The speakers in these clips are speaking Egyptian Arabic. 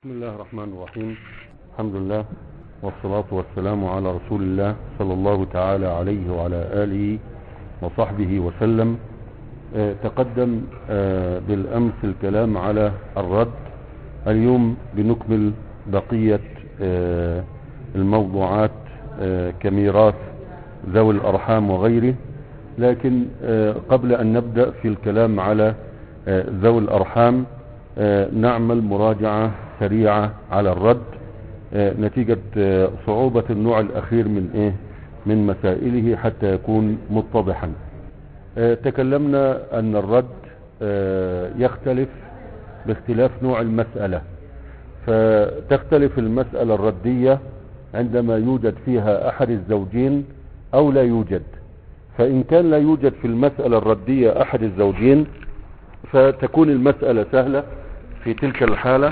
بسم الله الرحمن الرحيم الحمد لله والصلاة والسلام على رسول الله صلى الله تعالى عليه وعلى آله وصحبه وسلم آه، تقدم آه، بالأمس الكلام على الرد اليوم بنكمل بقية آه، الموضوعات آه، كميراث ذوي الأرحام وغيره لكن آه، قبل أن نبدأ في الكلام على آه، ذوي الأرحام آه، نعمل مراجعة سريعة على الرد آه، نتيجة آه، صعوبة النوع الأخير من إيه من مسائله حتى يكون متضحا آه، تكلمنا أن الرد آه، يختلف باختلاف نوع المسألة فتختلف المسألة الردية عندما يوجد فيها أحد الزوجين أو لا يوجد فإن كان لا يوجد في المسألة الردية أحد الزوجين فتكون المسألة سهلة في تلك الحالة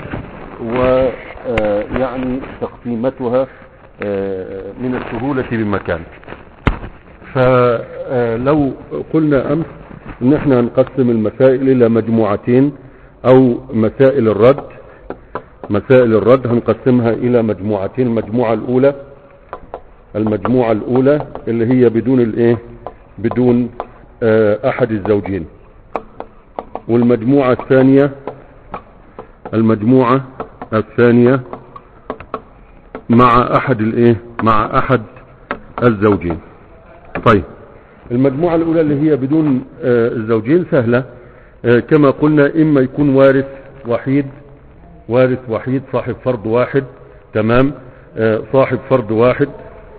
ويعني تقسيمتها آه، من السهولة بمكان فلو قلنا أمس ان احنا هنقسم المسائل الى مجموعتين او مسائل الرد مسائل الرد هنقسمها الى مجموعتين المجموعة الاولى المجموعة الاولى اللي هي بدون الايه بدون آه، احد الزوجين والمجموعة الثانية المجموعة الثانية مع احد الايه مع احد الزوجين طيب المجموعة الاولى اللي هي بدون آه، الزوجين سهلة آه، كما قلنا اما يكون وارث وحيد وارث وحيد صاحب فرد واحد تمام آه، صاحب فرد واحد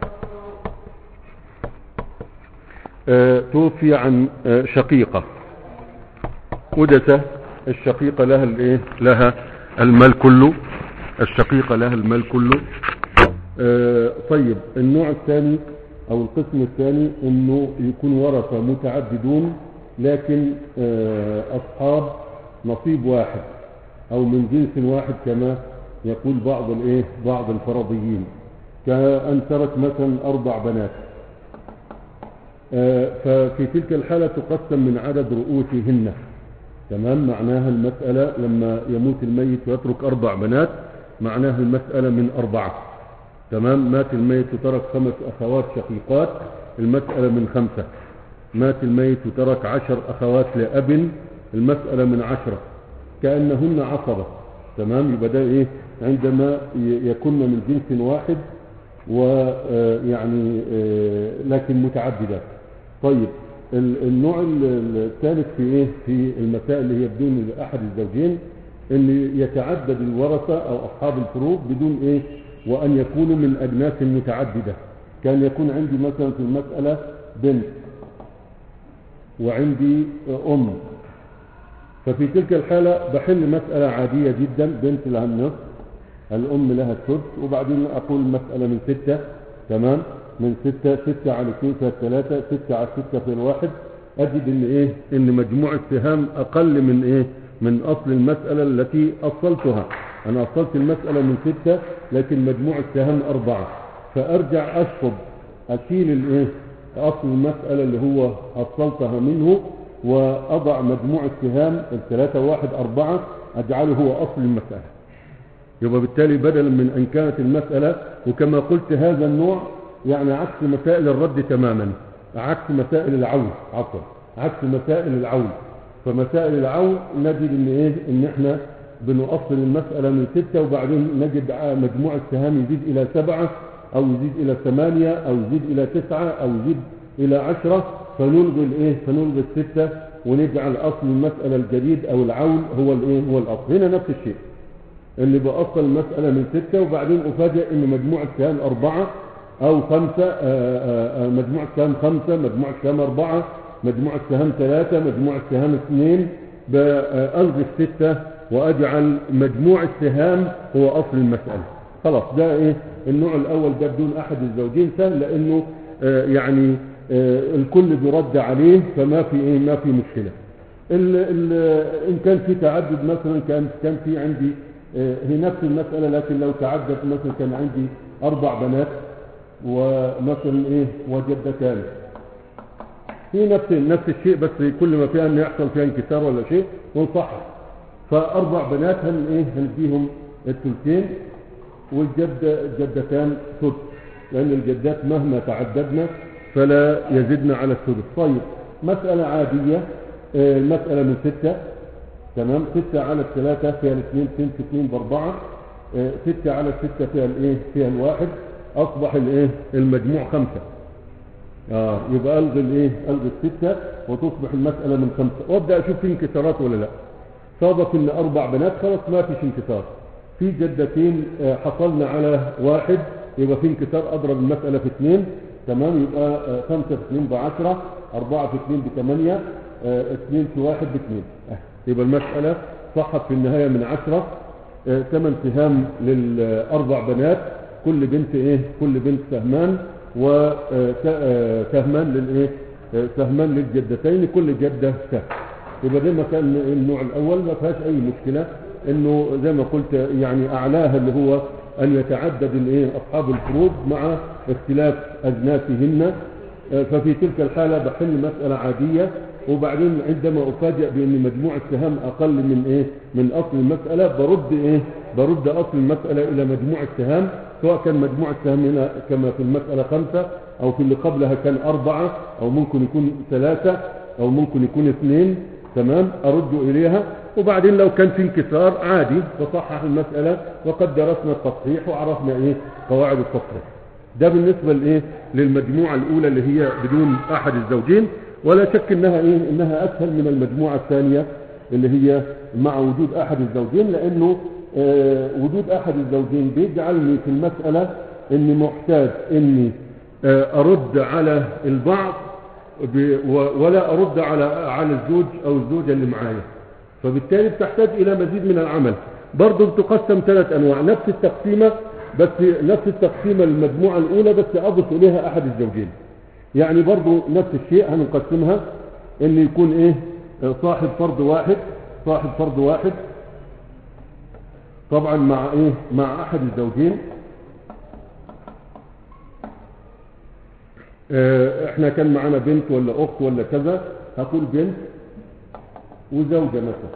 آه، توفي عن آه، شقيقة ودته الشقيقة لها الايه لها المال كله الشقيقة لها المال كله آه، طيب النوع الثاني او القسم الثاني انه يكون ورثة متعددون لكن آه، اصحاب نصيب واحد او من جنس واحد كما يقول بعض الايه بعض الفرضيين كأن ترك مثلا اربع بنات آه، ففي تلك الحالة تقسم من عدد رؤوسهن تمام معناها المسألة لما يموت الميت ويترك أربع بنات معناها المسألة من أربعة تمام مات الميت وترك خمس أخوات شقيقات المسألة من خمسة مات الميت وترك عشر أخوات لأب المسألة من عشرة كأنهن عصبة تمام يبقى ده إيه عندما ي- يكن من جنس واحد ويعني لكن متعددات طيب ال- النوع ال- ال- الثالث في ايه في المسائل اللي هي بدون احد الزوجين ان يتعدد الورثه او اصحاب الفروض بدون ايه وان يكونوا من اجناس متعدده كان يكون عندي مثلا في المساله بنت وعندي ام ففي تلك الحاله بحل مساله عاديه جدا بنت لها النصف الأم لها السدس وبعدين أقول المسألة من ستة تمام من ستة ستة على اثنين فيها ثلاثة ستة على ستة في الواحد أجد إن إيه إن مجموع السهام أقل من إيه من أصل المسألة التي أصلتها أنا أصلت المسألة من ستة لكن مجموع السهام أربعة فأرجع أشفض أشيل الإيه أصل المسألة اللي هو أصلتها منه وأضع مجموع السهام الثلاثة واحد أربعة أجعله هو أصل المسألة يبقى بالتالي بدلا من ان كانت المسألة وكما قلت هذا النوع يعني عكس مسائل الرد تماما عكس مسائل العول عفوا عكس مسائل العول فمسائل العول نجد ان ايه ان احنا بنؤصل المسألة من ستة وبعدين نجد مجموع السهام يزيد الى سبعة او يزيد الى ثمانية او يزيد الى تسعة او يزيد الى عشرة فنلغي الايه فنلغي الستة ونجعل اصل المسألة الجديد او العول هو الايه هو الاصل هنا نفس الشيء اللي بأصل المسألة من ستة وبعدين أفاجئ إن مجموع السهام أربعة أو خمسة آه، آه، آه، مجموع السهام خمسة مجموع السهام أربعة مجموع السهام ثلاثة مجموع السهام اثنين بألغي الستة وأجعل مجموع السهام هو أصل المسألة خلاص ده إيه النوع الأول ده بدون أحد الزوجين سهل لأنه آه، يعني آه، الكل بيرد عليه فما في إيه ما في مشكلة ال ال إن كان في تعدد مثلا كان كان في عندي آه، هي نفس المسألة لكن لو تعدد مثلا كان عندي أربع بنات ومثلا إيه وجدتان في نفس نفس الشيء بس كل ما فيها أن يحصل فيها انكسار ولا شيء ونصحح فأربع بنات هن إيه هنديهم الثلثين والجدة الجدتان ثلث لأن الجدات مهما تعددنا فلا يزدنا على الثلث طيب مسألة عادية آه، المسألة من ستة تمام ستة على الثلاثة فيها الاثنين تنس اثنين باربعة آه، ستة على الستة فيها الايه فيها الواحد اصبح الايه المجموع خمسة اه يبقى الغي الايه الغي الستة وتصبح المسألة من خمسة وابدأ اشوف في انكسارات ولا لا صادف ان اربع بنات خلاص ما فيش انكسار في جدتين آه، حصلنا على واحد يبقى في انكسار اضرب المسألة في اثنين تمام يبقى آه، خمسة في اثنين بعشرة اربعة في اثنين بثمانية آه، اثنين في واحد باثنين آه، يبقى المسألة صحت في النهاية من عشرة آه، ثمان سهام للأربع بنات كل بنت ايه كل بنت سهمان وسهمان للايه آه، سهمان للجدتين كل جدة سهم يبقى ده مكان النوع الأول ما فيهاش أي مشكلة إنه زي ما قلت يعني أعلاها اللي هو أن يتعدد الايه أصحاب الفروض مع اختلاف أجناسهن آه، ففي تلك الحالة بحل مسألة عادية وبعدين عندما أفاجئ بأن مجموع السهام أقل من إيه من أصل المسألة برد إيه برد أصل المسألة إلى مجموع السهام سواء كان مجموع السهام هنا كما في المسألة خمسة أو في اللي قبلها كان أربعة أو ممكن يكون ثلاثة أو ممكن يكون اثنين تمام أرد إليها وبعدين لو كان في انكسار عادي فصحح المسألة وقد درسنا التصحيح وعرفنا إيه قواعد التصحيح ده بالنسبة لإيه للمجموعة الأولى اللي هي بدون أحد الزوجين ولا شك إنها إيه إنها أسهل من المجموعة الثانية اللي هي مع وجود أحد الزوجين لأنه آه وجود أحد الزوجين بيجعلني في المسألة إني محتاج إني آه أرد على البعض ب- و- ولا أرد على على الزوج أو الزوجة اللي معايا فبالتالي بتحتاج إلى مزيد من العمل برضه بتقسم ثلاث أنواع نفس التقسيمة بس نفس التقسيمة المجموعة الأولى بس أضف إليها أحد الزوجين يعني برضه نفس الشيء هنقسمها إن يكون إيه آه، صاحب فرض واحد صاحب فرض واحد طبعا مع إيه مع أحد الزوجين آه، احنا كان معانا بنت ولا اخت ولا كذا هقول بنت وزوجة مثلا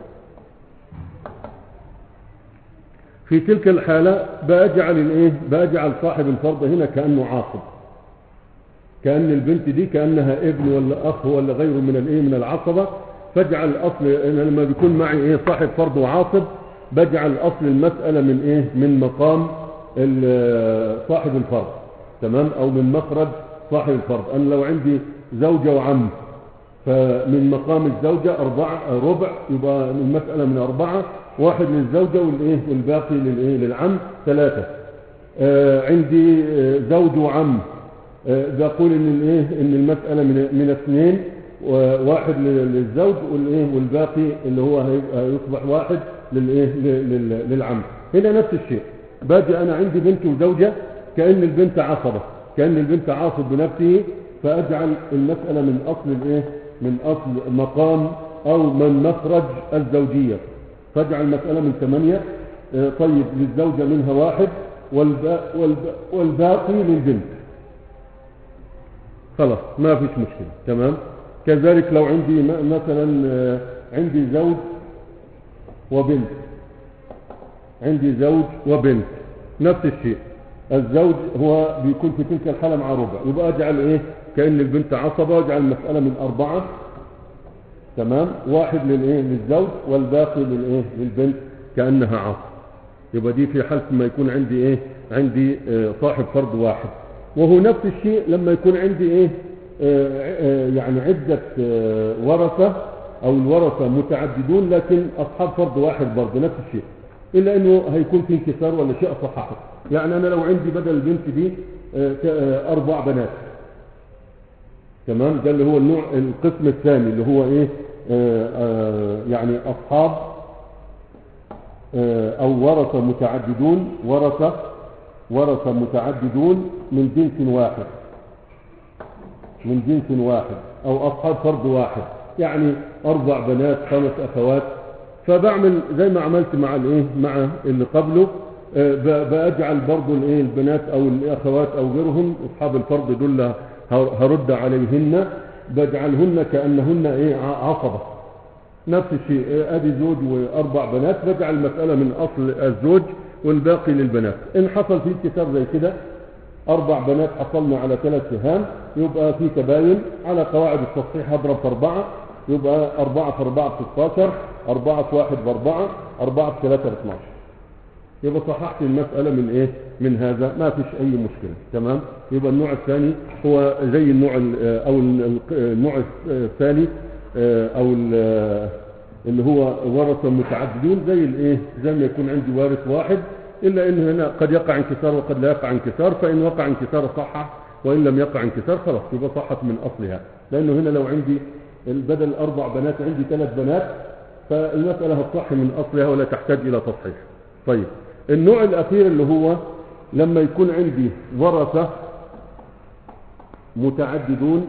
في تلك الحالة بأجعل الايه بأجعل صاحب الفرض هنا كأنه عاصب كأن البنت دي كأنها ابن ولا أخ ولا غيره من الايه من العصبة فاجعل أصل أنا لما بيكون معي ايه صاحب فرض وعاصب بجعل أصل المسألة من ايه من مقام ال- صاحب الفرض تمام أو من مخرج صاحب الفرض أنا لو عندي زوجة وعم فمن مقام الزوجة أربعة ربع يبقى المسألة من أربعة واحد للزوجة والإيه والباقي للإيه للعم ثلاثة آه عندي آه زوج وعم آه بقول إن الإيه إن المسألة من من اثنين وواحد لل- للزوج والإيه والباقي اللي هو هيبقى يصبح واحد للإيه لل- لل- للعم هنا نفس الشيء باجي أنا عندي بنت وزوجة كأن البنت عصبة كأن البنت عاصب بنفسه فأجعل المسألة من أصل الإيه من أصل مقام أو من مخرج الزوجية فاجعل المسألة من ثمانية آه، طيب للزوجة منها واحد والبا والبا والباقي للبنت خلاص ما فيش مشكلة تمام كذلك لو عندي م- مثلا آه، عندي زوج وبنت عندي زوج وبنت نفس الشيء الزوج هو بيكون في تلك الحالة مع ربع يبقى اجعل ايه كأن البنت عصبة واجعل المسألة من أربعة تمام واحد للايه للزوج والباقي للايه للبنت كأنها عصب يبقى دي في حالة ما يكون عندي ايه عندي آه، صاحب فرض واحد وهو نفس الشيء لما يكون عندي ايه آه، آه، يعني عدة آه، ورثة او الورثة متعددون لكن اصحاب فرض واحد برضه نفس الشيء الا انه هيكون في انكسار ولا شيء اصححه يعني انا لو عندي بدل البنت دي آه، ك- آه، اربع بنات تمام ده اللي هو النوع القسم الثاني اللي هو ايه آه، آه، يعني اصحاب آه، او ورثة متعددون ورثة ورثة متعددون من جنس واحد من جنس واحد او اصحاب فرد واحد يعني اربع بنات خمس اخوات فبعمل زي ما عملت مع الايه مع اللي قبله آه، ب- باجعل برضو الايه البنات او الاخوات او غيرهم اصحاب الفرد دول هر- هرد عليهن بجعلهن كانهن ايه ع- عصبه نفس الشيء آه، ادي زوج واربع بنات بجعل المساله من اصل الزوج والباقي للبنات إن حصل في الكتاب زي كده أربع بنات حصلنا على ثلاث سهام يبقى في تباين على قواعد التصحيح هضرب في أربعة يبقى أربعة في أربعة في 16 أربعة في واحد بأربعة أربعة في ثلاثة ب 12 يبقى صححت المسألة من إيه من هذا ما فيش أي مشكلة تمام يبقى النوع الثاني هو زي النوع ال- أو ال- النوع الثاني أو ال- اللي هو ورثة متعددون زي الإيه زي ما يكون عندي وارث واحد إلا إن هنا قد يقع انكسار وقد لا يقع انكسار فإن وقع انكسار صحح وإن لم يقع انكسار خلاص يبقى صحت من أصلها لأنه هنا لو عندي بدل أربع بنات عندي ثلاث بنات فالمسألة هتصح من أصلها ولا تحتاج إلى تصحيح طيب النوع الأخير اللي هو لما يكون عندي ورثة متعددون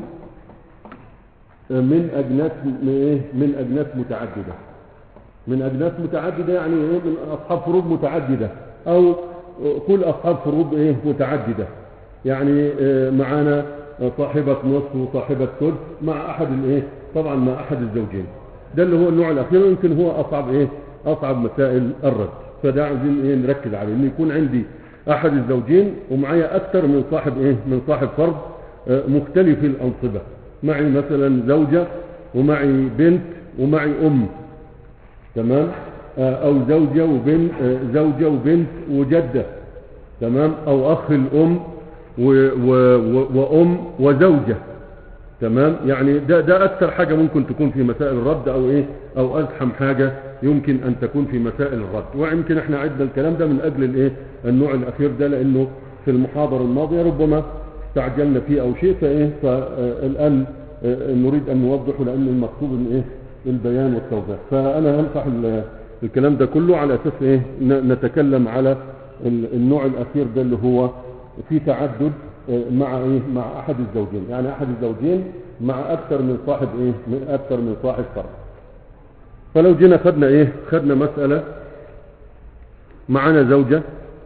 من أجناس من إيه؟ من أجناس متعددة من أجناس متعددة يعني إيه من أصحاب فروض متعددة أو كل أصحاب فروض إيه متعددة يعني آه، معانا صاحبة نصف وصاحبة ثلث مع أحد الإيه طبعا مع أحد الزوجين ده اللي هو النوع الأخير ويمكن هو أصعب إيه أصعب مسائل الرد فده عايزين إيه نركز عليه إن يكون عندي أحد الزوجين ومعايا أكثر من صاحب إيه من صاحب فرض آه، مختلف الأنصبة معي مثلا زوجة ومعي بنت ومعي أم تمام آه، أو زوجة وبنت آه، زوجة وبنت وجدة تمام أو أخ الأم و و و وأم وزوجة تمام يعني ده ده أكثر حاجة ممكن تكون في مسائل الرد أو إيه أو أزحم حاجة يمكن أن تكون في مسائل الرد ويمكن إحنا عدنا الكلام ده من أجل الإيه النوع الأخير ده لأنه في المحاضرة الماضية ربما استعجلنا فيه أو شيء فإيه فالآن نريد أن نوضحه لأن المقصود من إيه البيان والتوضيح فأنا هنصح ال- الكلام ده كله على أساس إيه ن- نتكلم على ال- النوع الأخير ده اللي هو في تعدد آه، مع إيه مع أحد الزوجين يعني أحد الزوجين مع أكثر من صاحب إيه من أكثر من صاحب فرد فلو جينا خدنا إيه خدنا مسألة معنا زوجة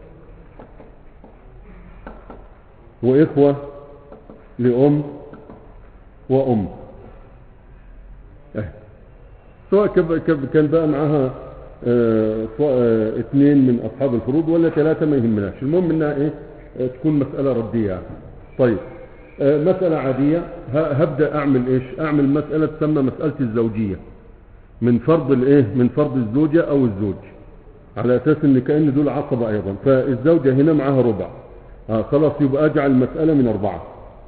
وإخوة لأم وأم إيه. سواء كب- كب- كان بقى معاها آه، سواء آه، اثنين من أصحاب الفروض ولا ثلاثة ما يهمناش المهم إنها إيه آه، تكون مسألة ردية يعني. طيب آه، مسألة عادية ه- هبدأ أعمل إيش أعمل مسألة تسمى مسألة الزوجية من فرض الإيه من فرض الزوجة أو الزوج على أساس إن كأن دول عصبة أيضا فالزوجة هنا معاها ربع آه خلاص يبقى أجعل المسألة من أربعة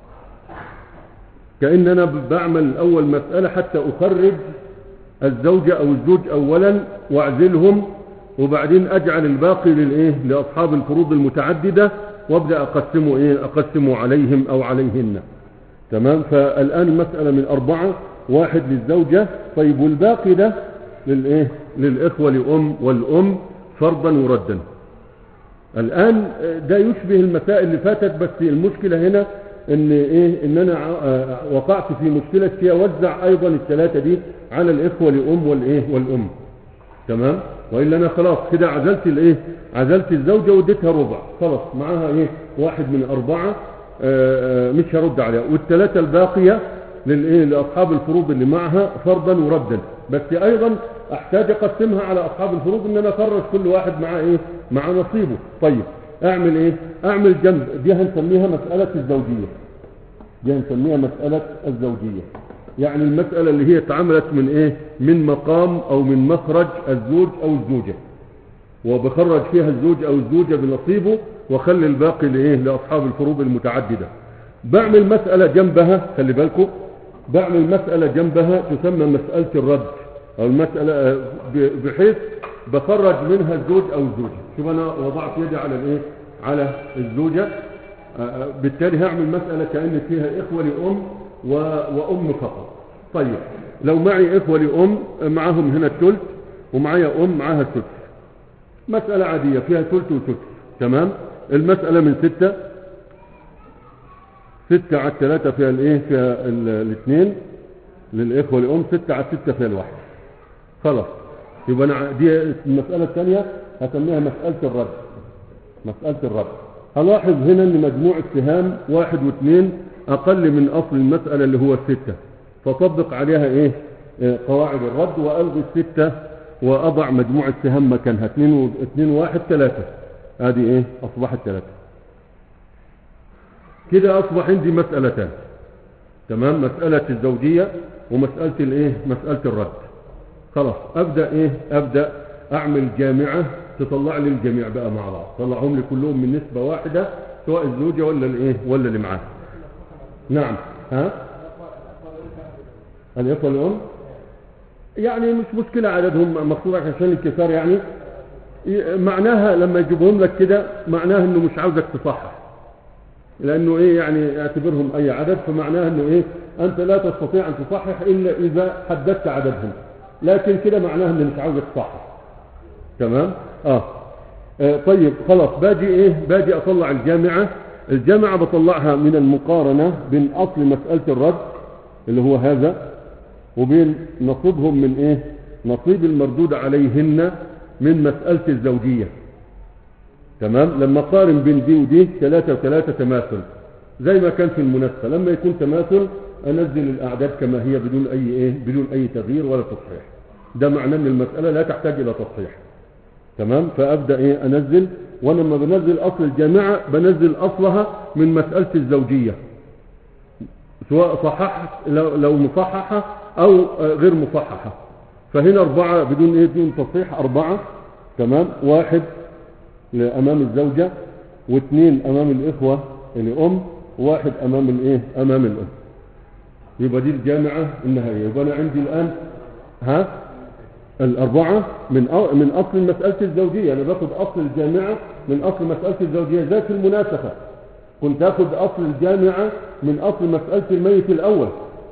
كأن أنا ب- بعمل أول مسألة حتى أخرج الزوجة أو الزوج أولا وأعزلهم وبعدين أجعل الباقي للإيه لأصحاب الفروض المتعددة وأبدأ أقسمه إيه أقسمه عليهم أو عليهن تمام فالآن المسألة من أربعة واحد للزوجة طيب والباقي ده للإيه للإخوة لأم والأم فرضا وردا الآن ده يشبه المسائل اللي فاتت بس المشكلة هنا ان ايه ان انا ع- وقعت في مشكلة في اوزع ايضا الثلاثة دي على الاخوة لام والايه والام تمام والا انا خلاص كده عزلت الايه عزلت الزوجة واديتها ربع خلاص معاها ايه واحد من اربعة آه، آه، مش هرد عليها والثلاثة الباقية للايه لاصحاب الفروض اللي معها فرضا وردا بس ايضا احتاج اقسمها على اصحاب الفروض ان انا افرج كل واحد مع ايه مع نصيبه طيب اعمل ايه اعمل جنب دي هنسميها مسألة الزوجية دي هنسميها مسألة الزوجية يعني المسألة اللي هي اتعملت من ايه من مقام او من مخرج الزوج او الزوجة وبخرج فيها الزوج او الزوجة بنصيبه واخلي الباقي لايه لاصحاب الفروض المتعددة بعمل مسألة جنبها خلي بالكم بعمل مسألة جنبها تسمى مسألة الرد او المسألة آه، ب- بحيث بخرج منها الزوج او الزوجة شوف انا وضعت يدي على الايه على الزوجة آه، آه، بالتالي هعمل مسألة كأن فيها إخوة لأم و- وأم فقط طيب لو معي إخوة لأم آه، معهم هنا الثلث ومعايا أم معاها الثلث مسألة عادية فيها ثلث وثلث تمام المسألة من ستة ستة على الثلاثة فيها الايه فيها ال- الاثنين للإخوة لأم ستة على ستة فيها الواحد خلاص يبقى أنا ع- دي المسألة الثانية هسميها مسألة الرد مسألة الرد هلاحظ هنا ان مجموع السهام واحد واثنين اقل من اصل المسألة اللي هو الستة فطبق عليها ايه آه، قواعد الرد والغي الستة واضع مجموع السهام مكانها اثنين و... اثنين واحد ثلاثة ادي ايه اصبحت ثلاثة كده اصبح عندي مسألتان تمام مسألة الزوجية ومسألة الايه مسألة الرد خلاص ابدأ ايه ابدأ اعمل جامعة تطلع لي الجميع بقى مع بعض طلعهم لي كلهم من نسبة واحدة سواء الزوجة ولا الايه ولا اللي معاه نعم ها الإخوة الأم يعني مش مشكلة عددهم مقصود عشان الكسار يعني معناها لما يجيبهم لك كده معناه انه مش عاوزك تصحح لانه ايه يعني اعتبرهم اي عدد فمعناه انه ايه انت لا تستطيع ان تصحح الا اذا حددت عددهم لكن كده معناه انه مش عاوزك تصحح تمام آه. اه طيب خلاص باجي ايه باجي اطلع الجامعة الجامعة بطلعها من المقارنة بين اصل مسألة الرد اللي هو هذا وبين نصيبهم من ايه نصيب المردود عليهن من مسألة الزوجية تمام لما قارن بين دي ودي ثلاثة وثلاثة تماثل زي ما كان في المناسبة لما يكون تماثل انزل الاعداد كما هي بدون اي ايه بدون اي تغيير ولا تصحيح ده معناه ان المسألة لا تحتاج الى تصحيح تمام فابدأ ايه انزل وانا لما بنزل اصل الجامعة بنزل اصلها من مسألة الزوجية سواء صححت لو, لو مصححة او غير مصححة فهنا اربعة بدون ايه بدون تصحيح اربعة تمام واحد امام الزوجة واثنين امام الاخوة الام وواحد امام الايه امام الام يبقى دي الجامعة النهائية يبقى انا عندي الان ها الأربعة من من أصل مسألة الزوجية أنا باخد أصل الجامعة من أصل مسألة الزوجية ذات المناسخة كنت أخذ أصل الجامعة من أصل مسألة الميت الأول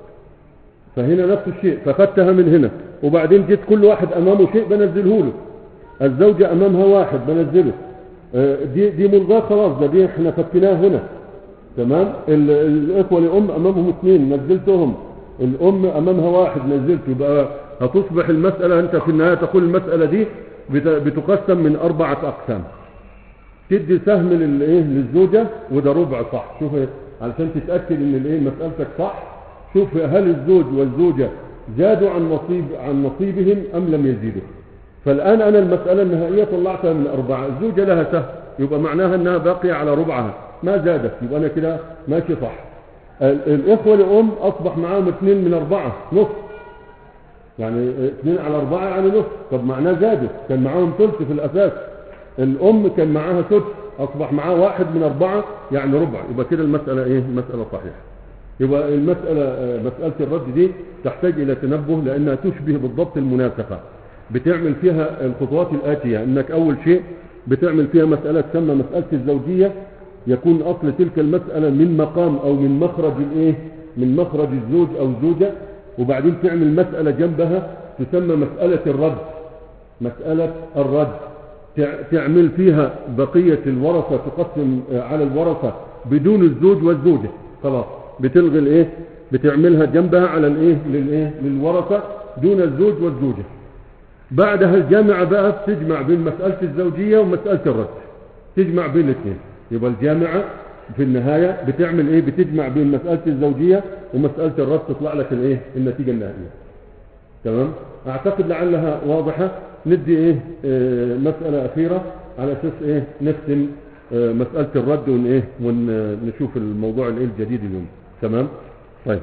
فهنا نفس الشيء فأخذتها من هنا وبعدين جيت كل واحد أمامه شيء بنزله له الزوجة أمامها واحد بنزله دي دي ملغاة خلاص ده دي احنا فكناه هنا تمام الإخوة الأم أمامهم اثنين نزلتهم الأم أمامها واحد نزلته يبقى هتصبح المسألة أنت في النهاية تقول المسألة دي بتقسم من أربعة أقسام تدي سهم للإيه للزوجة وده ربع صح شوف علشان تتأكد إن الإيه مسألتك صح شوف هل الزوج والزوجة زادوا عن نصيب عن نصيبهم أم لم يزيدوا فالآن أنا المسألة النهائية طلعتها من أربعة الزوجة لها سهم يبقى معناها أنها باقية على ربعها ما زادت يبقى أنا كده ماشي صح الإخوة الأم أصبح معاهم اثنين من أربعة نص يعني اثنين على أربعة يعني نص طب معناه زادت كان معاهم ثلث في الأساس الأم كان معاها ثلث أصبح معاه واحد من أربعة يعني ربع يبقى كده المسألة إيه مسألة صحيحة يبقى المسألة مسألة الرد دي تحتاج إلى تنبه لأنها تشبه بالضبط المناسخة بتعمل فيها الخطوات الآتية إنك أول شيء بتعمل فيها مسألة تسمى مسألة الزوجية يكون أصل تلك المسألة من مقام أو من مخرج الإيه من مخرج الزوج أو الزوجة وبعدين تعمل مسألة جنبها تسمى مسألة الرد مسألة الرد تعمل فيها بقية الورثة تقسم على الورثة بدون الزوج والزوجة خلاص بتلغي الايه بتعملها جنبها على الايه للايه للورثة دون الزوج والزوجة بعدها الجامعة بقى بتجمع بين مسألة الزوجية ومسألة الرد تجمع بين الاثنين يبقى الجامعة في النهاية بتعمل ايه بتجمع بين مسألة الزوجية ومسألة الرد تطلع لك الايه النتيجة النهائية تمام اعتقد لعلها واضحة ندي ايه اه مسألة اخيرة على اساس ايه نختم اه مسألة الرد ون ايه ونشوف الموضوع الايه الجديد اليوم تمام طيب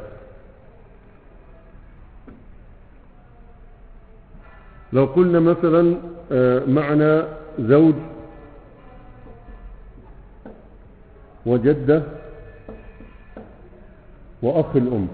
لو قلنا مثلا اه معنا زوج وجدة وأخ الأم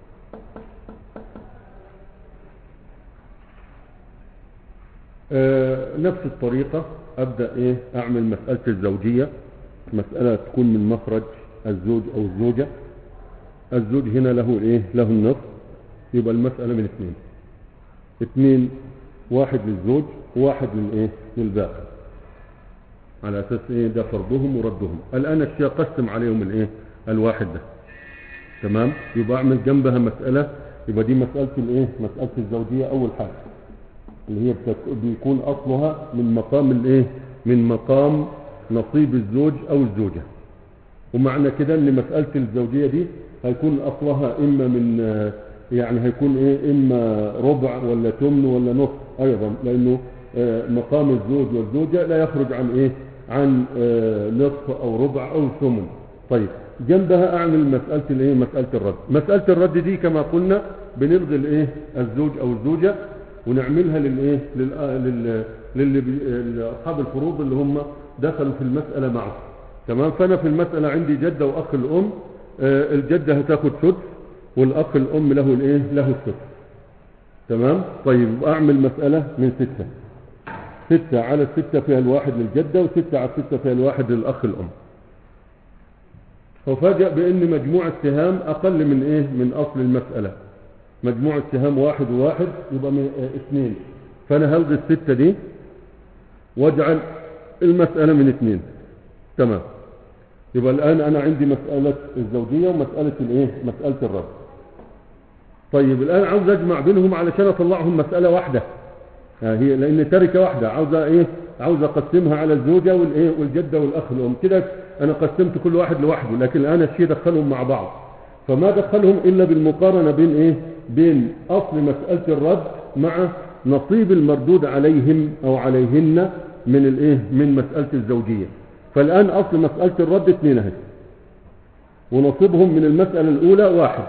آه نفس الطريقة أبدأ إيه أعمل مسألة الزوجية مسألة تكون من مخرج الزوج أو الزوجة الزوج هنا له إيه له النصف يبقى المسألة من اثنين اثنين واحد للزوج وواحد للإيه للباقي على اساس ايه ده فرضهم وردهم الان الشيء قسم عليهم الايه الواحد ده تمام يبقى اعمل جنبها مسألة يبقى دي مسألة الايه مسألة الزوجية اول حاجة اللي هي بيكون اصلها من مقام الايه من مقام نصيب الزوج او الزوجة ومعنى كده ان مسألة الزوجية دي هيكون اصلها اما من يعني هيكون ايه اما ربع ولا تمن ولا نصف ايضا لانه مقام الزوج والزوجة لا يخرج عن ايه عن آه، نصف او ربع او ثمن طيب جنبها اعمل مسألة الايه مسألة الرد مسألة الرد دي كما قلنا بنلغي الايه الزوج او الزوجة ونعملها للايه لل- لل- للي بي- لاصحاب الفروض اللي هم دخلوا في المسألة معه تمام فانا في المسألة عندي جدة واخ الام آه، الجدة هتاخد سدس والاخ الام له الايه له السدس تمام طيب اعمل مسألة من ستة ستة على الستة فيها الواحد للجدة وستة على الستة فيها الواحد للأخ الأم وفاجأ بأن مجموع السهام أقل من إيه من أصل المسألة مجموع السهام واحد وواحد يبقى من آه اثنين فأنا هلغي الستة دي واجعل المسألة من اثنين تمام يبقى الآن أنا عندي مسألة الزوجية ومسألة الإيه مسألة الرد طيب الآن عاوز أجمع بينهم علشان أطلعهم مسألة واحدة ها هي لان تركه واحده عاوزه ايه عاوز اقسمها على الزوجه والايه والجده والاخ الام كده انا قسمت كل واحد لوحده لكن الان الشيء دخلهم مع بعض فما دخلهم الا بالمقارنه بين ايه بين اصل مساله الرد مع نصيب المردود عليهم او عليهن من الايه من مساله الزوجيه فالان اصل مساله الرد اثنين اهي ونصيبهم من المساله الاولى واحد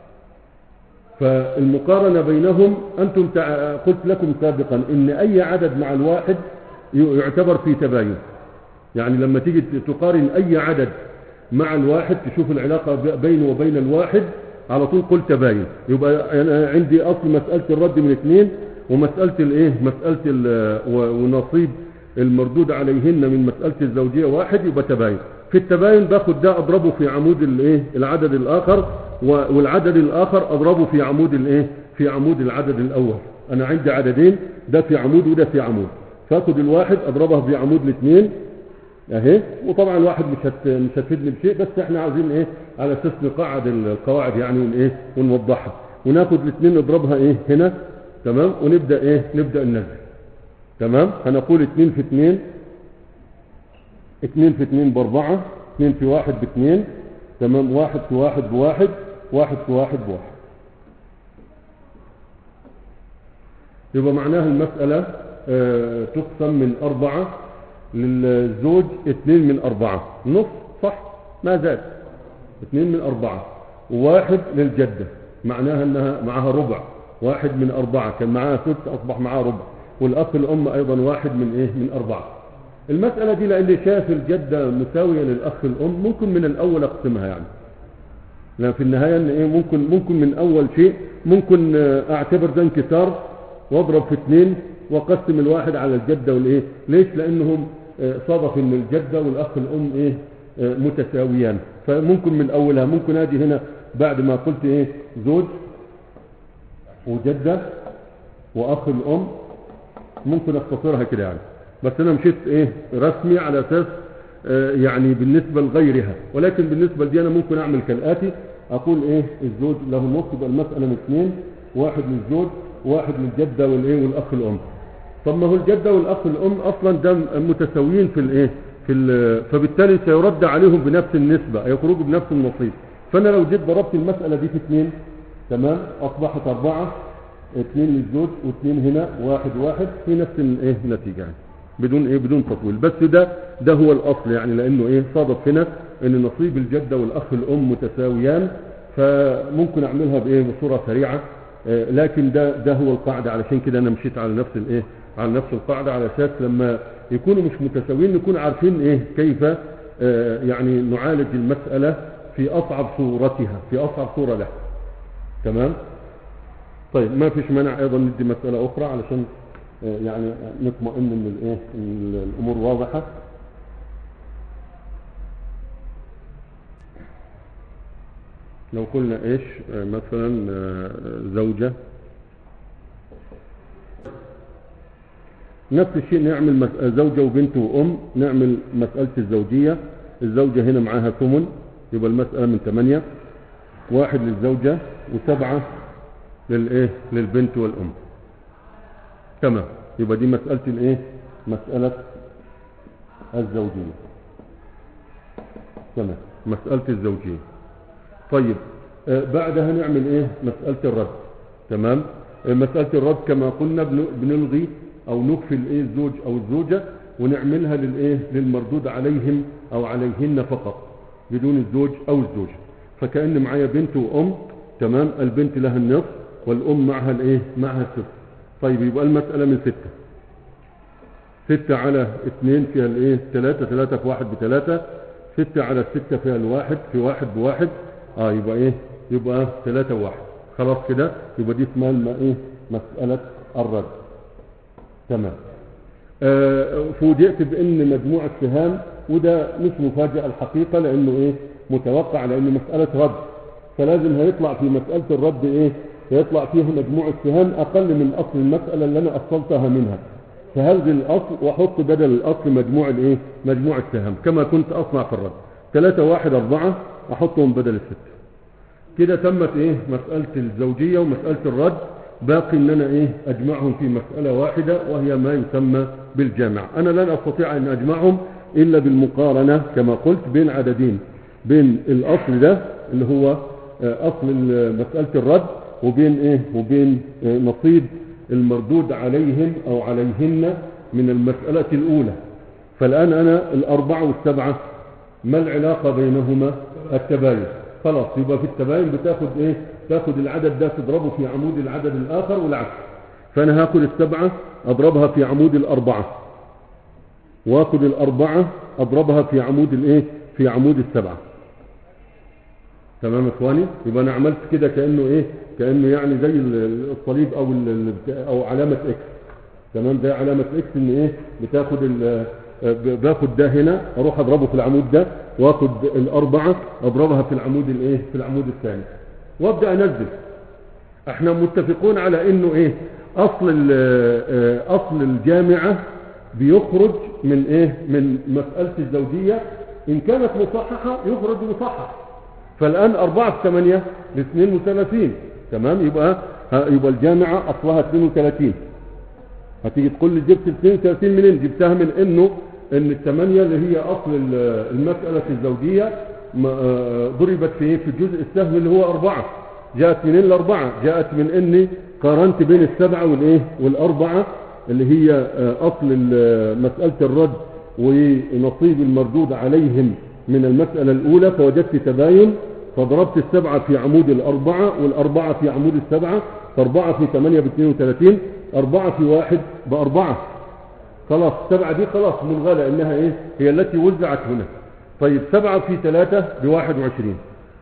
فالمقارنة بينهم أنتم تع... قلت لكم سابقا إن أي عدد مع الواحد ي- يعتبر في تباين يعني لما تيجي ت- تقارن أي عدد مع الواحد تشوف العلاقة ب- بينه وبين الواحد على طول قل تباين يبقى أنا عندي أصل مسألة الرد من اثنين ومسألة الإيه مسألة ال... و- ونصيب المردود عليهن من مسألة الزوجية واحد يبقى تباين في التباين باخد ده أضربه في عمود الإيه العدد الآخر و- والعدد الآخر أضربه في عمود الإيه في عمود العدد الأول أنا عندي عددين ده في عمود وده في عمود فاخد الواحد أضربها في عمود الاثنين اهي وطبعا الواحد مش هت... مش هتفيدني بشيء بس احنا عاوزين ايه على اساس نقعد القواعد يعني ون ايه ونوضحها وناخد الاثنين نضربها ايه هنا تمام ونبدا ايه نبدا النزل تمام هنقول اثنين في اثنين اثنين في اثنين باربعة اثنين في واحد باثنين تمام واحد في واحد بواحد واحد في واحد بواحد يبقى معناها المسألة آه، تقسم من أربعة للزوج اثنين من أربعة نص صح ما زاد اثنين من أربعة وواحد للجدة معناها أنها معها ربع واحد من أربعة كان معاها ست أصبح معاها ربع والأخ الأم أيضا واحد من إيه من أربعة المسألة دي لأني شايف الجدة مساوية للأخ الأم ممكن من الأول أقسمها يعني لأن في النهاية إن إيه ممكن ممكن من أول شيء ممكن آه، أعتبر ده انكسار واضرب في اثنين واقسم الواحد على الجدة والإيه ليش لأنهم آه، صادف إن الجدة والأخ الأم إيه آه، متساويان فممكن من أولها ممكن أجي هنا بعد ما قلت إيه زوج وجدة وأخ الأم ممكن اختصرها كده يعني بس انا مشيت ايه رسمي على اساس آه يعني بالنسبة لغيرها ولكن بالنسبة لدي انا ممكن اعمل كالاتي اقول ايه الزوج له نص يبقى المسألة من اثنين واحد للزوج واحد للجدة والايه والاخ الام طب ما هو الجدة والاخ الام اصلا ده متساويين في الايه في ال- فبالتالي سيرد عليهم بنفس النسبة يخرجوا بنفس النصيب فانا لو جيت ضربت المسألة دي في اثنين تمام اصبحت اربعة اثنين للزوج واثنين هنا واحد واحد في نفس الايه النتيجة يعني بدون ايه بدون تطويل بس ده ده هو الاصل يعني لانه ايه صادف هنا ان نصيب الجدة والاخ الام متساويان فممكن اعملها بايه بصورة سريعة آه، لكن ده ده هو القاعدة علشان كده انا مشيت على نفس الايه على نفس القاعدة على اساس لما يكونوا مش متساويين نكون عارفين ايه كيف آه، يعني نعالج المسألة في اصعب صورتها في اصعب صورة لها تمام طيب ما فيش مانع ايضا ندي مسألة اخرى علشان آه، يعني نطمئن ان الايه إن الامور واضحة لو قلنا ايش آه، مثلا آه، زوجة نفس الشيء نعمل مس- زوجة وبنت وام نعمل مسألة الزوجية الزوجة هنا معاها ثمن يبقى المسألة من ثمانية واحد للزوجة وسبعة للايه للبنت والام تمام يبقى دي مسألة الايه مسألة الزوجية تمام مسألة الزوجية طيب آه بعدها نعمل ايه مسألة الرد تمام آه مسألة الرد كما قلنا بن- بنلغي او نخفي الايه الزوج او الزوجة ونعملها للايه للمردود عليهم او عليهن فقط بدون الزوج او الزوج فكأن معايا بنت وام تمام البنت لها النصف والام معها الايه معها السدس طيب يبقى المسألة من ستة ستة على اثنين فيها الايه ثلاثة ثلاثة في واحد بثلاثة ستة على الستة فيها الواحد في واحد بواحد اه يبقى ايه يبقى ثلاثة وواحد خلاص كده يبقى دي اسمها الم- ايه مسألة الرد تمام آه فوجئت بان مجموع السهام وده مش مفاجأة الحقيقة لانه ايه متوقع لانه مسألة رد فلازم هيطلع في مسألة الرد ايه هيطلع فيها مجموع السهام اقل من اصل المسألة اللي انا اصلتها منها فهلغي الاصل واحط بدل الاصل مجموع الايه مجموع السهام كما كنت اصنع في الرد ثلاثة واحد اربعة احطهم بدل الستة كده تمت ايه مسألة الزوجية ومسألة الرد باقي ان انا ايه اجمعهم في مسألة واحدة وهي ما يسمى بالجامع انا لن استطيع ان اجمعهم الا بالمقارنة كما قلت بين عددين بين الاصل ده اللي هو آه، اصل ال- مسألة الرد وبين ايه وبين آه، نصيب المردود عليهم او عليهن من المسألة الاولى فالان انا الاربعة والسبعة ما العلاقة بينهما التباين خلاص يبقى في التباين بتاخد ايه تاخد العدد ده تضربه في عمود العدد الاخر والعكس فانا هاخد السبعة اضربها في عمود الاربعة واخد الاربعة اضربها في عمود الايه في عمود السبعة تمام يا اخواني يبقى انا عملت كده كانه ايه كانه يعني زي ال- الصليب او ال- ال- او علامه اكس تمام زي علامه اكس ان ايه بتاخد ال- ب- باخد ده هنا اروح اضربه في العمود ده واخد الاربعه اضربها في العمود الايه في العمود الثاني وابدا انزل احنا متفقون على انه ايه اصل ال- آه، اصل الجامعه بيخرج من ايه من مساله الزوجيه ان كانت مصححه يخرج مصحح فالآن أربعة في ثمانية لاثنين وثلاثين تمام يبقى ها يبقى الجامعة أصلها 32 هتيجي تقول لي جبت 32 منين جبتها من إنه إن الثمانية اللي هي أصل ال- المسألة الزوجية ما- آه، ضربت في إيه؟ في الجزء السهم اللي هو أربعة جاءت منين الأربعة جاءت من إني قارنت بين السبعة والإيه والأربعة اللي هي آه، أصل ال- مسألة الرد ونصيب المردود عليهم من المسألة الأولى فوجدت تباين فضربت السبعة في عمود الأربعة والأربعة في عمود السبعة فأربعة في ثمانية باثنين وثلاثين أربعة في واحد بأربعة خلاص السبعة دي خلاص ملغاة لأنها إيه هي التي وزعت هنا طيب سبعة في ثلاثة بواحد وعشرين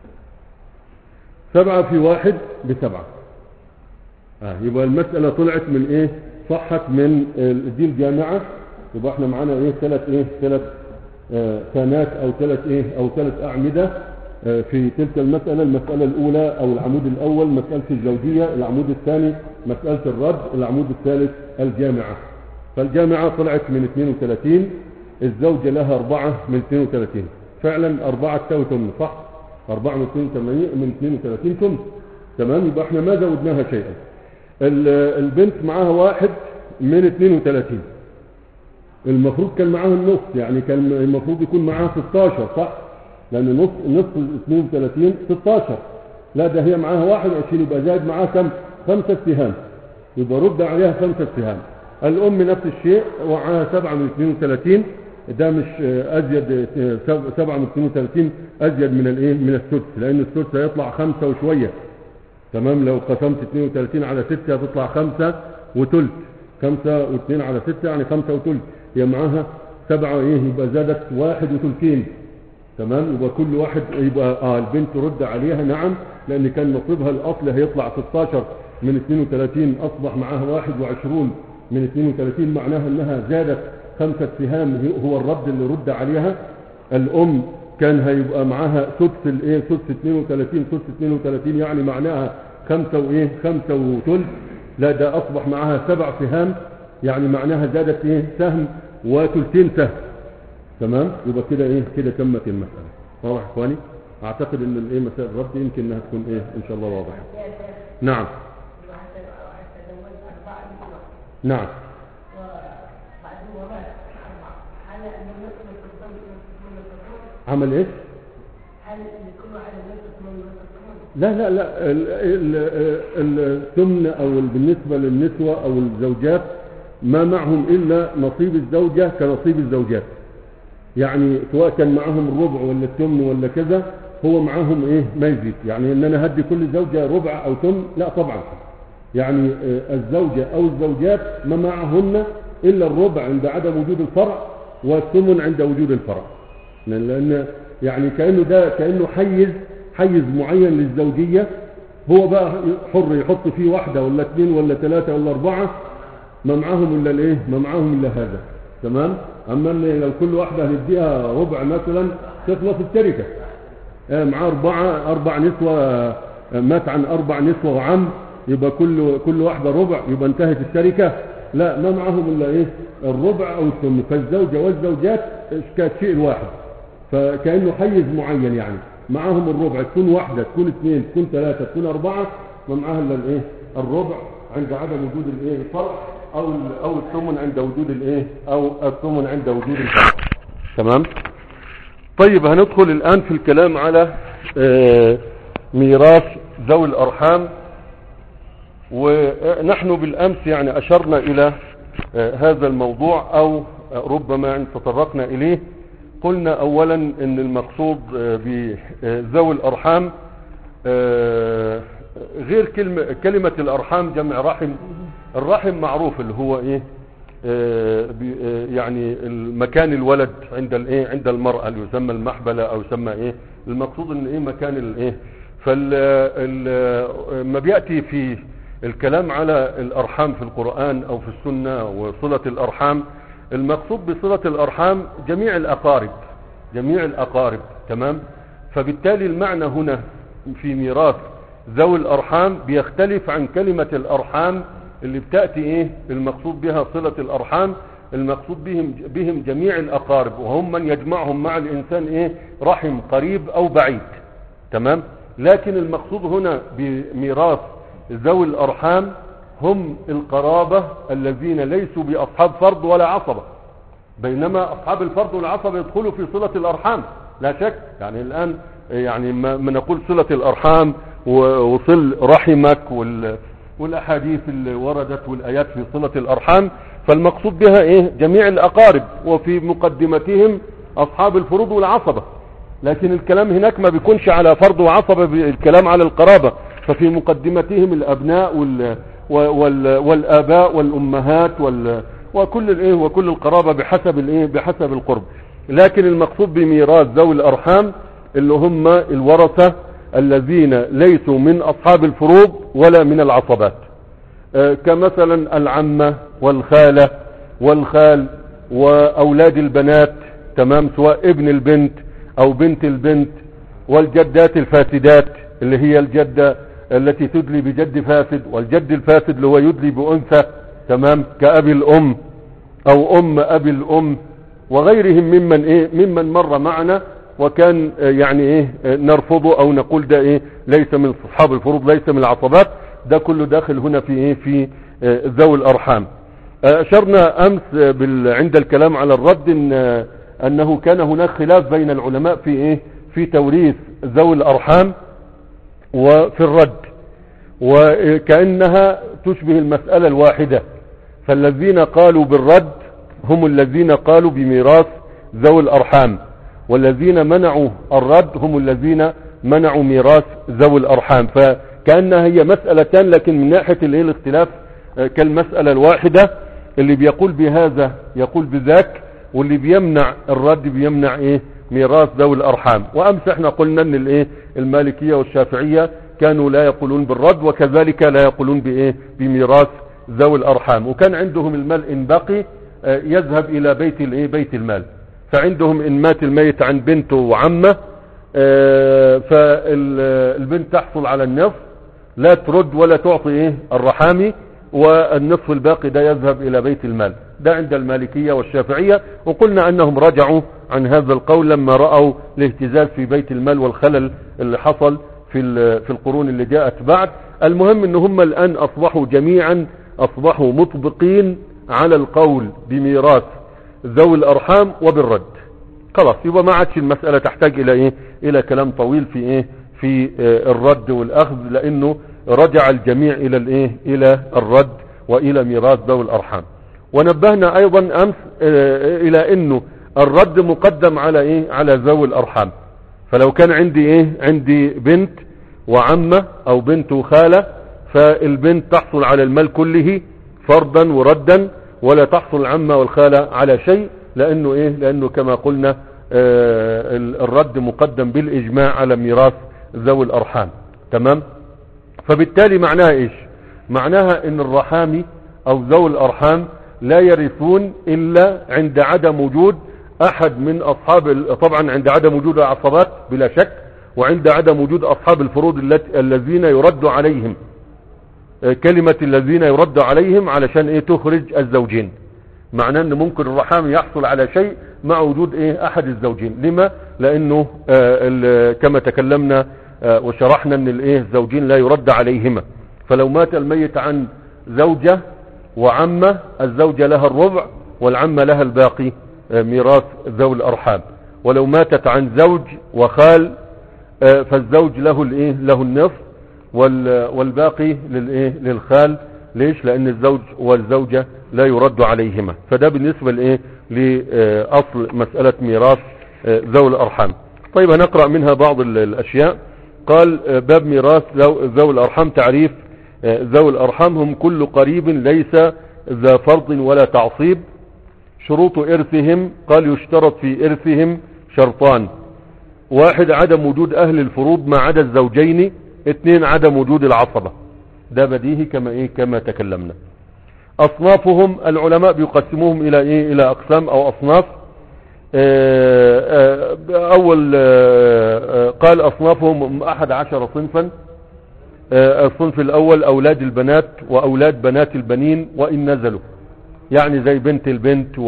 سبعة في واحد بسبعة آه يبقى المسألة طلعت من إيه صحت من آه، دي الجامعة يبقى احنا معانا إيه ثلاث إيه ثلاث آه، خانات او ثلاث ايه او ثلاث اعمده آه، في تلك المساله المساله الاولى او العمود الاول مساله الزوجيه العمود الثاني مساله الرد العمود الثالث الجامعه فالجامعه طلعت من 32 الزوجه لها اربعه من 32 فعلا اربعه تساوي ثمن صح اربعه من 82 من 32 ثمن تمام يبقى احنا ما زودناها شيئا ال- البنت معاها واحد من 32 المفروض كان معاها النص يعني كان المفروض يكون معاها 16 صح لان نص نصف ال 32 16 لا ده هي معاها 21 يبقى زاد معاها كم خمسة سهام يبقى رد عليها خمسة سهام الام نفس الشيء ومعاها 7 من 32 ده مش آه، ازيد 7 من 32 ازيد من الايه من السدس لان السدس هيطلع خمسة وشويه تمام لو قسمت 32 على 6 هتطلع خمسة وتلت خمسة واثنين على ستة يعني خمسة وتلت هي معاها سبعة ايه يبقى زادت واحد وتلتين تمام يبقى كل واحد يبقى اه البنت رد عليها نعم لان كان نصيبها الاصل هيطلع 16 من 32 اصبح معاها 21 من 32 معناها انها زادت خمسة سهام هي- هو الرد اللي رد عليها الام كان هيبقى معاها سدس الايه سدس 32 سدس 32 يعني معناها خمسة وايه خمسة وثلث لا ده اصبح معاها سبع سهام يعني معناها زادت ايه سهم وثلثين سهم تمام يبقى كده ايه كده تمت المسألة واضح يا اخواني اعتقد ان الايه مسائل الرد يمكن انها تكون ايه ان شاء الله واضحة نعم نعم عمل ايش هل لكل واحد نصف من نصف لا لا لا ال- ال- ال- الثمن او ال- بالنسبة للنسوة او الزوجات ما معهم إلا نصيب الزوجة كنصيب الزوجات يعني سواء كان معهم الربع ولا الثمن ولا كذا هو معهم ايه ما يزيد يعني ان انا هدي كل زوجة ربع او ثمن لا طبعا يعني آه، الزوجة او الزوجات ما معهن الا الربع عند عدم وجود الفرع والثمن عند وجود الفرع لان يعني كأنه ده كأنه حيز حيز معين للزوجية هو بقى حر يحط فيه واحدة ولا اثنين ولا ثلاثة ولا اربعة ما معاهم الا الايه ما معاهم الا هذا تمام اما ان لو كل واحدة هنديها ربع مثلا تخلص التركة آه، معاه أربعة أربع نسوة آه، مات عن أربع نسوة وعم يبقى كل كل واحدة ربع يبقى انتهت التركة لا ما معاهم إلا إيه الربع أو الثمن فالزوجة والزوجات كانت شيء واحد فكأنه حيز معين يعني معاهم الربع تكون واحدة تكون اثنين تكون ثلاثة تكون أربعة ما معاها إلا الإيه الربع عند عدم وجود الإيه الفرع أو ال- أو الثمن عند وجود الإيه أو الثمن عند وجود الفرع تمام طيب هندخل الآن في الكلام على آه، ميراث ذوي الأرحام ونحن بالأمس يعني أشرنا إلى آه، هذا الموضوع أو ربما إن تطرقنا إليه قلنا أولا أن المقصود آه، بذوي الأرحام آه، غير كلمة, كلمة الأرحام جمع رحم الرحم معروف اللي هو إيه آه، بي- آه، يعني المكان الولد عند الايه عند المرأة اللي يسمى المحبلة او يسمى ايه المقصود ان ايه مكان الايه فلما بيأتي في الكلام على الارحام في القرآن او في السنة وصلة الارحام المقصود بصلة الارحام جميع الاقارب جميع الاقارب تمام فبالتالي المعنى هنا في ميراث ذوي الارحام بيختلف عن كلمة الارحام اللي بتأتي ايه المقصود بها صلة الارحام المقصود بهم بهم جميع الاقارب وهم من يجمعهم مع الانسان ايه رحم قريب او بعيد تمام لكن المقصود هنا بميراث ذوي الارحام هم القرابة الذين ليسوا باصحاب فرض ولا عصبة بينما اصحاب الفرض والعصبة يدخلوا في صلة الارحام لا شك يعني الان يعني ما ما نقول صلة الارحام و- وصل رحمك وال والاحاديث اللي وردت والايات في صلة الارحام فالمقصود بها ايه جميع الاقارب وفي مقدمتهم اصحاب الفروض والعصبة لكن الكلام هناك ما بيكونش على فرض وعصبة الكلام على القرابة ففي مقدمتهم الابناء وال وال والاباء والامهات وال وكل الايه وكل القرابة بحسب الايه بحسب القرب لكن المقصود بميراث ذوي الارحام اللي هم الورثة الذين ليسوا من اصحاب الفروض ولا من العصبات آه، كمثلا العمة والخالة والخال واولاد البنات تمام سواء ابن البنت او بنت البنت والجدات الفاسدات اللي هي الجدة التي تدلي بجد فاسد والجد الفاسد اللي هو يدلي بأنثى تمام كأبي الأم أو أم أبي الأم وغيرهم ممن إيه ممن مر معنا وكان آه، يعني إيه آه، نرفضه أو نقول ده إيه ليس من أصحاب الفروض ليس من العصبات ده كله داخل هنا في إيه في آه، ذوي الأرحام آه، أشرنا أمس آه، بال... عند الكلام على الرد إن آه، أنه كان هناك خلاف بين العلماء في إيه في توريث ذوي الأرحام وفي الرد وكأنها تشبه المسألة الواحدة فالذين قالوا بالرد هم الذين قالوا بميراث ذوي الأرحام والذين منعوا الرد هم الذين منعوا ميراث ذوي الأرحام فكأنها هي مسألتان لكن من ناحية الايه الاختلاف آه، كالمسألة الواحدة اللي بيقول بهذا يقول بذاك واللي بيمنع الرد بيمنع ايه ميراث ذوي الارحام وامس احنا قلنا ان الايه المالكية والشافعية كانوا لا يقولون بالرد وكذلك لا يقولون بايه بميراث ذوي الارحام وكان عندهم المال ان بقي آه، يذهب الى بيت الايه بيت المال فعندهم ان مات الميت عن بنته وعمه آه، فالبنت تحصل على النصف لا ترد ولا تعطي ايه الرحامي والنصف الباقي ده يذهب الى بيت المال ده عند المالكية والشافعية وقلنا انهم رجعوا عن هذا القول لما رأوا الاهتزاز في بيت المال والخلل اللي حصل في ال- في القرون اللي جاءت بعد المهم ان هم الان اصبحوا جميعا اصبحوا مطبقين على القول بميراث ذوي الارحام وبالرد خلاص يبقى ما عادش المسألة تحتاج الى ايه الى كلام طويل في ايه في آه، الرد والاخذ لانه رجع الجميع الى الايه الى الرد والى ميراث ذوي الارحام ونبهنا ايضا امس آه، الى انه الرد مقدم على ايه على ذوي الارحام فلو كان عندي ايه عندي بنت وعمة او بنت وخالة فالبنت تحصل على المال كله فرضا وردا ولا تحصل العمة والخالة على شيء لانه ايه لانه كما قلنا آه، ال- الرد مقدم بالاجماع على ميراث ذوي الارحام تمام فبالتالي معناها ايش معناها ان الرحامي او ذوي الارحام لا يرثون الا عند عدم وجود احد من اصحاب ال- طبعا عند عدم وجود العصبات بلا شك وعند عدم وجود اصحاب الفروض التي- الذين يرد عليهم آه، كلمة الذين يرد عليهم علشان ايه تخرج الزوجين معناه ان ممكن الرحام يحصل على شيء مع وجود ايه احد الزوجين لما لانه آه ال- كما تكلمنا آه وشرحنا ان الايه الزوجين لا يرد عليهما فلو مات الميت عن زوجة وعمة الزوجة لها الربع والعمة لها الباقي آه ميراث ذوي الارحام ولو ماتت عن زوج وخال آه فالزوج له الايه له النصف وال- والباقي للايه للخال ليش لان الزوج والزوجة لا يرد عليهما فده بالنسبة لايه لاصل مسألة ميراث آه، ذوي الارحام طيب هنقرأ منها بعض ال- الاشياء قال آه، باب ميراث ذو- ذوي الارحام تعريف آه، ذوي الارحام هم كل قريب ليس ذا فرض ولا تعصيب شروط ارثهم قال يشترط في ارثهم شرطان واحد عدم وجود اهل الفروض ما عدا الزوجين اثنين عدم وجود العصبة ده بديهي كما ايه كما تكلمنا اصنافهم العلماء بيقسموهم الى ايه الى اقسام او اصناف آه، آه، اول آه، آه، قال اصنافهم احد عشر صنفا آه، الصنف الاول اولاد البنات واولاد بنات البنين وان نزلوا يعني زي بنت البنت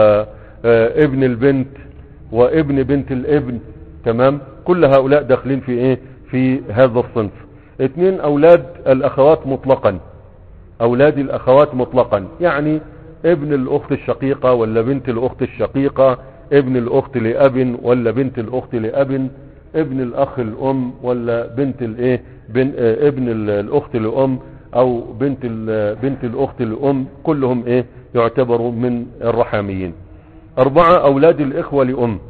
وابن البنت وابن بنت الابن تمام كل هؤلاء داخلين في ايه في هذا الصنف اثنين اولاد الاخوات مطلقا اولاد الاخوات مطلقا يعني ابن الاخت الشقيقة ولا بنت الاخت الشقيقة ابن الاخت لاب ولا بنت الاخت لاب ابن الاخ الام ولا بنت الايه بن آه، ابن ال- الاخت لام او بنت ال- بنت الاخت لام كلهم ايه يعتبروا من الرحاميين اربعة اولاد الاخوة لام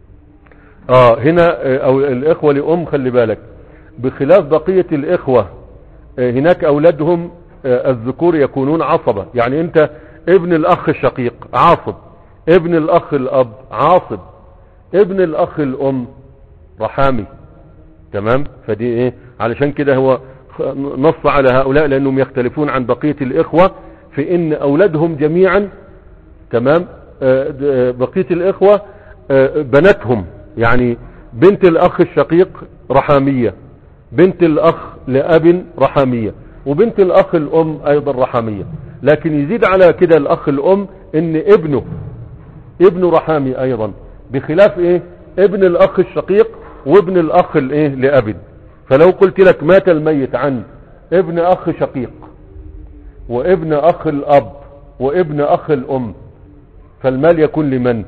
اه هنا آه، او الاخوة لام خلي بالك بخلاف بقية الاخوة آه، هناك اولادهم آه، الذكور يكونون عصبة يعني انت ابن الاخ الشقيق عاصب ابن الاخ الاب عاصب ابن الاخ الام رحامي تمام فدي ايه علشان كده هو خ- نص على هؤلاء لانهم يختلفون عن بقية الاخوة في ان اولادهم جميعا تمام آه، د- آه، بقية الاخوة آه، بناتهم يعني بنت الاخ الشقيق رحامية بنت الاخ لاب رحامية وبنت الاخ الام ايضا رحامية لكن يزيد على كده الاخ الام ان ابنه ابنه رحامي ايضا بخلاف ايه ابن الاخ الشقيق وابن الاخ الايه لاب فلو قلت لك مات الميت عن ابن اخ شقيق وابن اخ الاب وابن اخ الام فالمال يكون لمن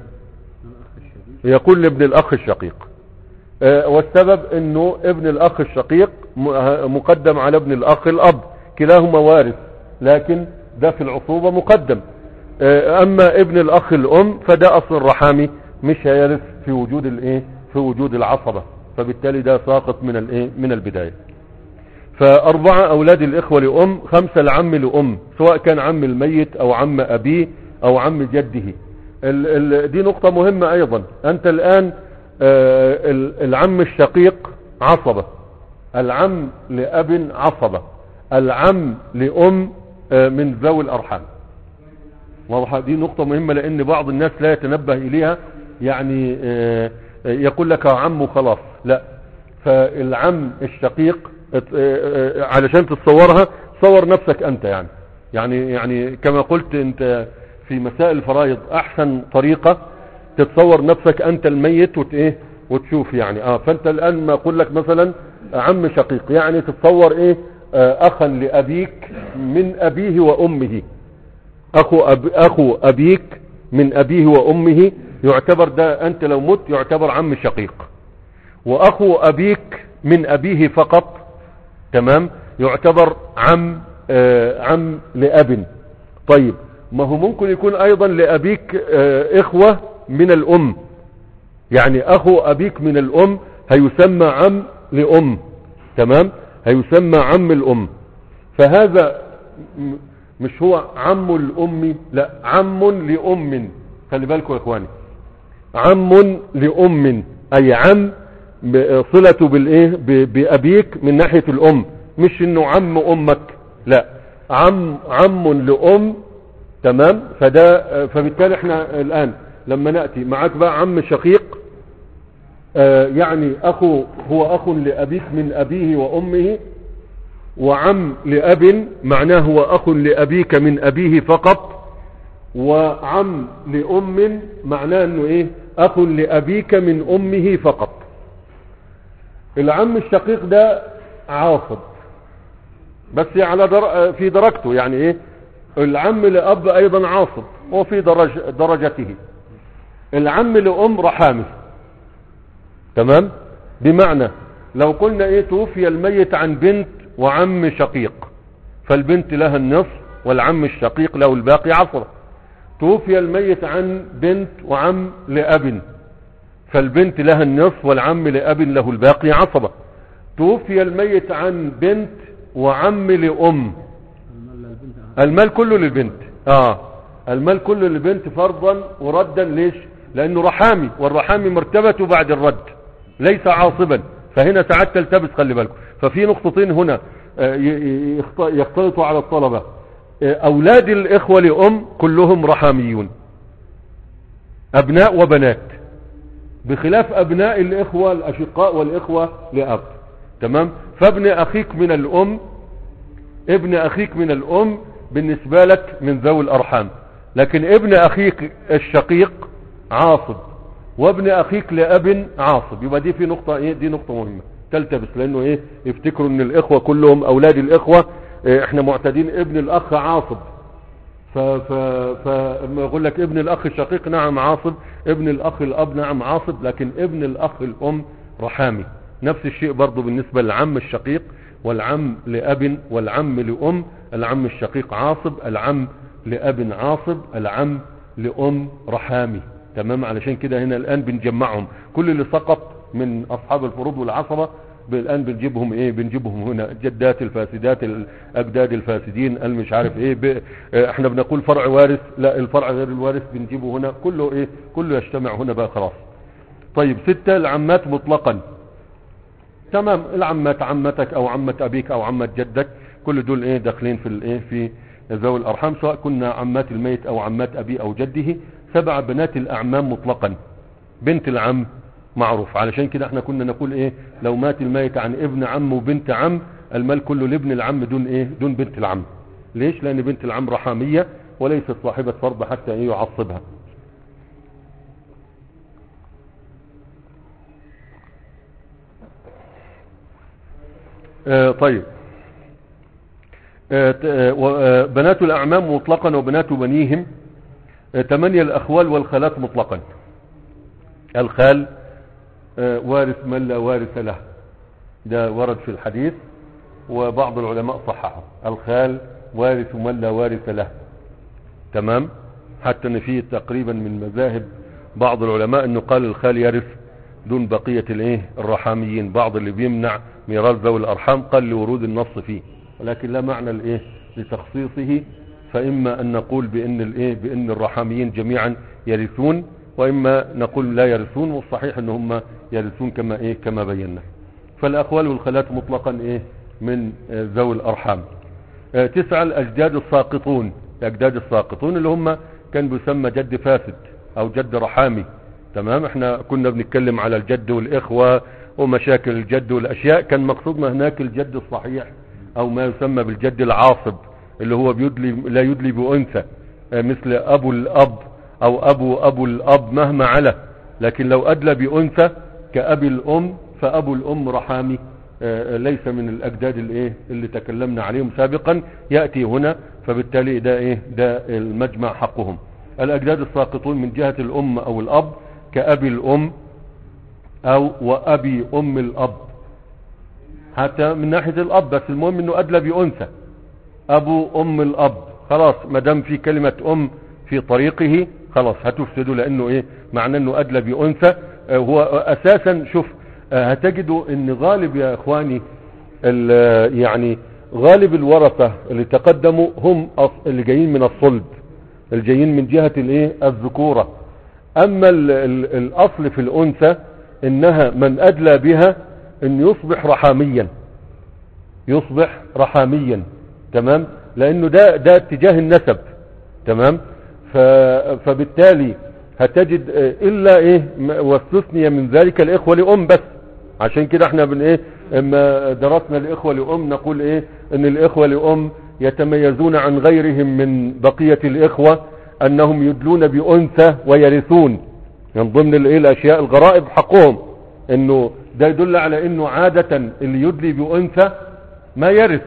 يكون لابن الاخ الشقيق آه، والسبب انه ابن الاخ الشقيق م- ه- مقدم على ابن الاخ الاب كلاهما وارث لكن ده في العصوبة مقدم آه، اما ابن الاخ الام فده اصل الرحامي مش هيرث في وجود الايه في وجود العصبة فبالتالي ده ساقط من الايه من البداية فأربعة أولاد الإخوة لأم خمسة العم لأم سواء كان عم الميت أو عم أبيه أو عم جده ال ال دي نقطة مهمة أيضا أنت الآن آه، ال- العم الشقيق عصبة العم لأب عصبة العم لأم آه، من ذوي الأرحام واضحة دي نقطة مهمة لأن بعض الناس لا يتنبه إليها يعني آه، آه، يقول لك عم وخلاص لا فالعم الشقيق ات- آه، آه، علشان تتصورها صور نفسك أنت يعني يعني يعني كما قلت أنت في مسائل الفرائض أحسن طريقة تتصور نفسك أنت الميت وت إيه وتشوف يعني اه فأنت الآن ما أقول لك مثلا عم شقيق يعني تتصور إيه آه، أخا لأبيك من أبيه وأمه اخو أب... اخو ابيك من ابيه وامه يعتبر ده انت لو مت يعتبر عم شقيق واخو ابيك من ابيه فقط تمام يعتبر عم آه عم لاب طيب ما هو ممكن يكون ايضا لابيك آه، اخوة من الام يعني اخو ابيك من الام هيسمى عم لام تمام هيسمى عم الام فهذا م- مش هو عم الام لا عم لام خلي بالكم يا اخواني عم لام اي عم ب- صلته بالايه ب- بابيك من ناحية الام مش انه عم امك لا عم عم لام تمام فده فبالتالي احنا الان لما نأتي معاك بقى عم شقيق آه، يعني اخو هو اخ لابيك من ابيه وامه وعم لاب معناه هو اخ لابيك من ابيه فقط وعم لام معناه انه ايه اخ لابيك من امه فقط العم الشقيق ده عاصب بس على در... في درجته يعني ايه العم لاب ايضا عاصب وفي درج... درجته العم لام رحامي تمام بمعنى لو قلنا ايه توفي الميت عن بنت وعم شقيق فالبنت لها النصف والعم الشقيق له الباقي عصرة توفي الميت عن بنت وعم لأب فالبنت لها النصف والعم لأب له الباقي عصبة توفي الميت عن بنت وعم لأم المال كله للبنت اه المال كله للبنت فرضا وردا ليش لانه رحامي والرحامي مرتبته بعد الرد ليس عاصبا فهنا ساعات تلتبس خلي بالكم ففي نقطتين هنا آه، ي- ي- يخت- يختلطوا على الطلبة آه، اولاد الاخوة لام كلهم رحاميون ابناء وبنات بخلاف ابناء الاخوة الاشقاء والاخوة لاب تمام فابن اخيك من الام ابن اخيك من الام بالنسبة لك من ذوي الارحام لكن ابن اخيك الشقيق عاصب وابن اخيك لاب عاصب يبقى دي في نقطة ايه دي نقطة مهمة تلتبس لانه ايه يفتكروا ان الاخوة كلهم اولاد الاخوة إيه احنا معتادين ابن الاخ عاصب ف ف فلما يقول لك ابن الاخ الشقيق نعم عاصب ابن الاخ الاب نعم عاصب لكن ابن الاخ الام رحامي نفس الشيء برضو بالنسبة للعم الشقيق والعم لاب والعم لام العم الشقيق عاصب العم لاب عاصب العم لام رحامي تمام علشان كده هنا الان بنجمعهم كل اللي سقط من اصحاب الفروض والعصبة الان بنجيبهم ايه بنجيبهم هنا الجدات الفاسدات الاجداد الفاسدين المش عارف ايه ب... اه احنا بنقول فرع وارث لا الفرع غير الوارث بنجيبه هنا كله ايه كله يجتمع هنا بقى خلاص طيب ستة العمات مطلقا تمام العمات عمتك او عمة ابيك او عمة جدك كل دول ايه داخلين في الايه في ذوي الارحام سواء كنا عمات الميت او عمات ابي او جده سبع بنات الاعمام مطلقا بنت العم معروف علشان كده احنا كنا نقول ايه لو مات الميت عن ابن عم وبنت عم المال كله لابن العم دون ايه دون بنت العم ليش لان بنت العم رحامية وليست صاحبة فرض حتى ايه يعصبها آه طيب آه ت- آه و- آه بنات الاعمام مطلقا وبنات بنيهم آه تمانية الاخوال والخالات مطلقا الخال آه، وارث من لا وارث له ده ورد في الحديث وبعض العلماء صححه الخال وارث من لا وارث له تمام حتى ان فيه تقريبا من مذاهب بعض العلماء انه قال الخال يرث دون بقية الايه الرحاميين بعض اللي بيمنع ميراث ذوي الارحام قال لورود النص فيه ولكن لا معنى الايه لتخصيصه فاما ان نقول بان الايه بان الرحاميين جميعا يرثون واما نقول لا يرثون والصحيح ان هم يرثون كما ايه كما بينا فالاخوال والخالات مطلقا ايه من آه، ذوي الارحام آه، تسعة الاجداد الساقطون الاجداد الساقطون اللي هم كان بيسمى جد فاسد او جد رحامي تمام احنا كنا بنتكلم على الجد والاخوة ومشاكل الجد والاشياء كان مقصودنا هناك الجد الصحيح او ما يسمى بالجد العاصب اللي هو بيدلي لا يدلي بانثى آه، مثل ابو الاب او ابو ابو الاب مهما علا لكن لو ادلى بانثى كابي الام فابو الام رحامي آه، ليس من الاجداد الايه اللي تكلمنا عليهم سابقا ياتي هنا فبالتالي ده ايه ده المجمع حقهم الاجداد الساقطون من جهة الام او الاب كابي الام او وابي ام الاب حتى من ناحية الاب بس المهم انه ادلى بانثى ابو ام الاب خلاص ما دام في كلمة ام في طريقه خلاص هتفسده لانه ايه معناه انه ادلى بانثى آه، هو اساسا شوف آه، هتجدوا ان غالب يا اخواني ال- يعني غالب الورثة اللي تقدموا هم أص- اللي جايين من الصلب اللي جايين من جهة الايه الذكورة اما ال ال الاصل في الانثى انها من ادلى بها ان يصبح رحاميا يصبح رحاميا تمام لانه ده ده اتجاه النسب تمام ف فبالتالي هتجد آه، الا ايه م- واستثني من ذلك الاخوه لام بس عشان كده احنا بن ايه اما درسنا الاخوه لام نقول ايه ان الاخوه لام يتميزون عن غيرهم من بقيه الاخوه انهم يدلون بانثى ويرثون من ضمن الايه الاشياء الغرائب حقهم انه ده يدل على انه عاده اللي يدلي بانثى ما يرث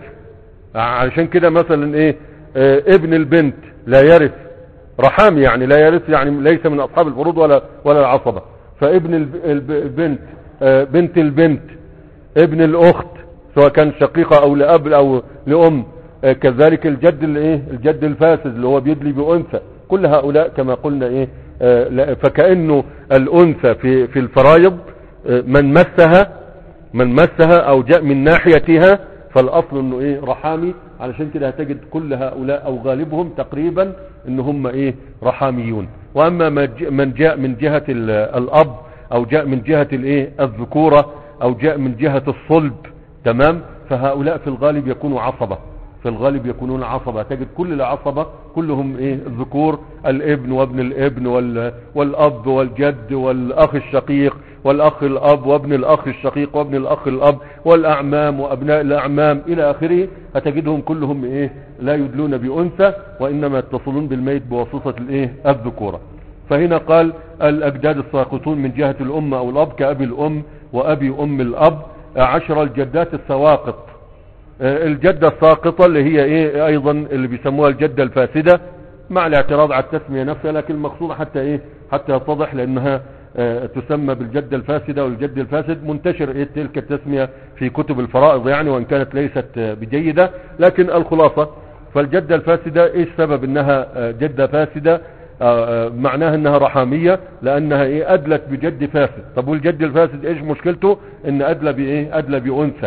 علشان كده مثلا ايه آه ابن البنت لا يرث رحام يعني لا يرث يعني ليس من اصحاب الفروض ولا ولا العصبة فابن الب- الب- البنت آه بنت البنت ابن الاخت سواء كان شقيقة او لاب او لام آه كذلك الجد الايه الجد الفاسد اللي هو بيدلي بانثى كل هؤلاء كما قلنا ايه آه لا- فكأنه الانثى في في الفرايض آه من مسها من مسها او جاء من ناحيتها فالاصل انه ايه رحامي علشان كده هتجد كل هؤلاء او غالبهم تقريبا ان هم ايه رحاميون واما ما ج- من جاء من جهة ال- الاب او جاء من جهة الايه الذكورة او جاء من جهة الصلب تمام فهؤلاء في الغالب يكونوا عصبة في الغالب يكونون عصبة تجد كل العصبة كلهم ايه ذكور الابن وابن الابن وال والاب والجد والاخ الشقيق والاخ الاب وابن الاخ الشقيق وابن الاخ الاب والاعمام وابناء الاعمام الى اخره هتجدهم كلهم ايه لا يدلون بانثى وانما يتصلون بالميت بواسطة الايه الذكورة فهنا قال الاجداد الساقطون من جهة الام او الاب كابي الام وابي ام الاب عشر الجدات السواقط آه، الجدة الساقطة اللي هي ايه ايضا اللي بيسموها الجدة الفاسدة مع الاعتراض على التسمية نفسها لكن المقصودة حتى ايه حتى يتضح لانها آه، تسمى بالجدة الفاسدة والجد الفاسد منتشر ايه تلك التسمية في كتب الفرائض يعني وان كانت ليست آه، بجيدة لكن الخلاصة فالجدة الفاسدة ايش سبب انها آه، جدة فاسدة آه، آه، معناها انها رحامية لانها ايه ادلت بجد فاسد طب والجد الفاسد ايش مشكلته ان ادلى بايه ادلى بانثى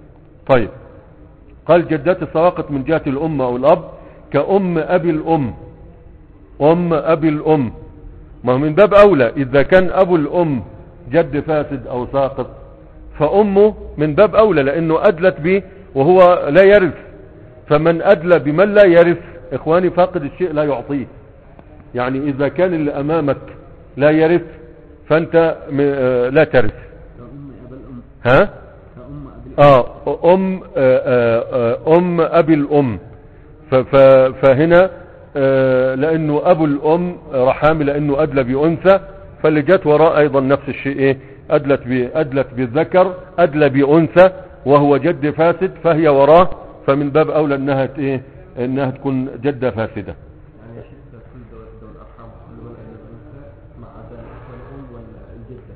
طيب قال جدات السواقط من جهة الأم أو الأب كأم أبي الأم أم أبي الأم ما هو من باب أولى إذا كان أبو الأم جد فاسد أو ساقط فأمه من باب أولى لأنه أدلت به وهو لا يرث فمن أدلى بمن لا يرث إخواني فاقد الشيء لا يعطيه يعني إذا كان اللي أمامك لا يرث فأنت م- آه، لا ترث كأم أبا الأم ها كأم أبي الأم اه ام آه، آه، آه، ام ابي الام ف- ف- فهنا آه، لانه ابو الام رحامي لانه ادلى بانثى فاللي جت وراء ايضا نفس الشيء ايه ادلت ب- ادلت بالذكر ادلى بانثى وهو جد فاسد فهي وراه فمن باب اولى انها ت- ايه انها تكون جده فاسده يعني يشد كل ذوات ذوي الأرحام كل ولد الأنثى مع ذلك والأم والجدة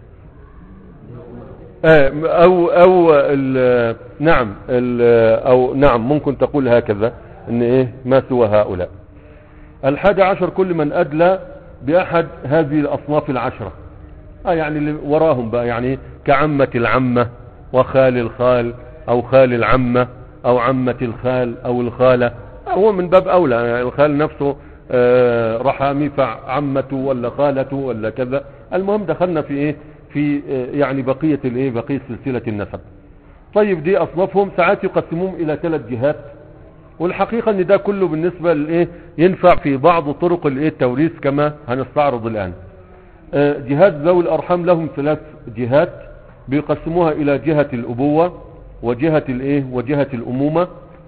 اللي هو أم الأم. آه، او او ال- نعم ال- او نعم ممكن تقول هكذا ان ايه ما سوى هؤلاء الحادي عشر كل من ادلى باحد هذه الاصناف العشرة اه يعني اللي وراهم بقى يعني كعمة العمة وخال الخال او خال العمة او عمة الخال او الخالة آه، هو من باب اولى يعني الخال نفسه آه، رحامي فعمته ولا خالته ولا كذا المهم دخلنا في ايه في آه، يعني بقية الايه بقية سلسلة النسب طيب دي اصنافهم ساعات يقسموهم الى ثلاث جهات والحقيقة ان ده كله بالنسبة للايه ينفع في بعض طرق الايه التوريث كما هنستعرض الان آه، جهات ذوي الارحام لهم ثلاث جهات بيقسموها الى جهة الابوة وجهة الايه وجهة الامومة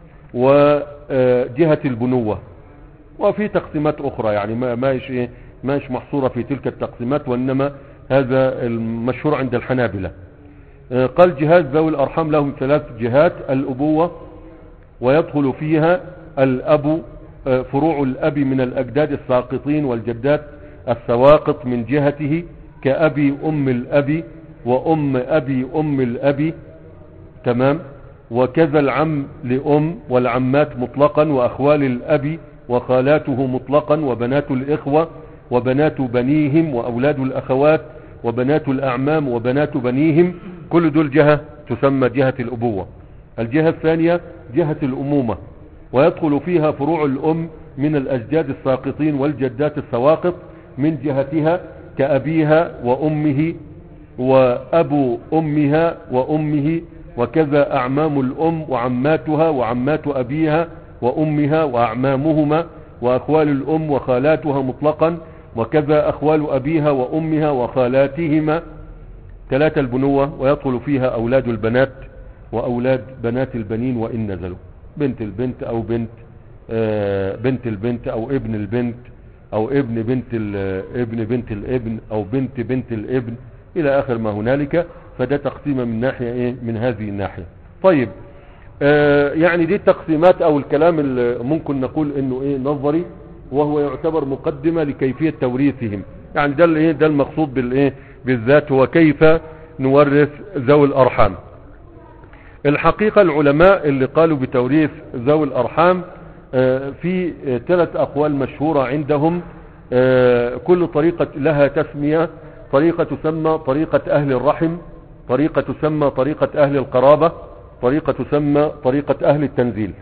وجهة البنوة وفي تقسيمات اخرى يعني ما ماش ايه ماش محصورة في تلك التقسيمات وانما هذا المشهور عند الحنابلة آه، قال جهات ذوي الارحام لهم ثلاث جهات الابوة ويدخل فيها الأب آه، فروع الأب من الأجداد الساقطين والجدات السواقط من جهته كأبي أم الأب وأم أبي أم الأب تمام وكذا العم لأم والعمات مطلقا وأخوال الأب وخالاته مطلقا وبنات الإخوة وبنات بنيهم وأولاد الأخوات وبنات الأعمام وبنات بنيهم كل دول جهة تسمى جهة الأبوة الجهة الثانية جهة الأمومة ويدخل فيها فروع الأم من الأجداد الساقطين والجدات السواقط من جهتها كأبيها وأمه وأبو أمها وأمه وكذا أعمام الأم وعماتها وعمات أبيها وأمها وأعمامهما وأخوال الأم وخالاتها مطلقا وكذا أخوال أبيها وأمها وخالاتهما ثلاثة البنوة ويدخل فيها أولاد البنات وأولاد بنات البنين وإن نزلوا بنت البنت أو بنت آه، بنت البنت أو ابن البنت أو ابن بنت ال- ابن بنت الابن أو بنت بنت الابن إلى آخر ما هنالك فده تقسيم من ناحية إيه من هذه الناحية طيب آه، يعني دي التقسيمات أو الكلام اللي ممكن نقول إنه إيه نظري وهو يعتبر مقدمة لكيفية توريثهم يعني ده الايه ده المقصود بالايه بالذات هو كيف نورث ذوي الارحام الحقيقة العلماء اللي قالوا بتوريث ذوي الارحام آه، في آه، ثلاث اقوال مشهورة عندهم آه، كل طريقة لها تسمية طريقة تسمى طريقة اهل الرحم طريقة تسمى طريقة اهل القرابة طريقة تسمى طريقة اهل التنزيل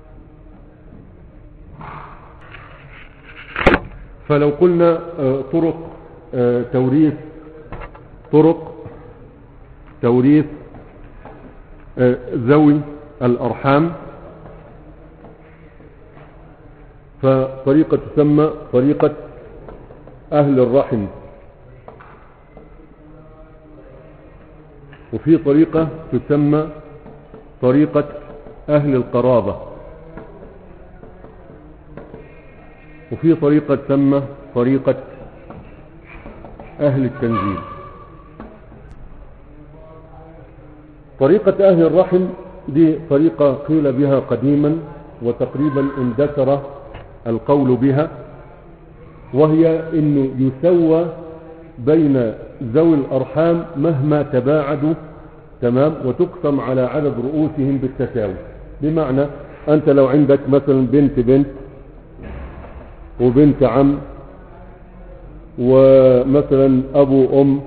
فلو قلنا آه، طرق آه، توريث طرق توريث آه، ذوي الأرحام فطريقة تسمى طريقة أهل الرحم وفي طريقة تسمى طريقة أهل القرابة وفي طريقة تسمى طريقة أهل التنزيل طريقة أهل الرحم دي طريقة قيل بها قديما وتقريبا اندثر القول بها وهي انه يسوى بين ذوي الارحام مهما تباعدوا تمام وتقسم على عدد رؤوسهم بالتساوي بمعنى انت لو عندك مثلا بنت بنت وبنت عم ومثلا ابو ام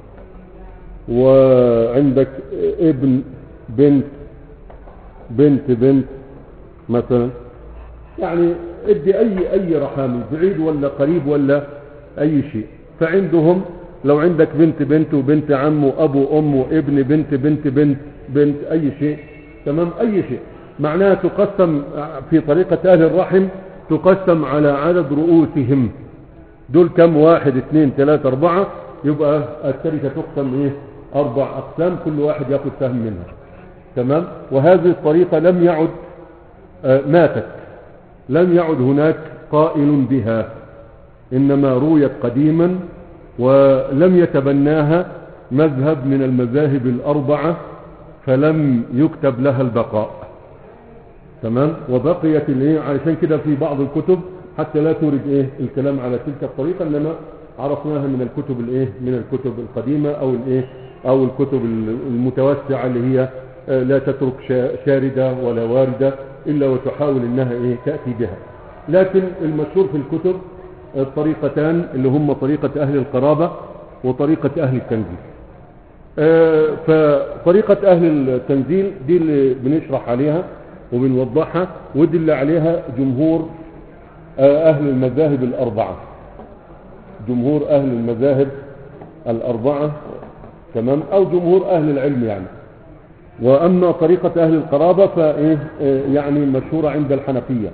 وعندك ابن بنت بنت بنت مثلا يعني ادي اي اي رحامي بعيد ولا قريب ولا اي شيء فعندهم لو عندك بنت بنت وبنت عم وابو ام وابن بنت بنت بنت بنت اي شيء تمام اي شيء معناها تقسم في طريقة اهل الرحم تقسم على عدد رؤوسهم دول كم واحد اثنين ثلاثة اربعة يبقى التركة تقسم ايه اربع اقسام كل واحد ياخذ سهم منها تمام وهذه الطريقة لم يعد آه، ماتت لم يعد هناك قائل بها انما رويت قديما ولم يتبناها مذهب من المذاهب الاربعة فلم يكتب لها البقاء تمام وبقيت الايه علشان كده في بعض الكتب حتى لا تورد ايه الكلام على تلك الطريقة انما عرفناها من الكتب الايه من الكتب القديمة او الايه او الكتب المتوسعة اللي هي آه، لا تترك شا- شاردة ولا واردة الا وتحاول انها ايه تأتي بها لكن المشهور في الكتب الطريقتان اللي هم طريقة اهل القرابة وطريقة اهل التنزيل آه، فطريقة اهل التنزيل دي اللي بنشرح عليها وبنوضحها ودي اللي عليها جمهور آه، اهل المذاهب الاربعة جمهور اهل المذاهب الاربعة تمام او جمهور اهل العلم يعني واما طريقة اهل القرابة فايه آه، يعني مشهورة عند الحنفية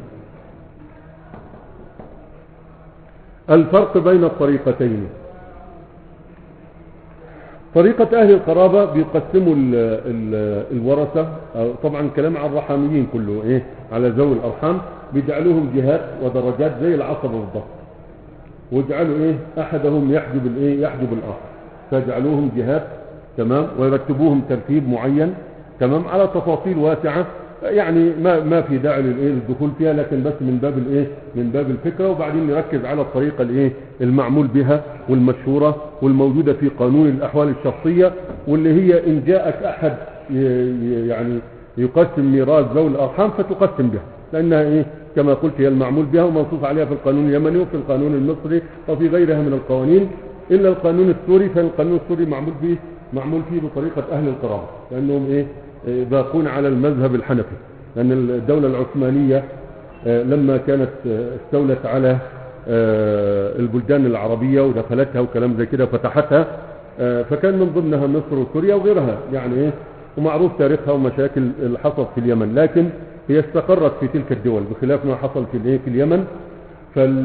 الفرق بين الطريقتين طريقة أهل القرابة بيقسموا ال ال الورثة أو طبعا كلام عن الرحاميين كله إيه على ذوي الأرحام بيجعلوهم جهات ودرجات زي العصبة بالضبط ويجعلوا إيه أحدهم يحجب الإيه يحجب الآخر فيجعلوهم جهات تمام ويرتبوهم ترتيب معين تمام على تفاصيل واسعة يعني ما ما في داعي للايه للدخول فيها لكن بس من باب الايه من باب الفكره وبعدين نركز على الطريقه الايه المعمول بها والمشهوره والموجوده في قانون الاحوال الشخصيه واللي هي ان جاءك احد ي- ي- يعني يقسم ميراث ذوي الارحام فتقسم بها لأنها إيه كما قلت هي المعمول بها ومنصوص عليها في القانون اليمني وفي القانون المصري وفي غيرها من القوانين إلا القانون السوري فالقانون السوري معمول به معمول فيه بطريقة أهل القرار لأنهم إيه إيه، باقون على المذهب الحنفي لأن الدولة العثمانية آه، لما كانت آه، استولت على آه، البلدان العربية ودخلتها وكلام زي كده فتحتها آه، فكان من ضمنها مصر وسوريا وغيرها يعني ايه ومعروف تاريخها ومشاكل اللي حصلت في اليمن لكن هي استقرت في تلك الدول بخلاف ما حصل في الايه في اليمن فال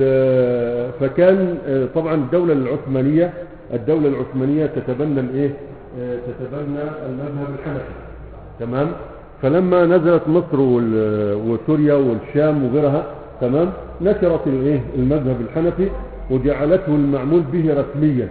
فكان آه، طبعا الدولة العثمانية الدولة العثمانية تتبنى الايه آه، تتبنى المذهب الحنفي تمام فلما نزلت مصر وال- وسوريا والشام وغيرها تمام نشرت الايه المذهب الحنفي وجعلته المعمول به رسميا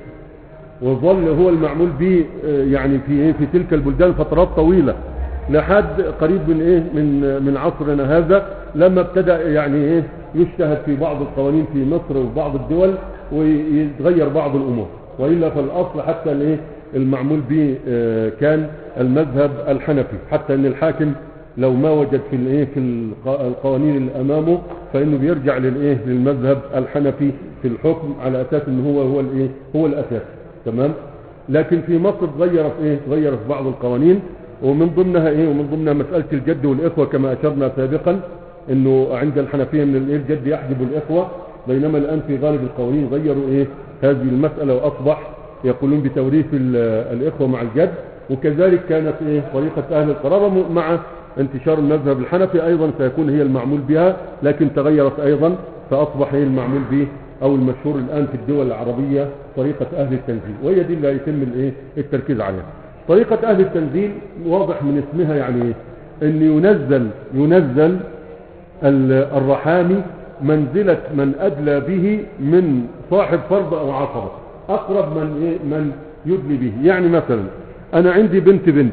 وظل هو المعمول به آه، يعني في ايه في تلك البلدان فترات طويله لحد قريب من ايه من من عصرنا هذا لما ابتدا يعني ايه يجتهد في بعض القوانين في مصر وبعض الدول ويتغير بعض الامور والا فالاصل حتى الايه المعمول به آه، كان المذهب الحنفي حتى ان الحاكم لو ما وجد في الايه في الق- القوانين اللي امامه فانه بيرجع للايه للمذهب الحنفي في الحكم على اساس ان هو هو الايه هو الاساس تمام لكن في مصر تغيرت ايه تغيرت بعض القوانين ومن ضمنها ايه ومن ضمنها مساله الجد والاخوه كما اشرنا سابقا انه عند الحنفيه من الايه الجد يحجب الاخوه بينما الان في غالب القوانين غيروا ايه هذه المساله واصبح يقولون بتوريث ال- الاخوه مع الجد وكذلك كانت ايه طريقه اهل القرابه م- مع انتشار المذهب الحنفي ايضا سيكون هي المعمول بها لكن تغيرت ايضا فاصبح هي المعمول به او المشهور الان في الدول العربيه طريقه اهل التنزيل وهي دي اللي هيتم الايه التركيز عليها طريقه اهل التنزيل واضح من اسمها يعني ايه ان ينزل ينزل ال- الرحامي منزلة من أدلى به من صاحب فرض أو عصبة أقرب من إيه من يدلي به يعني مثلا أنا عندي بنت بنت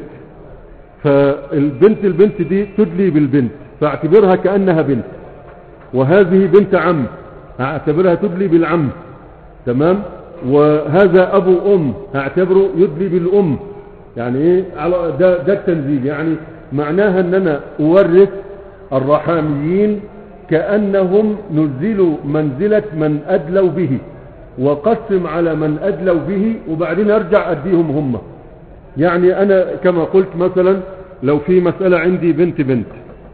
فالبنت البنت دي تدلي بالبنت فاعتبرها كأنها بنت وهذه بنت عم اعتبرها تدلي بالعم تمام وهذا ابو ام اعتبره يدلي بالام يعني ايه على ده, ده التنزيل يعني معناها ان انا اورث الرحاميين كانهم نزلوا منزله من ادلوا به وقسم على من ادلوا به وبعدين ارجع اديهم هم يعني انا كما قلت مثلا لو في مساله عندي بنت بنت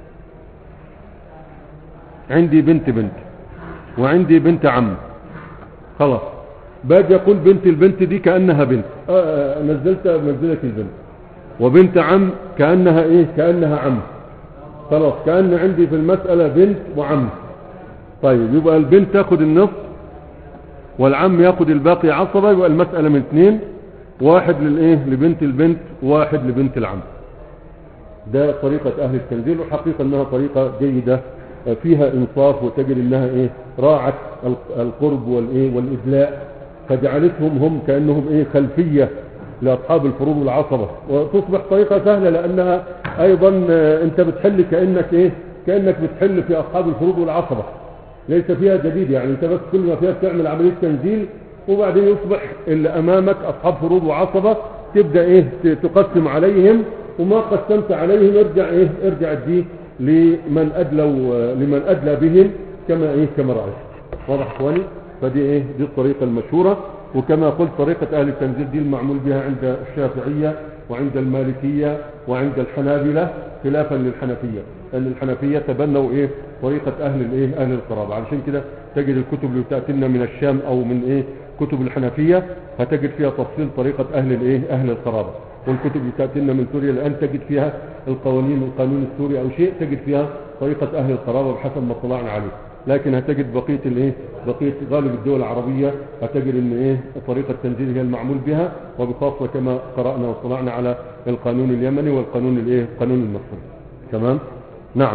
عندي بنت بنت وعندي بنت عم خلاص باجي اقول بنت البنت دي كانها بنت آه، آه، نزلتها بمنزله البنت وبنت عم كانها ايه كانها عم خلاص كان عندي في المساله بنت وعم طيب يبقى البنت تاخد النصف والعم ياخد الباقي عصبه يبقى المساله من اثنين واحد للايه لبنت البنت واحد لبنت العم ده طريقة أهل التنزيل وحقيقة أنها طريقة جيدة آه، فيها إنصاف وتجد أنها إيه راعت ال- القرب والإيه والإدلاء فجعلتهم هم كأنهم إيه خلفية لأصحاب الفروض والعصبة وتصبح طريقة سهلة لأنها أيضا آه، أنت بتحل كأنك إيه كأنك بتحل في أصحاب الفروض والعصبة ليس فيها جديد يعني أنت بس كل ما فيها تعمل عملية تنزيل وبعدين يصبح اللي أمامك أصحاب فروض وعصبة تبدأ إيه ت- تقسم عليهم وما قسمت عليهم ارجع إيه ارجع دي لمن أدلوا لمن أدلى بهم كما إيه كما رأيت واضح إخواني فدي إيه دي الطريقة المشهورة وكما قلت طريقة أهل التنزيل دي المعمول بها عند الشافعية وعند المالكية وعند الحنابلة خلافا للحنفية لأن الحنفية تبنوا إيه طريقة أهل الإيه أهل القرابة علشان كده تجد الكتب اللي بتأتي لنا من الشام أو من إيه كتب الحنفية هتجد فيها تفصيل طريقة أهل الإيه أهل القرابة والكتب اللي تأتي لنا من سوريا الآن تجد فيها القوانين والقانون السوري أو شيء تجد فيها طريقة أهل القرابة بحسب ما اطلعنا عليه لكن هتجد بقية الايه بقية غالب الدول العربية هتجد ان ايه طريقة التنزيل هي المعمول بها وبخاصة كما قرأنا واطلعنا على القانون اليمني والقانون الايه القانون المصري تمام نعم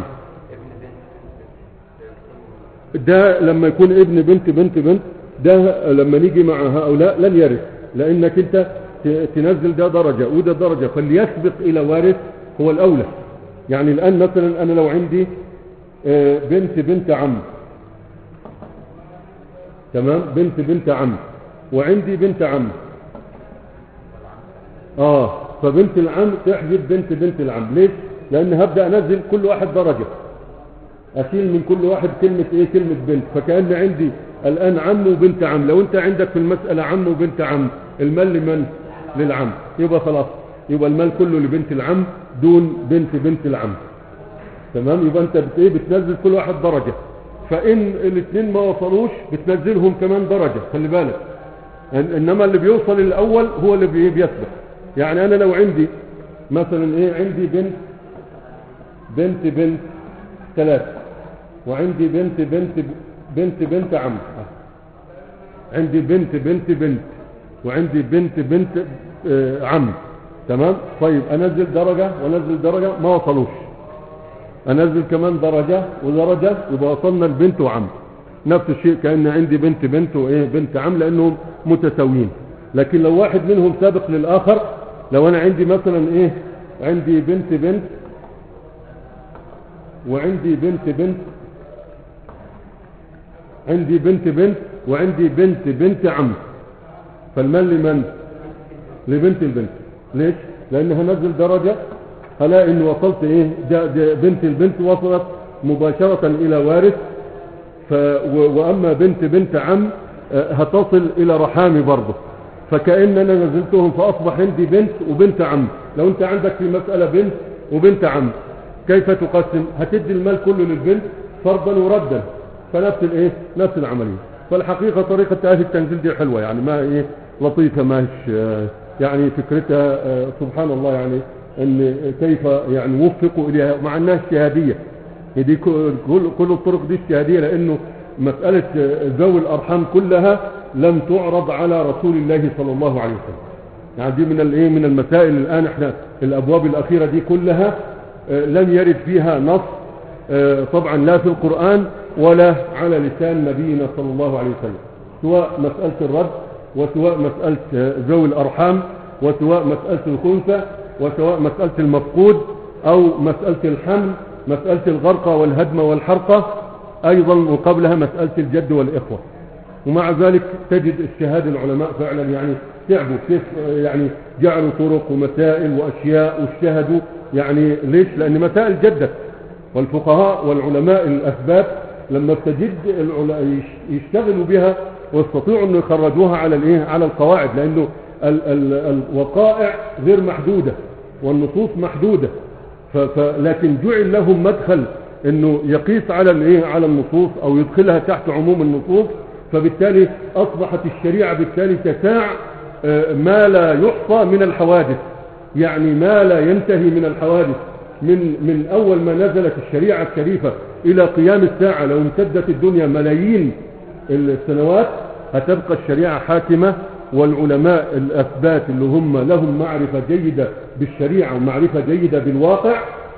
ده لما يكون ابن بنت بنت بنت ده لما نيجي مع هؤلاء لن يرث لانك انت ت- تنزل ده درجة وده درجة فاللي يسبق الى وارث هو الاولى يعني الان مثلا انا لو عندي آه، بنت بنت عم تمام بنت بنت عم وعندي بنت عم اه فبنت العم تحجب بنت بنت العم ليش لان هبدا انزل كل واحد درجه اشيل من كل واحد كلمة ايه كلمة بنت فكأن عندي الان عم وبنت عم لو انت عندك في المسألة عم وبنت عم المال لمن للعم يبقى خلاص يبقى المال كله لبنت العم دون بنت بنت العم تمام يبقى انت بت ايه بتنزل كل واحد درجة فان الاثنين ما وصلوش بتنزلهم كمان درجة خلي بالك إن- انما اللي بيوصل الاول هو اللي بي- بيسبق يعني انا لو عندي مثلا ايه عندي بنت بنت بنت ثلاثة وعندي بنت بنت بنت بنت عم عندي بنت بنت بنت وعندي بنت بنت آه، عم تمام طيب انزل درجة وانزل درجة ما وصلوش انزل كمان درجة ودرجة يبقى وصلنا لبنت وعم نفس الشيء كأن عندي بنت بنت وايه بنت عم لانهم متساويين لكن لو واحد منهم سابق للاخر لو انا عندي مثلا ايه عندي بنت بنت وعندي بنت بنت عندي بنت بنت وعندي بنت بنت عم فالمال لمن لبنت البنت ليش لان هنزل درجة هلاقي ان وصلت ايه جاء جاء بنت البنت وصلت مباشرة الى وارث ف و- واما بنت بنت عم آه، هتصل الى رحامي برضه فكأن انا نزلتهم فاصبح عندي بنت وبنت عم لو انت عندك في مسألة بنت وبنت عم كيف تقسم هتدي المال كله للبنت فرضا وردا فنفس الايه نفس العملية فالحقيقة طريقة اهل التنزيل دي حلوة يعني ما ايه لطيفة ماهيش آه، يعني فكرتها آه، سبحان الله يعني ان كيف يعني وفقوا اليها مع انها اجتهادية دي كل كل الطرق دي اجتهادية لانه مسألة آه، ذوي الارحام كلها لم تعرض على رسول الله صلى الله عليه وسلم يعني دي من الايه من المسائل الان احنا الابواب الاخيرة دي كلها آه، لم يرد فيها نص آه، طبعا لا في القرآن ولا على لسان نبينا صلى الله عليه وسلم سواء مسألة الرد وسواء مسألة آه، ذوي الأرحام وسواء مسألة الخنثى وسواء مسألة المفقود أو مسألة الحمل مسألة الغرقة والهدم والحرقة أيضا وقبلها مسألة الجد والإخوة ومع ذلك تجد اجتهاد العلماء فعلا يعني تعبوا كيف يعني جعلوا طرق ومسائل واشياء واجتهدوا يعني ليش لان مسائل جدت والفقهاء والعلماء الاثبات لما تجد العل- يش- يشتغلوا بها ويستطيعوا ان يخرجوها على الايه على القواعد لانه ال ال الوقائع غير محدوده والنصوص محدوده ف ف لكن جعل لهم مدخل انه يقيس على الايه على النصوص او يدخلها تحت عموم النصوص فبالتالي اصبحت الشريعه بالتالي تساع آه، ما لا يحصى من الحوادث يعني ما لا ينتهي من الحوادث من من اول ما نزلت الشريعه الشريفه الى قيام الساعه لو امتدت الدنيا ملايين السنوات هتبقى الشريعه حاكمه والعلماء الاثبات اللي هم لهم معرفه جيده بالشريعه ومعرفه جيده بالواقع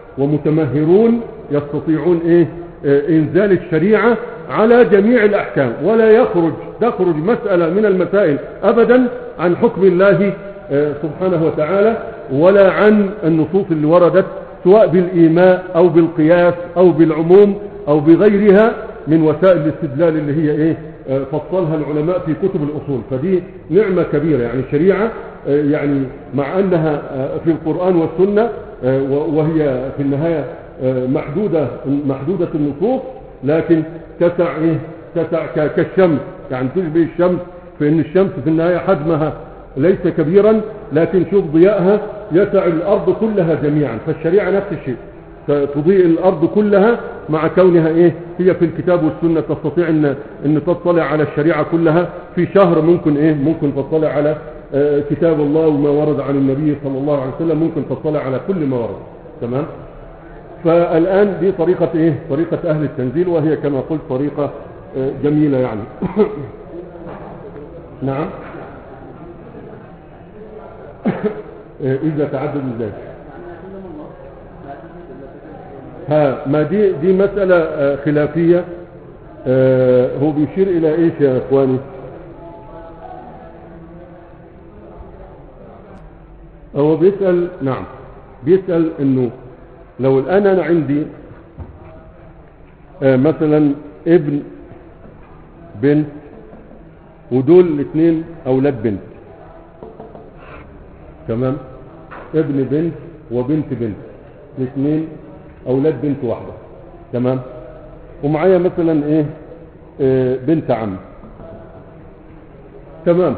ومتمهرون يستطيعون ايه آه، انزال الشريعه على جميع الاحكام ولا يخرج تخرج مساله من المسائل ابدا عن حكم الله آه، سبحانه وتعالى ولا عن النصوص اللي وردت سواء بالايماء او بالقياس او بالعموم او بغيرها من وسائل الاستدلال اللي هي ايه آه، فصلها العلماء في كتب الاصول فدي نعمه كبيره يعني شريعه آه، يعني مع انها آه، في القران والسنه آه، و- وهي في النهايه آه، محدوده محدوده النصوص لكن تسع ايه تسع ك- كالشمس يعني تشبه الشمس في ان الشمس في النهايه حجمها ليس كبيرا لكن شوف ضيائها يسع الارض كلها جميعا فالشريعه نفس الشيء تضيء الارض كلها مع كونها ايه هي في الكتاب والسنه تستطيع ان ان تطلع على الشريعه كلها في شهر ممكن ايه ممكن تطلع على آه، كتاب الله وما ورد عن النبي صلى الله عليه وسلم ممكن تطلع على كل ما ورد تمام فالان دي طريقه ايه طريقه اهل التنزيل وهي كما قلت طريقه آه، جميله يعني نعم آه، اذا تعدد ازاي ها ما دي دي مسألة آه، خلافية آه، هو بيشير إلى إيش يا إخواني هو بيسأل نعم بيسأل إنه لو الآن أنا عندي آه، مثلا ابن بنت ودول الاثنين أولاد بنت تمام ابن بنت وبنت بنت الاثنين اولاد بنت واحده تمام ومعايا مثلا ايه آه، بنت عم تمام